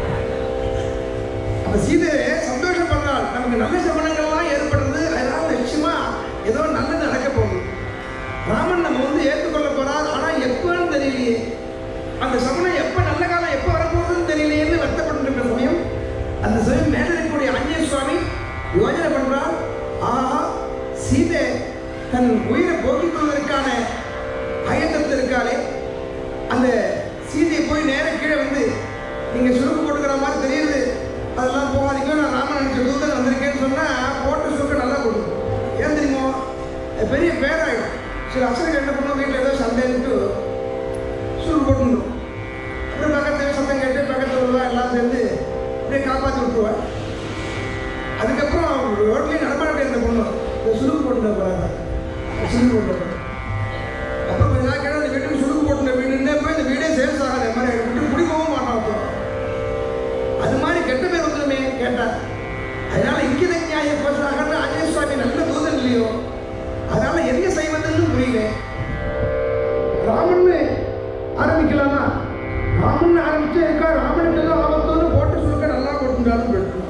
அப்ப சீதை சந்தோஷப்படுறாள் நமக்கு நல்ல சகுனங்கள்லாம் ஏற்படுறது அதனால நிச்சயமா ஏதோ நல்லது நடக்க போகுது ராமன் நம்ம வந்து ஏற்றுக்கொள்ள போறார் ஆனா எப்பன்னு தெரியலையே அந்த சகுனம் எப்ப நல்ல காலம் எப்ப வரப்போகுதுன்னு தெரியலையேன்னு வருத்தப்பட்டு இருக்கிற சமயம் அந்த சமயம் மேல இருக்கக்கூடிய ஆஞ்சநேய சுவாமி யோஜனை பண்றார் ஆஹா சீதை தன் உயிரை போக்கிக் கொள்வதற்கான அயத்தத்தில் இருக்காளே அந்த சீதையை போய் நேரா கீழே வந்து நீங்க சுருக்கு போட்டுக்கிற மாதிரி தெரியுது அதெல்லாம் போகாதீங்க நான் ராமன் நினைச்ச தூதன் வந்திருக்கேன்னு சொன்னா போட்டு சுருக்கு நல்லா கொடுக்கும் ஏன் தெரியுமோ அது பெரிய பேராயிடும் சில அசலுக்கு என்ன பண்ணுவோம் வீட்டில் ஏதோ சண்டைன்ட்டு சுருக்கு போட்டுருந்தோம் அப்புறம் பக்கத்துல சத்தம் கேட்டு பக்கத்தில் உள்ள எல்லாம் சேர்ந்து அப்படியே காப்பாற்றி விட்டுருவேன் அதுக்கப்புறம் ரோட்லேயும் நடமாட முடியாது பொண்ணு இந்த சுருக்கு போட்டு போகிறாங்க சுருக்கு போட்டு அப்புறம் கொஞ்ச நாள் கேட்டால் அந்த வீட்டுக்கு சுருக்கு போட்டு வீடுன்னே போய் இந்த வீடே சேல்ஸ் ஆகாத மாதிரி விட்டு குடிக்கவும் மாட்டான் அப்புறம் அது மாதிரி கெட்ட பேர் வந்துருமே கேட்டார் அதனால இங்கித நியாய கோஷனாக ஆஞ்சநேய சுவாமி நல்ல தூதன் இல்லையோ அதனால என்ன செய்வதுன்னு புரியல ராமன்னு ஆரம்பிக்கலாமா ராமன் ஆரம்பிச்சே இருக்கா ராமனுக்கு ஏதோ ஆபத்துன்னு போட்டு சுருக்க நல்லா கொடுத்துட்டாலும் போயிட்டு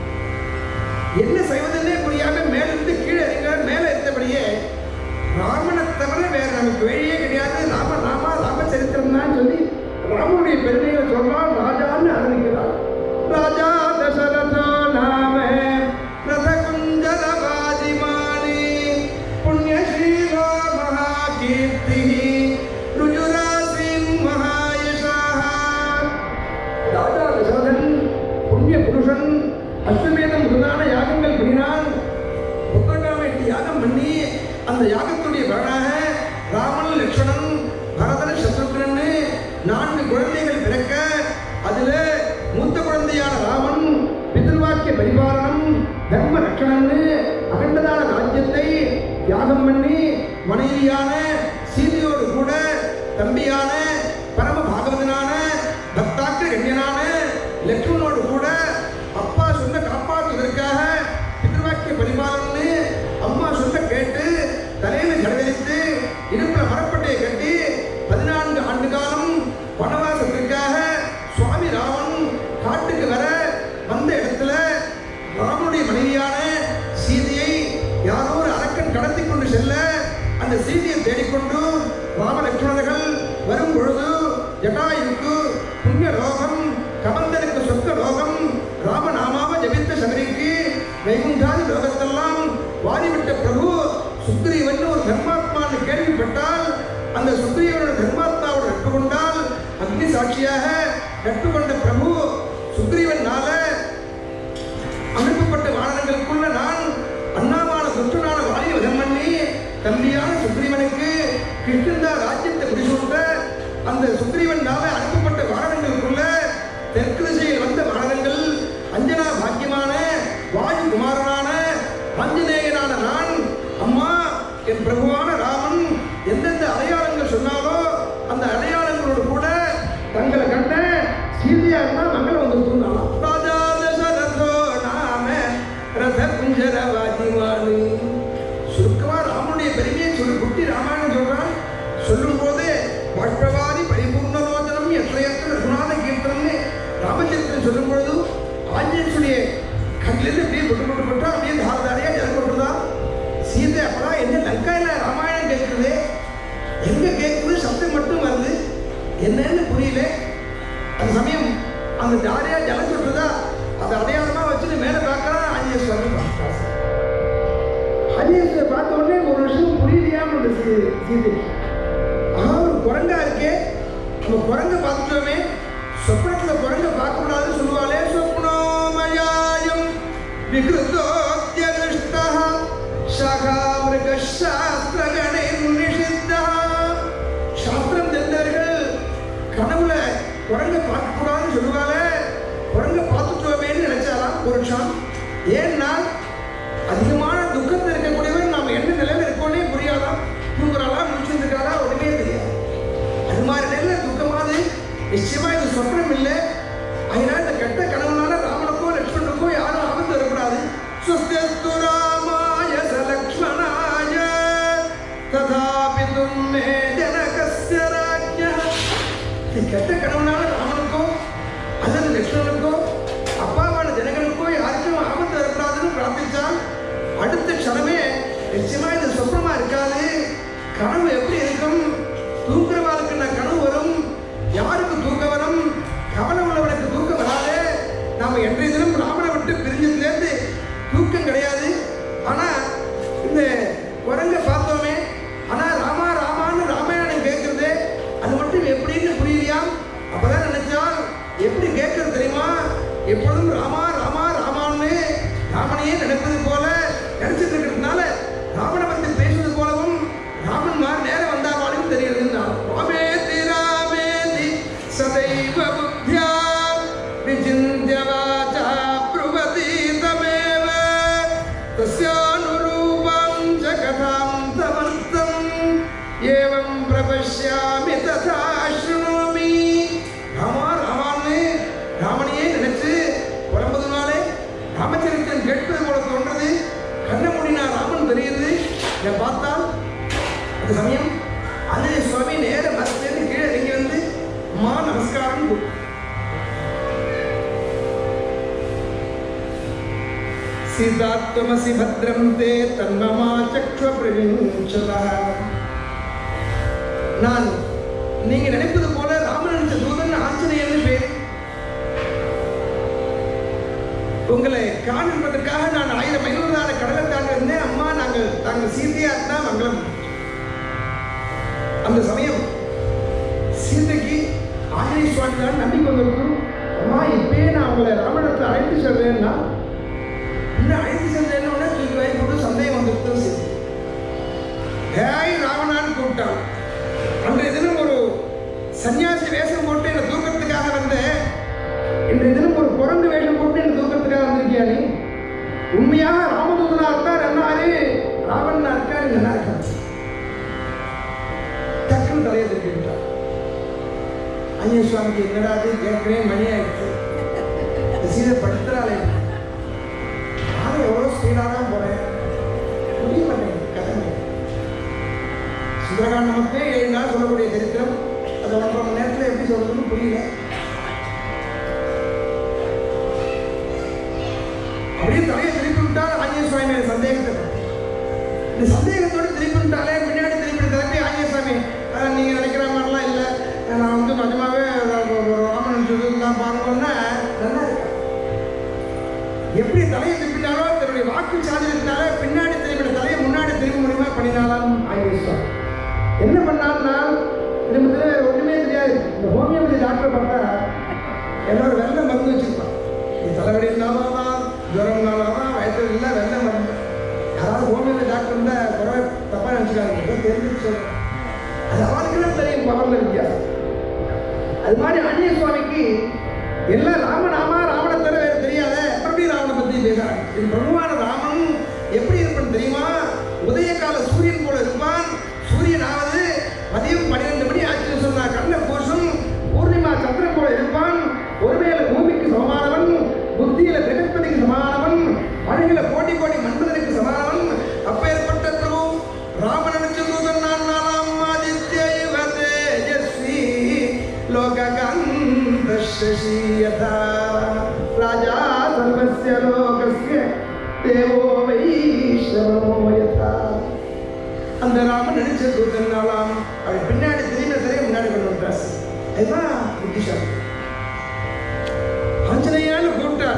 என்ன செய்வதுன்னே புரியாம மேலிருந்து கீழே இறங்க மேலே இருந்தபடியே ராமனை தவிர வேற நமக்கு வழியே கிடையாது ராம ராமா ராமச்சரித்திரம் தான் சொல்லி ராமனுடைய பெருமையை சொல்றான் ராஜான்னு ஆரம்பிக்கிறார் ராஜா தசரதோ நாம ரத குஞ்சர வாதிமானி புண்ணியசீலோ மகாகீர்த்தி ருஜுராசின் மகாயசாக ராஜா தசரதன் புண்ணிய புருஷன் அஸ்வமேதம் முதலான யாகங்கள் பண்ணினான் உத்தரகாமேட்டு யாகம் பண்ணி அந்த யாகத்துடைய பலனாக ராமன் லட்சுமணன் பரதன் சத்ருகன் நான்கு குழந்தைகள் பிறக்க அதுல மூத்த குழந்தையான ராமன் பிதிர்வாக்கிய பரிபாலனம் தர்ம ரட்சணன் அகண்டதான ராஜ்யத்தை தியாகம் பண்ணி மனைவியான சீதையோடு கூட தம்பியான பரம பாகவதனான பக்தாக்கு கண்யனான லட்சுமணோடு கூட அப்பா சொன்ன காப்பாற்றுவதற்காக பித்ருவாக்கிய பரிபாலனு அம்மா சொல்ல கேட்டு தலையில ஜடதரித்து இடுப்புல மரப்பட்டையை கட்டி பதினான்கு ஆண்டு காலம் வனவாசத்திற்காக சுவாமி ராமன் காட்டுக்கு வர வந்த இடத்துல ராமனுடைய மனைவியான சீதையை யாரோ ஒரு அரக்கன் கடத்தி கொண்டு செல்ல அந்த சீதையை தேடிக்கொண்டு ராம லட்சுமணர்கள் வரும் பொழுது ஜட்டாயுக்கு புண்ணிய லோகம் கபந்தனுக்கு சொக்க லோகம் ராமநாமாவ ஜபித்த சபரிக்கு வைகுண்டாதி லோகத்தெல்லாம் வாரிவிட்ட பிரபு சுக்ரீவன் ஒரு தர்மாத்மான்னு கேள்விப்பட்டால் அந்த சுக்ரீவனோட தர்மாத்மாவோட நட்பு கொண்டால் அக்னி சாட்சியாக நட்பு கொண்ட பிரபு சுக்ரீவனால அனுப்பப்பட்ட வானங்களுக்குள்ள நான் அண்ணாவான துஷ்டனான வாலிய வதம் பண்ணி தம்பியான சுக்ரீவனுக்கு கிருஷ்ணந்தா ராஜ்யத்தை முடிசூட்ட அந்த சுக்ரீவனால அனுப்பப்பட்ட வானங்களுக்குள்ள தெற்கு திசையில் வந்த வானங்கள் அஞ்சனா பாக்கியமான வாயு குமாரனான ஆஞ்சநேயனான நான் அம்மா என் பிரபுவான ராமன் எந்தெந்த அடையாளங்கள் சொன்னாலோ அந்த அடையாளங்களோடு கூட தங்களை கண்ட சீதையா இருந்தா மங்களம் வந்து சொன்னாலாம் ராஜா தசரதோ நாம ரத குஞ்சர வாதிவானு சுருக்கமா ராமனுடைய பெருமையை சொல்லி குட்டி ராமாயணம் சொல்றான் சொல்லும் போதே பாஷ்பவாதி பரிபூர்ணலோச்சனம் எத்தையற்ற ரகுநாத கீர்த்தனம்னு ராமச்சரித்திரம் சொல்லும் பொழுது ஆஞ்சநேயனுடைய கண்ணிலிருந்து அப்படியே விட்டு விட்டு விட்டா அப்படியே தாரதாரியா ஜலம் கொட்டுதான் சீதை அப்பதான் என்ன லங்காயில ராமாயணம் கேட்குது என்னன்னு புரியல அந்த சமயம் அந்த ஜாலியா ஜலம் சொல்றதா அதை அடையாளமா வச்சுட்டு மேல பார்க்கறான் ஆஞ்சநேய சுவாமி பார்த்தார் ஆஞ்சநேயரை பார்த்த உடனே ஒரு விஷயம் புரியலையாம அந்த சீ- சீதைக்கு ஆஹா ஒரு குரங்கா இருக்கே நம்ம குரங்க பார்த்துட்டோமே சொப்னத்துல குரங்க பார்க்க கூடாதுன்னு சொல்லுவாளே சொப்னோமயாயம் விகிருத்தோத்யதிஷ்டா சகா மிருக சாஸ்திரகணை நிஷித்தா சாஸ்திரம் தெரிந்தவர்கள் கனவுல குரங்க பார்க்க கூடாதுன்னு சொல்லுவாளே குரங்க பார்த்துட்டோமேன்னு நினைச்சாலாம் ஒரு க்ஷணம் ஏன்னா அதிகமான துக்கத்தில் இருக்கக்கூடியவர் நாம என்ன நிலையில இருக்கோன்னே புரியாதாம் தூங்குறாளா முடிச்சிருக்காளா ஒண்ணுமே தெரியாது அது மாதிரி நிலையில துக்கமாவது நிச்சயமா இது சொப்னம் இல்லை அதனால இந்த கெட்ட கனவுனால ராமனுக்கோ லட்சுமணனுக்கோ யாரும் ஆபத்து வரக்கூடாது சுஸ்தஸ்து ராமாய ச லக்ஷ்மணாய ததாபி தும்மே ஜனகஸ்ய ராஜ்யா இது கெட்ட கனவுனால ராமனுக்கோ அல்லது லட்சுமணனுக்கோ அப்பாவான ஜனங்களுக்கோ யாருக்கும் ஆபத்து வரக்கூடாதுன்னு பிரார்த்திச்சால் அடுத்த க்ஷணமே நிச்சயமா இது சொப்பனமா இருக்காது கனவு எப்படி இருக்கும் தூங்குறவாளுக்கு நான் கனவு வரும் யாருக்கு தூக்கம் வரும் கவலை உள்ளவனுக்கு தூக்கம் வராது நாம என்றைய தினம் ராமனை விட்டு பிரிஞ்சதுலேருந்து தூக்கம் கிடையாது ஆனா இந்த குரங்க பார்த்தோமே ஆனா ராமா ராமான்னு ராமாயணம் கேட்கறது அது மட்டும் எப்படின்னு புரியலையாம் அப்பதான் நினைச்சால் எப்படி கேட்கறது தெரியுமா எப்பொழுதும் ராமா ராமா ராமான்னு ராமனையே நினைப்பது போல நினைச்சிட்டு இருக்கிறதுனால ராமனை பத்தி பேசுவது போலவும் ராமன் மாதிரி நேரம் வந்தாலும் தெரியுது ராமேதி ராமேதி சதைவ புத்தியா விசிந்திய வாச்சா ப்ருவதி தமேவ தஸ்யானுரூபம் ஜகதாம் தமர்த்தம் ஏவம் பிரபஷ்யாமி ததா ஸ்ருணோமி ராமா ராமான்னு ராமனையே நினைச்சு புலம்புதுனாலே ராமச்சரித்திரம் கேட்பது போல தோன்றது கண்ண மூடினா ராமன் தெரியுது இதை பார்த்தால் அந்த சமயம் ஆஞ்சநேய சுவாமி நேர மரத்திலிருந்து கீழே இறங்கி வந்து அம்மா நமஸ்காரம் கூப்பிட்டு சீதாத்வமசி பத்ரம் தே தன்மமா சக்ஷ பிரவிஞ்சதா நான் நீங்க நினைப்பது போல ராமன் நினைச்ச தூதன் ஆஞ்சநேயர்னு பேர் உங்களை காண்பதற்காக நான் ஆயிரம் ஐநூறு கடலை தாண்டி வந்தேன் அம்மா நாங்கள் தாங்கள் சீதையா இருந்தா மங்களம் அந்த சமயம் சீதைக்கு ஆஞ்சநேய சுவாமி தான் நம்பிக்கை வந்திருக்கும் அம்மா இப்பயே நான் உங்களை ராமணத்தை அழைத்து செல்றேன்னா இன்னும் அழைத்து செல்றேன்னு உடனே தூக்கி வாங்கி போட்டு சந்தேகம் வந்துருக்கும் சீதை ஹேய் ராவணான்னு கூப்பிட்டான் அன்றைய தினம் ஒரு சன்னியாசி வேஷம் போட்டு என்னை தூக்கத்துக்காக வந்தேன் இன்றைய தினம் ஒரு குரங்கு வேஷம் போட்டு என்னை தூக்கத்துக்காக வந்திருக்கியா நீ உண்மையாக ராமதூதனா இருந்தா நன்னாரு ராவணனா இருக்கா நீ நல்லா இருக்கா டக்குன்னு தலையை திருப்பிட்டான் ஐயா சுவாமிக்கு என்னடா அது கேட்கிறேன் மணி ஆயிடுச்சு இந்த சீதை படுத்துறாளே நானும் எவ்வளோ ஸ்பீடாக தான் போறேன் புரிய மாட்டேங்குது கதை சுந்தரகாண்டம் மட்டும் ஏழு நாள் சொல்லக்கூடிய சரித்திரம் அதை ஒன்றரை மணி நேரத்தில் எப்படி சொல்றதுன்னு புரியல அப்படியே தலையை திருப்பி விட்டால் ஆஞ்சநேய சுவாமி மேல சந்தேகத்தை பட்டு. இந்த சந்தேகத்தோட திருப்பி விட்டாலே பின்னாடி திருப்பி திருப்பி ஆஞ்சநேய சுவாமி "அஹ், நீங்க நினைக்கிற மாதிரிலாம் இல்லை நான் வந்து நிஜமாவே ராமன் சொல்லிருந்தான் பாருங்கன்னா நல்லா இருக்கு எப்படி தலையை திருப்பினாலோ தன்னுடைய வாக்கு சாதிக்கிறதுனால பின்னாடி திரும்பின தலையை முன்னாடி திரும்ப முடியுமா பண்ணினாலாம் ஆஞ்சநேய சுவாமி என்ன பண்ணான்னா திரும்ப திரும்ப ஒண்ணுமே தெரியாது இந்த ஹோமியோபதி டாக்டரை பார்த்தா எல்லாரும் வெள்ளை மருந்து வச்சிருப்பான் இது தலைவலி இருந்தாலும் தான் ஜுரம்னாலும் தான் வயத்தில் இல்லை வெள்ளை மருந்து யாராவது ஹோமியோபதி டாக்டர் இருந்தால் குறை தப்பாக நினச்சிக்காங்க ஏதோ தெரிஞ்சு சொல்றேன் அது அவனுக்குலாம் தெரியும் பவர்ல வித்தியாசம் அது மாதிரி ஆஞ்சநேய சுவாமிக்கு எல்லாம் ராமநாமா ராவண தவிர வேறு தெரியாத மறுபடியும் ராவணை பற்றி பேசுறாங்க இது பிரபுவான ராமன் எப்படி இருப்பான் தெரியுமா உதய கால சூரியன் போல இருப்பான் சூரியனாவது மதியம் பன்னிரெண்டு மணி ஆச்சுன்னு சொன்னா கண்ண கோஷம் பூர்ணிமா சந்திரன் போல இருப்பான் ஒருவேளை பூமிக்கு சமமானவன் புத்தியில பிரகஸ்பதிக்கு சமானவன் அழகில கோடி கோடி மன்மதனுக்கு சமானவன் அப்பேற்பட்ட பிரபு ராமனுக்கு தூதன் நான் நாலாம் ஆதித்ய இவ தேஜஸ்வி லோககந்த சசி யதா ராஜா சர்வஸ்ய லோகஸ்ய தேவோ வைஷ்ணவோ யதா அந்த ராமன் நினைச்ச தூதன் நாளாம் அவன் பின்னாடி திரும்பி தெரிய முன்னாடி கொண்டு வந்தார் அதுதான் புத்திசாலி ஆஞ்சநேயான்னு கூப்பிட்டார்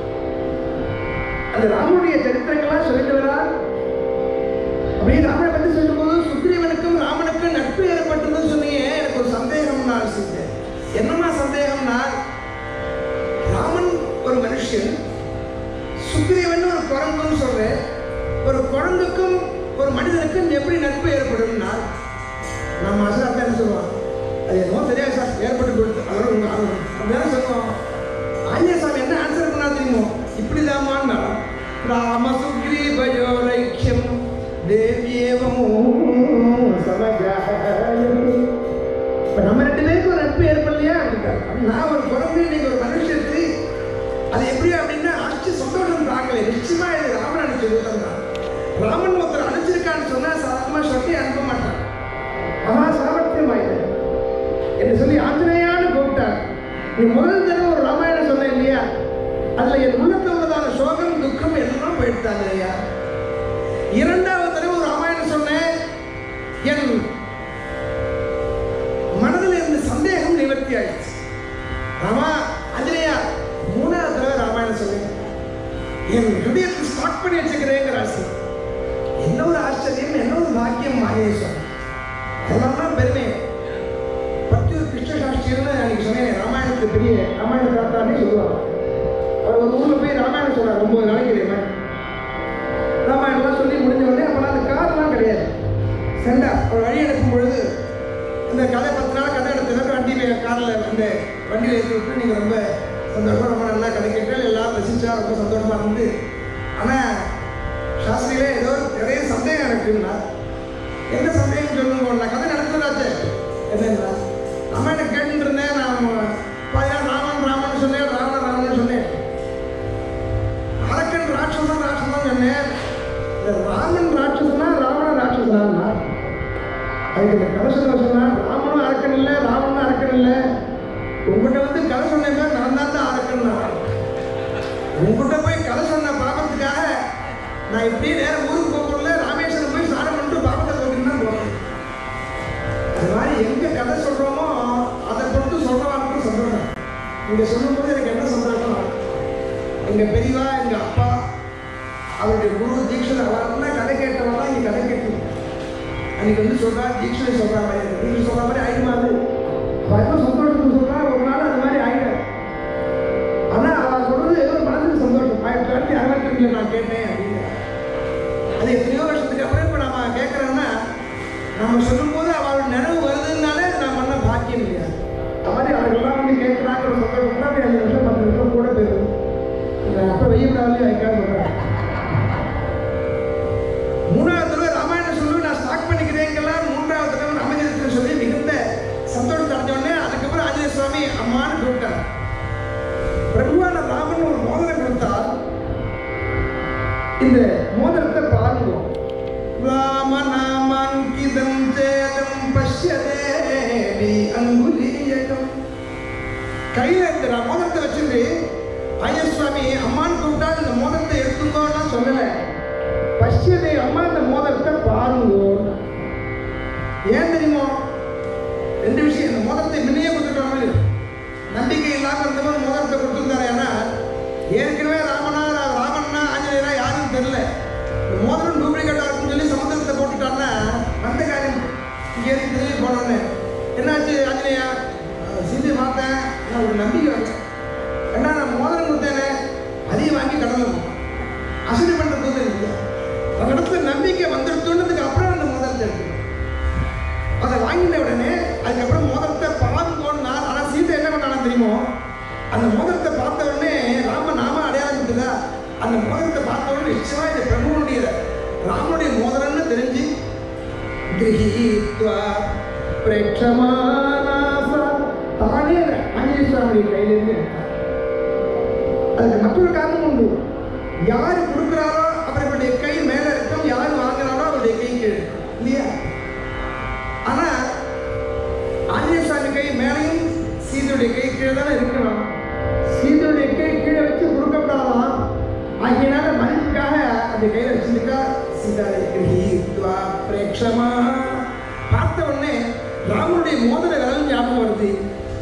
அந்த ராமனுடைய சரித்திரங்கள்லாம் சொல்லிட்டு வரார் அப்படியே ராமனை பத்தி சொல்லும்போது சுக்ரீவனுக்கும் ராமனுக்கும் நட்பு ஏற்பட்டதுன்னு சொன்னீங்க எனக்கு ஒரு சந்தேகம் நான் செஞ்சேன் என்னமா சந்தேகம்னா ராமன் ஒரு மனுஷன் சுக்ரீவன் ஒரு குரங்குன்னு சொல்றேன் ஒரு குரங்குக்கும் ஒரு மனிதனுக்கும் எப்படி நட்பு ஏற்படும்னா நம்ம அசாத்த என்ன சொல்லுவோம் அது என்னமோ தெரியாது சார் ஏற்பட்டு கொடுத்து அதோட உங்க ஆர்வம் அப்படிதான் சொல்லுவோம் ஆஞ்சநேய சாமி என்ன ஆன்சர் பண்ணா தெரியுமோ இப்படிதாம்மான்னா ராம சுக்ரீவயோ ரைக்கியம் தேவியேவமோ சமஜாயதி இப்ப நம்ம ரெண்டு பேருக்கும் ஒரு நட்பு ஏற்படலையா அப்படின்ட்டார் அப்ப நான் ஒரு குழந்தை நீங்க ஒரு மனுஷனுக்கு அது எப்படி அப்படின்னா அடிச்சு சந்தோஷம் தாங்கல நிச்சயமா இது ராமன் அனுப்பிச்சு கொடுத்தான் ராமன் ஒருத்தர் அனுப்பிச்சிருக்கான்னு சொன்னா சாதாரணமா சொல்லி அனுப்ப மாட்டான் மகா சாமர்த்தியம் ஆயிட்டார் என்று சொல்லி ஆஞ்சநேயான்னு கூப்பிட்டார் நீ முதல் தடவை ஒரு ராமாயணம் சொன்ன இல்லையா அதுல என் உள்ளத்துல உள்ளதான சோகம் துக்கம் எல்லாம் போயிட்டாங்க இல்லையா இரண்டாவது தடவை ஒரு ராமாயணம் சொன்னேன் என் மனதில் இருந்த சந்தேகம் நிவர்த்தி ஆயிடுச்சு ராமா அஞ்சலியா மூணாவது தடவை ராமாயணம் சொல்லுங்க என் ஹிருதயத்தை ஸ்டாக் பண்ணி வச்சுக்கிறேங்கிற ஆசை என்ன ஒரு ஆச்சரியம் என்ன ஒரு பாக்கியம் மாகேஸ்வரன் அதெல்லாம் தான் பெருமை பத்தியூர் கிருஷ்ண சாஸ்திரின்னு அன்னைக்கு சொன்னேன் ராமாயணத்துக்கு பெரிய ராமாயண தாத்தான்னு சொல்லுவாங்க அவர் ஒரு ஊர்ல போய் ராமாயணம் சொல்றாரு ஒன்பது நாளைக்கு இதே மாதிரி ராமாயணம்லாம் சொல்லி முடிஞ்ச உடனே அப்போலாம் அந்த கார்லாம் கிடையாது செண்டா அவர் வழி அனுப்பும் பொழுது இந்த கதை பத்து நாள் கதை எடுத்ததுக்கு வண்டி காரில் அந்த வண்டியில் ஏற்றி விட்டு நீங்கள் ரொம்ப சந்தோஷமா ரொம்ப நல்லா கதை கேட்கல எல்லாம் ரசிச்சா ரொம்ப சந்தோஷமா இருந்து ஆனால் சாஸ்திரியிலே ஏதோ நிறைய சந்தேகம் இருக்குன்னா என்ன சந்தேகம் சொல்லுங்க நான் கதை நடத்துறாச்சு என்னன்னா ராமாயணம் கேட்டுட்டு இருந்தேன் நான் பாயா ராமன் ராமன் சொன்னேன் ராவண ராமன் சொன்னேன் அரக்கன் ராட்சசன் ராட்சசன் சொன்னேன் இந்த ராமன் ராட்சசனா ராவண ராட்சசனா அதுக்கு இந்த கதை சொல்ல சொன்னா ராமனும் அரக்கன் இல்லை ராவணனும் அரக்கன் இல்லை உங்ககிட்ட வந்து கதை சொன்னேன் நான் தான் தான் அரக்கன் உங்ககிட்ட போய் கதை சொன்ன பாபத்துக்காக நான் இப்படியே நேரம் ஊருக்கு போகல ராமேஸ்வரம் போய் ஸ்நானம் பண்ணிட்டு பாபத்தை போட்டுன்னு தான் போகிறேன் அது மாதிரி எங்க கதை சொல்றோமோ அதை பொறுத்து சொல்றவாங்களுக்கு சந்தோஷம் நீங்க சொல்லும்போது எனக்கு என்ன சந்தோஷம் எங்க பெரியவா எங்க அப்பா அவருடைய குரு தீட்சன் அவரெல்லாம் கதை கேட்டவெல்லாம் இங்க கதை கேட்டு அன்னைக்கு வந்து சொல்றா தீட்சனை சொல்ற மாதிரி நீங்க சொல்ற மாதிரி ஆயிடுமா அது அவ எப்ப சந்தோஷத்துக்கு சொல்றா ஒரு நாள் அது மாதிரி ஆயிடும் ஆனா அவ சொல்றது ஒரு மனசுக்கு சந்தோஷம் ஆயிரத்தி தொள்ளாயிரத்தி அறுபத்தி ரெண்டுல நான் கேட்டேன் அப்படின்னு அது எத்தனையோ வருஷத்துக்கு அப்புறம் இப்போ நம்ம கேட்குறோன்னா நம்ம சொல்லும்போது அவள் நினைவு வருதுனாலே நான் பண்ண பாக்கியம் இல்லையா அது மாதிரி அவர்கள்லாம் வந்து கேட்குறாங்கிற சந்தோஷம் தான் அஞ்சு நிமிஷம் பத்து நிமிஷம் கூட போயிடும் அப்போ வெய்ய விடாதே வைக்காது சொல்கிறேன் மூணாவது தடவை ராமாயணம் சொல்லி நான் ஸ்டாக் பண்ணிக்கிறேங்கெல்லாம் மூன்றாவது தடவை ராமச்சந்திரன் சொல்லி மிகுந்த சந்தோஷத்தை அடைஞ்ச உடனே அதுக்கப்புறம் ஆஞ்சநேய சுவாமி அம்மான்னு கூப்பிட்டார் பிரபுவான ராமன் ஒரு மோதலை கொடுத்தால் இந்த மோதிரத்தை பாருங்க ராமநாமாங்கிதம் சேதம் பஷ்யதேவி அங்குலீயகம் கையில இந்த நான் மோதிரத்தை வச்சுட்டு ஐயசுவாமி அம்மான்னு கூப்பிட்டா இந்த மோதிரத்தை எடுத்துக்கோன்னா சொல்லல பஷ்யதே அம்மா இந்த மோதிரத்தை பாருங்க ஏன் தெரியுமோ ரெண்டு விஷயம் இந்த மோதிரத்தை முன்னையே கொடுத்துட்டோம் நம்பிக்கை இல்லாம இருந்தவன் மோதிரத்தை கொடுத்துருந்தாரு ஏன்னா ஏற்கனவே ராமனா ராமன்னா ஆஞ்சநேயரா யாரும் தெரியல இந்த மோதிரம் டூப்ளிகேட்டா இருக்குன்னு சொல்லி சமுத்திரத்தை போட்டுட்டான்னா வந்த காரியம் இங்கே இருந்து திரும்பி போனோன்னு என்னாச்சு ஆஞ்சநேயா சிந்தி பார்த்தேன் நான் ஒரு நம்பிக்கை வச்சேன் ஏன்னா நான் மோதிரம் கொடுத்தேனே அதையும் வாங்கி கடலை போட்டேன் அசதி பண்ணுறது இல்லையா அந்த இடத்துல நம்பிக்கை வந்துடுத்துனதுக்கு அப்புறம் அந்த மோதிரத்தை எடுக்கணும் அதை வாங்கின உடனே அதுக்கப்புறம் மோதிரத்தை பாருங்கோன்னா ஆனால் சீதை என்ன பண்ணாலும் தெரியுமோ அந்த மோதிரத்தை பார்த்த உடனே ராம நாம அடையாளம் இருக்குதா அந்த மோதிரத்தை பார்த்த உடனே நிச்சயமா இது பிரபுவனுடைய ராமனுடைய மோதிரம்னு தெரிஞ்சு கிரகித்வா பிரேட்சமானாசா தானே ஆஞ்சநேய சுவாமியுடைய கையிலிருந்து எடுத்தார் அதுக்கு மற்றொரு காரணம் உண்டு யார் கொடுக்குறாரோ அவர்களுடைய கை மேல இருக்கும் யார் வாங்குறாரோ அவருடைய கை கீழே இருக்கும். இல்லையா ஆனா ஆஞ்சநேய சுவாமி கை மேலையும் சீதையுடைய கை கீழே தானே இருக்கணும் சீதையுடைய கை கீழே வச்சு கொடுக்கப்படாதான் ஆகியனால மதிப்புக்காக அந்த கையில வச்சிருக்கா சீதாரை கிரகித்வா பிரேட்சமா பார்த்த உடனே ராமனுடைய மோதிர விரல் ஞாபகம் வருது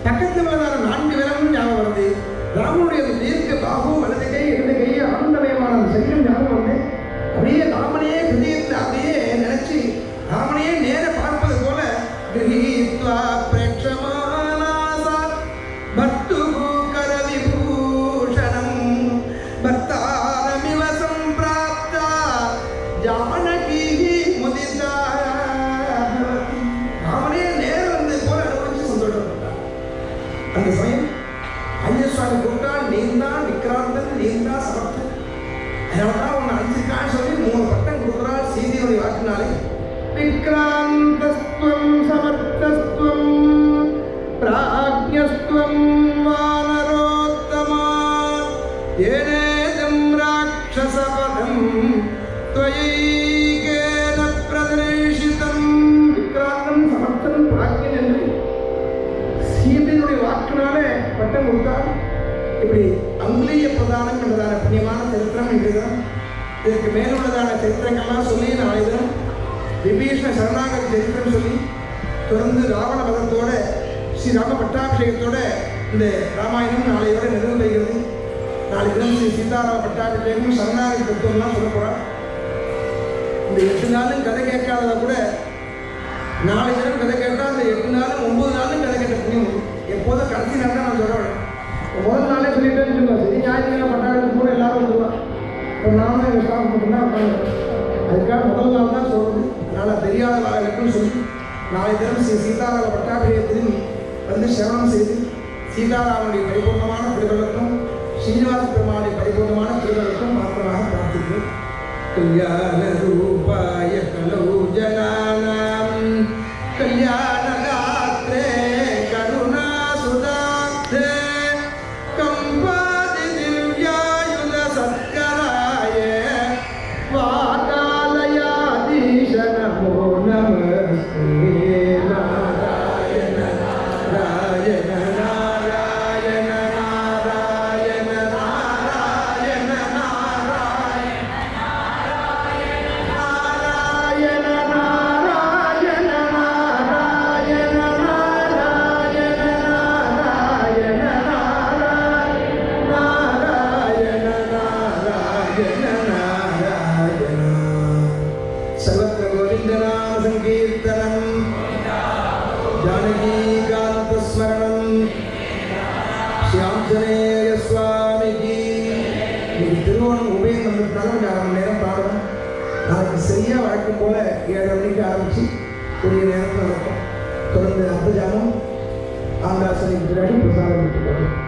பக்கத்தில் உள்ளதான நான்கு விரலும் ஞாபகம் வருது ராமனுடைய அந்த தீர்க்க பாகு வலது கை இடது கை ஆனந்தமயமான அந்த சரீரம் ஞாபகம் வந்து அப்படியே ராமனையே ஹிருதயத்தில் அப்படியே நினைச்சு ராமனையே நேர பார்ப்பது போல கிரகீத்வா பிரேட்சமானாசா பர்த்துகு கரவிபூஷணம் பர்த்தாரமிவ சம்பிராப்தா ஜானகி முதிதா ராமனே நேர வந்து போல அனுபவிச்சு சந்தோஷப்பட்டார் அந்த சமயம் ஐயசுவாமி கூப்பிட்டால் நீந்தான் விக்ராந்தன் நீந்தா சமர்த்தன் அதனால்தான் உன்னை அஞ்சிருக்கான்னு சொல்லி மூணு பட்டம் கொடுக்குறாள் சீதையுடைய வாக்கினாலே விக்ராந்தஸ்துவம் சமர்த்தஸ்துவம் பிராஜ்யஸ்துவம் வானரோத்தமா ஏனேதம் ராட்சசபதம் त्वयैकेन பிரதர்ஷிதம் விக்ராந்தம் சமர்த்தன் பிராஜ்யன் என்று சீதையினுடைய வாக்கினாலே பட்டம் கொடுத்தார் இப்படி அங்குலிய பிரதானம் என்பதான புண்ணியமான சரித்திரம் இதுதான் இதற்கு மேலுள்ளதான சரித்திரங்கள்லாம் சொல்லி நாளை தினம் விபீஷண சரணாகதி சரித்திரம் சொல்லி தொடர்ந்து ராவண வதத்தோட ஸ்ரீ ராம பட்டாபிஷேகத்தோட இந்த ராமாயணம் நாளையோட நிறைவு பெறுகிறது நாளை தினம் ஸ்ரீ சீதாராம பட்டாபிஷேகம் சரணாகதி தத்துவம்லாம் சொல்ல போகிறார் இந்த எட்டு நாளும் கதை கேட்காதவ கூட நாளை தினம் கதை கேட்டால் அந்த எட்டு நாளும் ஒன்பது நாளும் கதை கேட்ட புண்ணியம் உண்டு. எப்போதும் கடைசி நாள் தான் நான் சொல்கிறேன் முதல் நாளே சொல்லிட்டேன்னு சொல்லுவேன் சரி ஞாயிற்றுக்கிழமை பட்டாளத்துக்கு கூட எல்லாரும் வந்துடுவான் இப்போ நானும் எங்கள் ஸ்டாஃப் மட்டும்தான் உட்காந்து அதுக்காக முதல் நாள் தான் சொல்கிறது அதனால் தெரியாத வாழலுக்குன்னு சொல்லி நாளை தினம் ஸ்ரீ சீதாராம பட்டாபியை திரும்பி வந்து சிரவணம் செய்து சீதாராமனுடைய பரிபூர்ணமான திருவள்ளக்கும் ஸ்ரீனிவாச பெருமானுடைய பரிபூர்ணமான திருவள்ளக்கும் மாத்திரமாக பிரார்த்திக்கிறேன் कल्याणरूपाय कलौ जनानां कल्याणगात्रे करुणासुदाब्धे कम्पादिदिव्यायुधसत्कराय वाकालयाधीश नमो नमस्ते नारायण नारायण नारायण नारायण नारायण नारायण நாராயண நாராயண நாராயண நாராயண நாராயண நாராயண நாராயண நாராயண சர்வத்திர கோவிந்தநாம சங்கீர்த்தனம் ஜானகீகாந்தஸ்மரணம் ஸ்ரீஆஞ்சநேய சுவாமிஜி இன்னைக்கு திருவோணம் உபயம் வந்ததுனால கொஞ்சம் அரை மணி நேரம் பாடுவோம் நாளைக்கு சரியாக வழக்கம் போல ஏழரை மணிக்கு ஆரம்பித்து உரிய நேரத்தில் நடக்கும் தொடர்ந்து அர்த்தஜாமம் ஆந்திராசனை பின்னாடி பிரசாதம் விட்டு போகும்